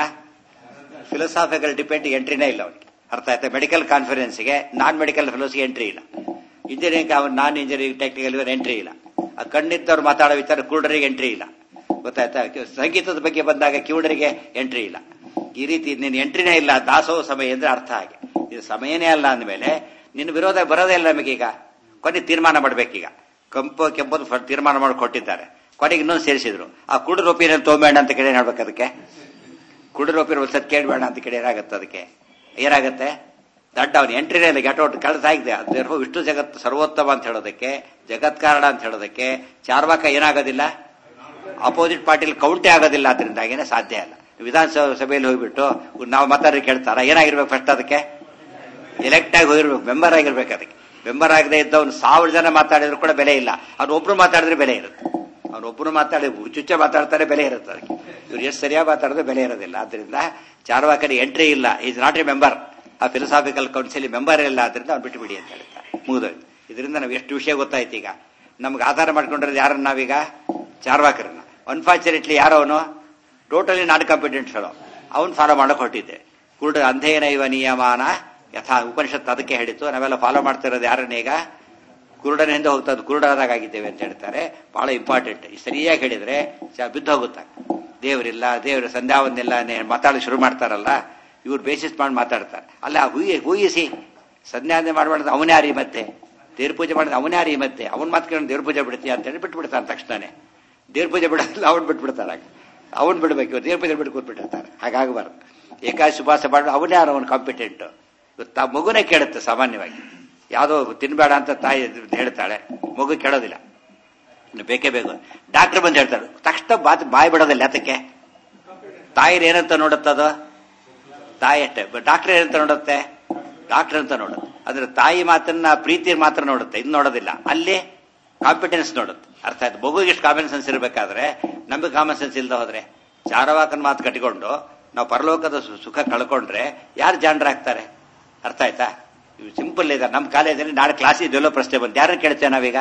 ಫಿಲಸಾಫಿಕಲ್ ಡಿಪೆಂಡ್ ಎಂಟ್ರಿನೇ ಇಲ್ಲ ಅವನಿಗೆ ಅರ್ಥ ಆಯ್ತಾ ಮೆಡಿಕಲ್ ಕಾನ್ಫರೆನ್ಸ್ಗೆ ನಾನ್ ಮೆಡಿಕಲ್ ಫೆಲೋಸ್ಗೆ ಎಂಟ್ರಿ ಇಲ್ಲ engineering non engineering technical even entry ಇಲ್ಲ ಆ ಕಣ್ಣಿದ್ದವ್ರು ಮಾತಾಡೋ ವಿಚಾರ ಕುರುಡರಿಗೆ ಎಂಟ್ರಿ ಇಲ್ಲ ಗೊತ್ತಾಯ್ತಾ ಸಂಗೀತದ ಬಗ್ಗೆ ಬಂದಾಗ ಕಿವುಡರಿಗೆ ಎಂಟ್ರಿ ಇಲ್ಲ ಈ ರೀತಿ ನೀನು ಎಂಟ್ರಿನೇ ಇಲ್ಲ ದಾಸೋಹ ಸಮಯ ಅಂದ್ರೆ ಅರ್ಥ ಹಾಗೆ ಇದು ಸಮಯನೇ ಅಲ್ಲ ಅಂದಮೇಲೆ ನಿನ್ನ ವಿರೋಧ ಬರೋದೇ ಇಲ್ಲ ನಮಗೀಗ ಕೊನೆ ತೀರ್ಮಾನ ಮಾಡ್ಬೇಕೀಗ ಕಂಪು ಕೆಂಪು ತೀರ್ಮಾನ ಮಾಡಿ ಕೊಟ್ಟಿದ್ದಾರೆ ಕೊನೆಗೆ ಇನ್ನೊಂದು ಸೇರಿಸಿದ್ರು ಆ ಕುಡುರ ಒಪಿನಿಯನ್ ತೊಗೊಂಬೇಡ ಅಂತ ಕೇಳಿ ಹೇಳ್ಬೇಕು ಅದಕ್ಕೆ ಕುಡುರ ಒಪಿನಿಯನ್ ಒಂದ್ಸತ್ ಕೇಳಬೇಡ ಅಂತ ಕೇಳಿ ಏನಾಗುತ್ತೆ ಅದಕ್ಕೆ ಏನಾಗುತ್ತೆ ದಡ್ಡ ಅವನು ಎಂಟ್ರಿನೇ ಇಲ್ಲ ಗೆಟ್ ಔಟ್ ಕಳೆದ ಆಗಿದೆ ಅದೇನೋ ವಿಷ್ಣು ಜಗತ್ ಸರ್ವೋತ್ತಮ ಅಂತ ಹೇಳೋದಕ್ಕೆ ಜಗತ್ಕಾರಣ ಅಂತ ಹೇಳೋದಕ್ಕೆ ಚಾರ್ವಾಕ ಏನಾಗೋದಿಲ್ಲ ಅಪೋಸಿಟ್ ಪಾರ್ಟಿಲಿ ಕೌಂಟೇ ಆಗೋದಿಲ್ಲ ಅದರಿಂದಾಗೇನೆ ಸಾಧ್ಯ ಇಲ್ಲ ವಿಧಾನಸಭಾ ಸಭೆಯಲ್ಲಿ ಹೋಗ್ಬಿಟ್ಟು ನಾವು ಮಾತಾಡಿ ಕೇಳ್ತಾರ ಏನಾಗಿರ್ಬೇಕು ಫಸ್ಟ್ ಅದಕ್ಕೆ ಎಲೆಕ್ಟ್ ಆಗಿ ಹೋಗಿರ್ಬೇಕು ಮೆಂಬರ್ ಆಗಿರ್ಬೇಕು ಅದಕ್ಕೆ ಮೆಂಬರ್ ಆಗದೆ ಇದ್ದವನು ಸಾವಿರ ಜನ ಮಾತಾಡಿದ್ರು ಕೂಡ ಬೆಲೆ ಇಲ್ಲ ಅವ್ನು ಒಬ್ರು ಮಾತಾಡಿದ್ರೆ ಬೆಲೆ ಇರುತ್ತೆ ಅವನೊಬ್ಬರು ಮಾತಾಡಿ ಚುಚ್ಚ ಮಾತಾಡ್ತಾರೆ ಬೆಲೆ ಇರುತ್ತೆ ಅದಕ್ಕೆ ಇವ್ರು ಎಷ್ಟು ಸರಿಯಾಗಿ ಮಾತಾಡಿದ್ರೆ ಬೆಲೆ ಇರೋದಿಲ್ಲ ಆದ್ರಿಂದ ಚಾರ್ವಾಕರಿ ಎಂಟ್ರಿ ಇಲ್ಲ ಈಸ್ ನಾಟ್ ಎ ಮೆಂಬರ್ ಆ ಫಿಲಸಾಫಿಕಲ್ ಕೌನ್ಸಿಲ್ ಮೆಂಬರ್ ಇಲ್ಲ ಆದ್ರಿಂದ ಅವ್ನು ಬಿಟ್ಟು ಬಿಡಿ ಅಂತ ಹೇಳ್ತಾರೆ ಮುಗಿದೋಯ್ತು ಇದರಿಂದ ನಾವು ಎಷ್ಟು ವಿಷಯ ಗೊತ್ತಾಯ್ತು ಈಗ ನಮ್ಗೆ ಆಧಾರ ಮಾಡ್ಕೊಂಡಿರೋದು ಯಾರನ್ನ ನಾವೀಗ ಚಾರ್ವಾಕರನ್ನ ಅನ್ಫಾರ್ಚುನೇಟ್ಲಿ ಯಾರೋ ಅವನು ಟೋಟಲಿ ನಾನ್ ಕಾಂಪಿಟೆಂಟ್ ಹೇಳೋ ಅವ್ನು ಫಾಲೋ ಮಾಡಕ್ ಹೊರಟಿದ್ದೆ ಕುರುಡ ಅಂಧೇನ ಇವ ನಿಯಮಾನ ಯಥಾ ಉಪನಿಷತ್ ಅದಕ್ಕೆ ಹೇಳಿತ್ತು ನಾವೆಲ್ಲ ಫಾಲೋ ಮಾಡ್ತಿರೋದು ಯಾರನ್ನ ಈಗ ಕುರುಡನ ಹಿಂದೆ ಹೋಗ್ತಾ ಕುರುಡರಾದಾಗ ಆಗಿದ್ದೇವೆ ಅಂತ ಹೇಳ್ತಾರೆ ಬಹಳ ಇಂಪಾರ್ಟೆಂಟ್ ಸರಿಯಾಗಿ ಹೇಳಿದ್ರೆ ಬಿದ್ದು ಹೋಗುತ್ತೆ ದೇವರಿಲ್ಲ ದೇವರ ಸಂಧ್ಯಾವನ್ನೆಲ್ಲ ಮಾತಾಡಲು ಶುರು ಮಾಡ್ತಾರಲ್ಲ ಇವ್ರು ಬೇಸಿಸ್ ಮಾಡಿ ಮಾತಾಡ್ತಾರೆ ಅಲ್ಲ ಹೂಯಿ ಹೂಯಿಸಿ ಸಂಧ್ಯಾವಂದನೆ ಮಾಡಬಾರ್ದು ಅವನ್ಯಾರಿ ಮತ್ತೆ ದೇವ್ರ ಪೂಜೆ ಮಾಡಿದ ಅವನ್ಯಾರಿ ಮತ್ತೆ ಅವನ್ ಮಾತ್ಕೊಂಡು ದೇವ್ರ ಪೂಜೆ ಬಿಡ್ತೀಯ ಅಂತ ಹೇಳಿ ಬಿಟ್ಬಿಡ್ತಾನೆ ತಕ್ಷಣನೇ ದೇವ್ರ ಪೂಜೆ ಬಿಡಲ್ಲ ಅವನ್ ಬಿಟ್ಬಿಡ್ತಾರ ಅವನ್ ಬಿಡ್ಬೇಕು ದೇವ್ರ ಪೂಜೆ ಬಿಟ್ಟು ಕೂತ್ಬಿಟ್ಟಿರ್ತಾರೆ ಹಾಗಾಗಬಾರ್ದು ಏಕಾದಶಿ ಉಪವಾಸ ಮಾಡಿ ಅವನ್ಯಾರು ಅವನು ಕಾಂಪಿಟೆಂಟ್ ಇವತ್ತು ಆ ಮಗುನೇ ಕೇಳುತ್ತೆ ಸಾಮಾನ್ಯವಾಗಿ ಯಾವುದೋ ತಿನ್ಬೇಡ ಅಂತ ತಾಯಿ ಹೇಳ್ತಾಳೆ ಮಗು ಕೇಳೋದಿಲ್ಲ ಬೇಕೇ ಬೇಕು ಡಾಕ್ಟರ್ ಬಂದು ಹೇಳ್ತಾಳೆ ತಕ್ಷಣ ಬಾತ್ ಬಾಯಿ ಬಿಡೋದಿಲ್ಲ ಯಾತಕ್ಕೆ ತಾಯಿರ್ ಏನಂತ ನೋಡುತ್ತದು ತಾಯಿ ಅಷ್ಟೇ ಡಾಕ್ಟರ್ ಏನಂತ ನೋಡುತ್ತೆ ಡಾಕ್ಟರ್ ಅಂತ ನೋಡುತ್ತೆ ಅದ್ರ ತಾಯಿ ಮಾತನ್ನ ಪ್ರೀತಿ ಮಾತ್ರ ನೋಡುತ್ತೆ ಇದು ನೋಡೋದಿಲ್ಲ ಅಲ್ಲಿ ಕಾಂಪಿಟೆನ್ಸ್ ನೋಡುತ್ತೆ ಅರ್ಥ ಆಯ್ತು ಮಗುಗೆ ಎಷ್ಟು ಕಾಮನ್ ಸೆನ್ಸ್ ಇರಬೇಕಾದ್ರೆ ನಮಗೆ ಕಾಮನ್ ಸೆನ್ಸ್ ಇಲ್ದ ಹೋದ್ರೆ ಚಾರವಾಕನ ಮಾತು ಕಟ್ಟಿಕೊಂಡು ನಾವು ಪರಲೋಕದ ಸುಖ ಕಳ್ಕೊಂಡ್ರೆ ಯಾರು ಜಾಣರಾಗ್ತಾರೆ ಅರ್ಥ ಆಯ್ತಾ ಸಿಂಪಲ್ ಇದೆ ನಮ್ಮ ಕಾಲೇಜಲ್ಲಿ ನಾಳೆ ಕ್ಲಾಸ್ ಇದೆಲ್ಲೋ ಪ್ರಶ್ನೆ ಬಂತು ಯಾರನ್ನ ಕೇಳ್ತೇವೆ ನಾವೀಗ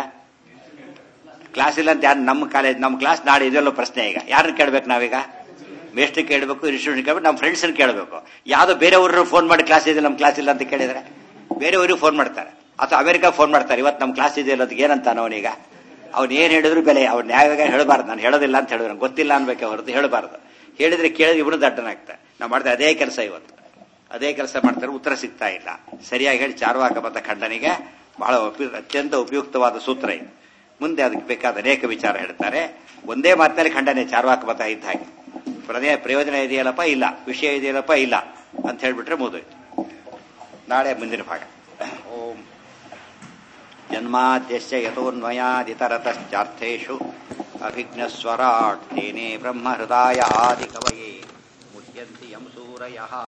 ಕ್ಲಾಸ್ ಇಲ್ಲ ಅಂತ ಯಾರು ನಮ್ಮ ಕಾಲೇಜ್ ನಮ್ಮ ಕ್ಲಾಸ್ ನಾಳೆ ಇದೆಲ್ಲೋ ಪ್ರಶ್ನೆ ಈಗ ಯಾರನ್ನ ಕೇಳ್ಬೇಕು ನಾವೀಗ ಮೇಸ್ಟ್ರಿ ಕೇಳಬೇಕು ಇನ್ಸ್ಟಿಟ್ಯೂಷನ್ ಕೇಳಬೇಕು ನಮ್ಮ ಫ್ರೆಂಡ್ಸ್ ಕೇಳಬೇಕು ಯಾವ್ದೋ ಬೇರೆಯವರು ಫೋನ್ ಮಾಡಿ ಕ್ಲಾಸ್ ಇದೆ ನಮ್ಮ ಕ್ಲಾಸ್ ಇಲ್ಲ ಅಂತ ಕೇಳಿದ್ರೆ ಬೇರೆಯವ್ರಿಗೆ ಫೋನ್ ಮಾಡ್ತಾರೆ ಅಥವಾ ಅಮೆರಿಕ ಫೋನ್ ಮಾಡ್ತಾರೆ ಇವತ್ತು ನಮ್ಮ ಕ್ಲಾಸ್ ಇದೆ ಅನ್ನೋದಕ್ಕೆ ಏನಂತಾನ ಅವನೀಗ ಅವ್ನು ಏನ್ ಹೇಳಿದ್ರು ಬೆಲೆ ಅವ್ನು ನ್ಯಾಯವಾಗಿ ಹೇಳಬಾರ್ದು ನಾನು ಹೇಳೋದಿಲ್ಲ ಅಂತ ಹೇಳಿದ್ರು ಗೊತ್ತಿಲ್ಲ ಅನ್ಬೇಕೆ ಹೊರತು ಹೇಳಬಾರ್ದು ಹೇಳಿದ್ರೆ ಕೇಳಿದ್ರೆ ಇವನು ದಡ್ಡನಾಗ್ತಾರೆ ನಾವು ಮಾಡಿದ್ರೆ ಅದೇ ಕೆಲಸ ಇವತ್ತು ಅದೇ ಕೆಲಸ ಮಾಡ್ತಾರೆ ಉತ್ತರ ಸಿಗ್ತಾ ಇಲ್ಲ ಸರಿಯಾಗಿ ಹೇಳಿ ಚಾರ್ವಾಕ ಬಂದ ಖಂಡನಿಗೆ ಬಹಳ ಉಪಯು- ಅತ್ಯಂತ ಉಪಯುಕ್ತವಾದ ಸೂತ್ರ ಇದು ಮುಂದೆ ಅದಕ್ಕೆ ಬೇಕಾದ ಅನೇಕ ವಿಚಾರ ಹೇಳ್ತಾರೆ ಒಂದೇ ಮಾತಿನಲ್ಲಿ ಖಂಡನೆ ಚಾರ್ವಾಕ ಮತ ಇದ್ದ ಹಾಗೆ ಪ್ರದೇ ಪ್ರಯೋಜನ ಇದೆಯಲ್ಲಪ್ಪ ಇಲ್ಲ ವಿಷಯ ಇದೆಯಲ್ಲಪ್ಪ ಇಲ್ಲ ಅಂತ ಹೇಳ್ಬಿಟ್ರೆ ಮುಗಿದೋಯ್ತು ನಾಳೆ ಮುಂದಿನ ಭಾಗ ಓಂ ಜನ್ಮಾದ್ಯಸ್ಯ ಯಥೋನ್ಮಯಾದಿತರತಶ್ಚಾರ್ಥೇಷು ಅಭಿಜ್ಞಸ್ವರಾಟ್ ತೇನೇ ಬ್ರಹ್ಮಹೃದಾಯ ಆದಿಕವಯೇ ಮುಹ್ಯಂತಿ ಯಂ ಸೂರಯಃ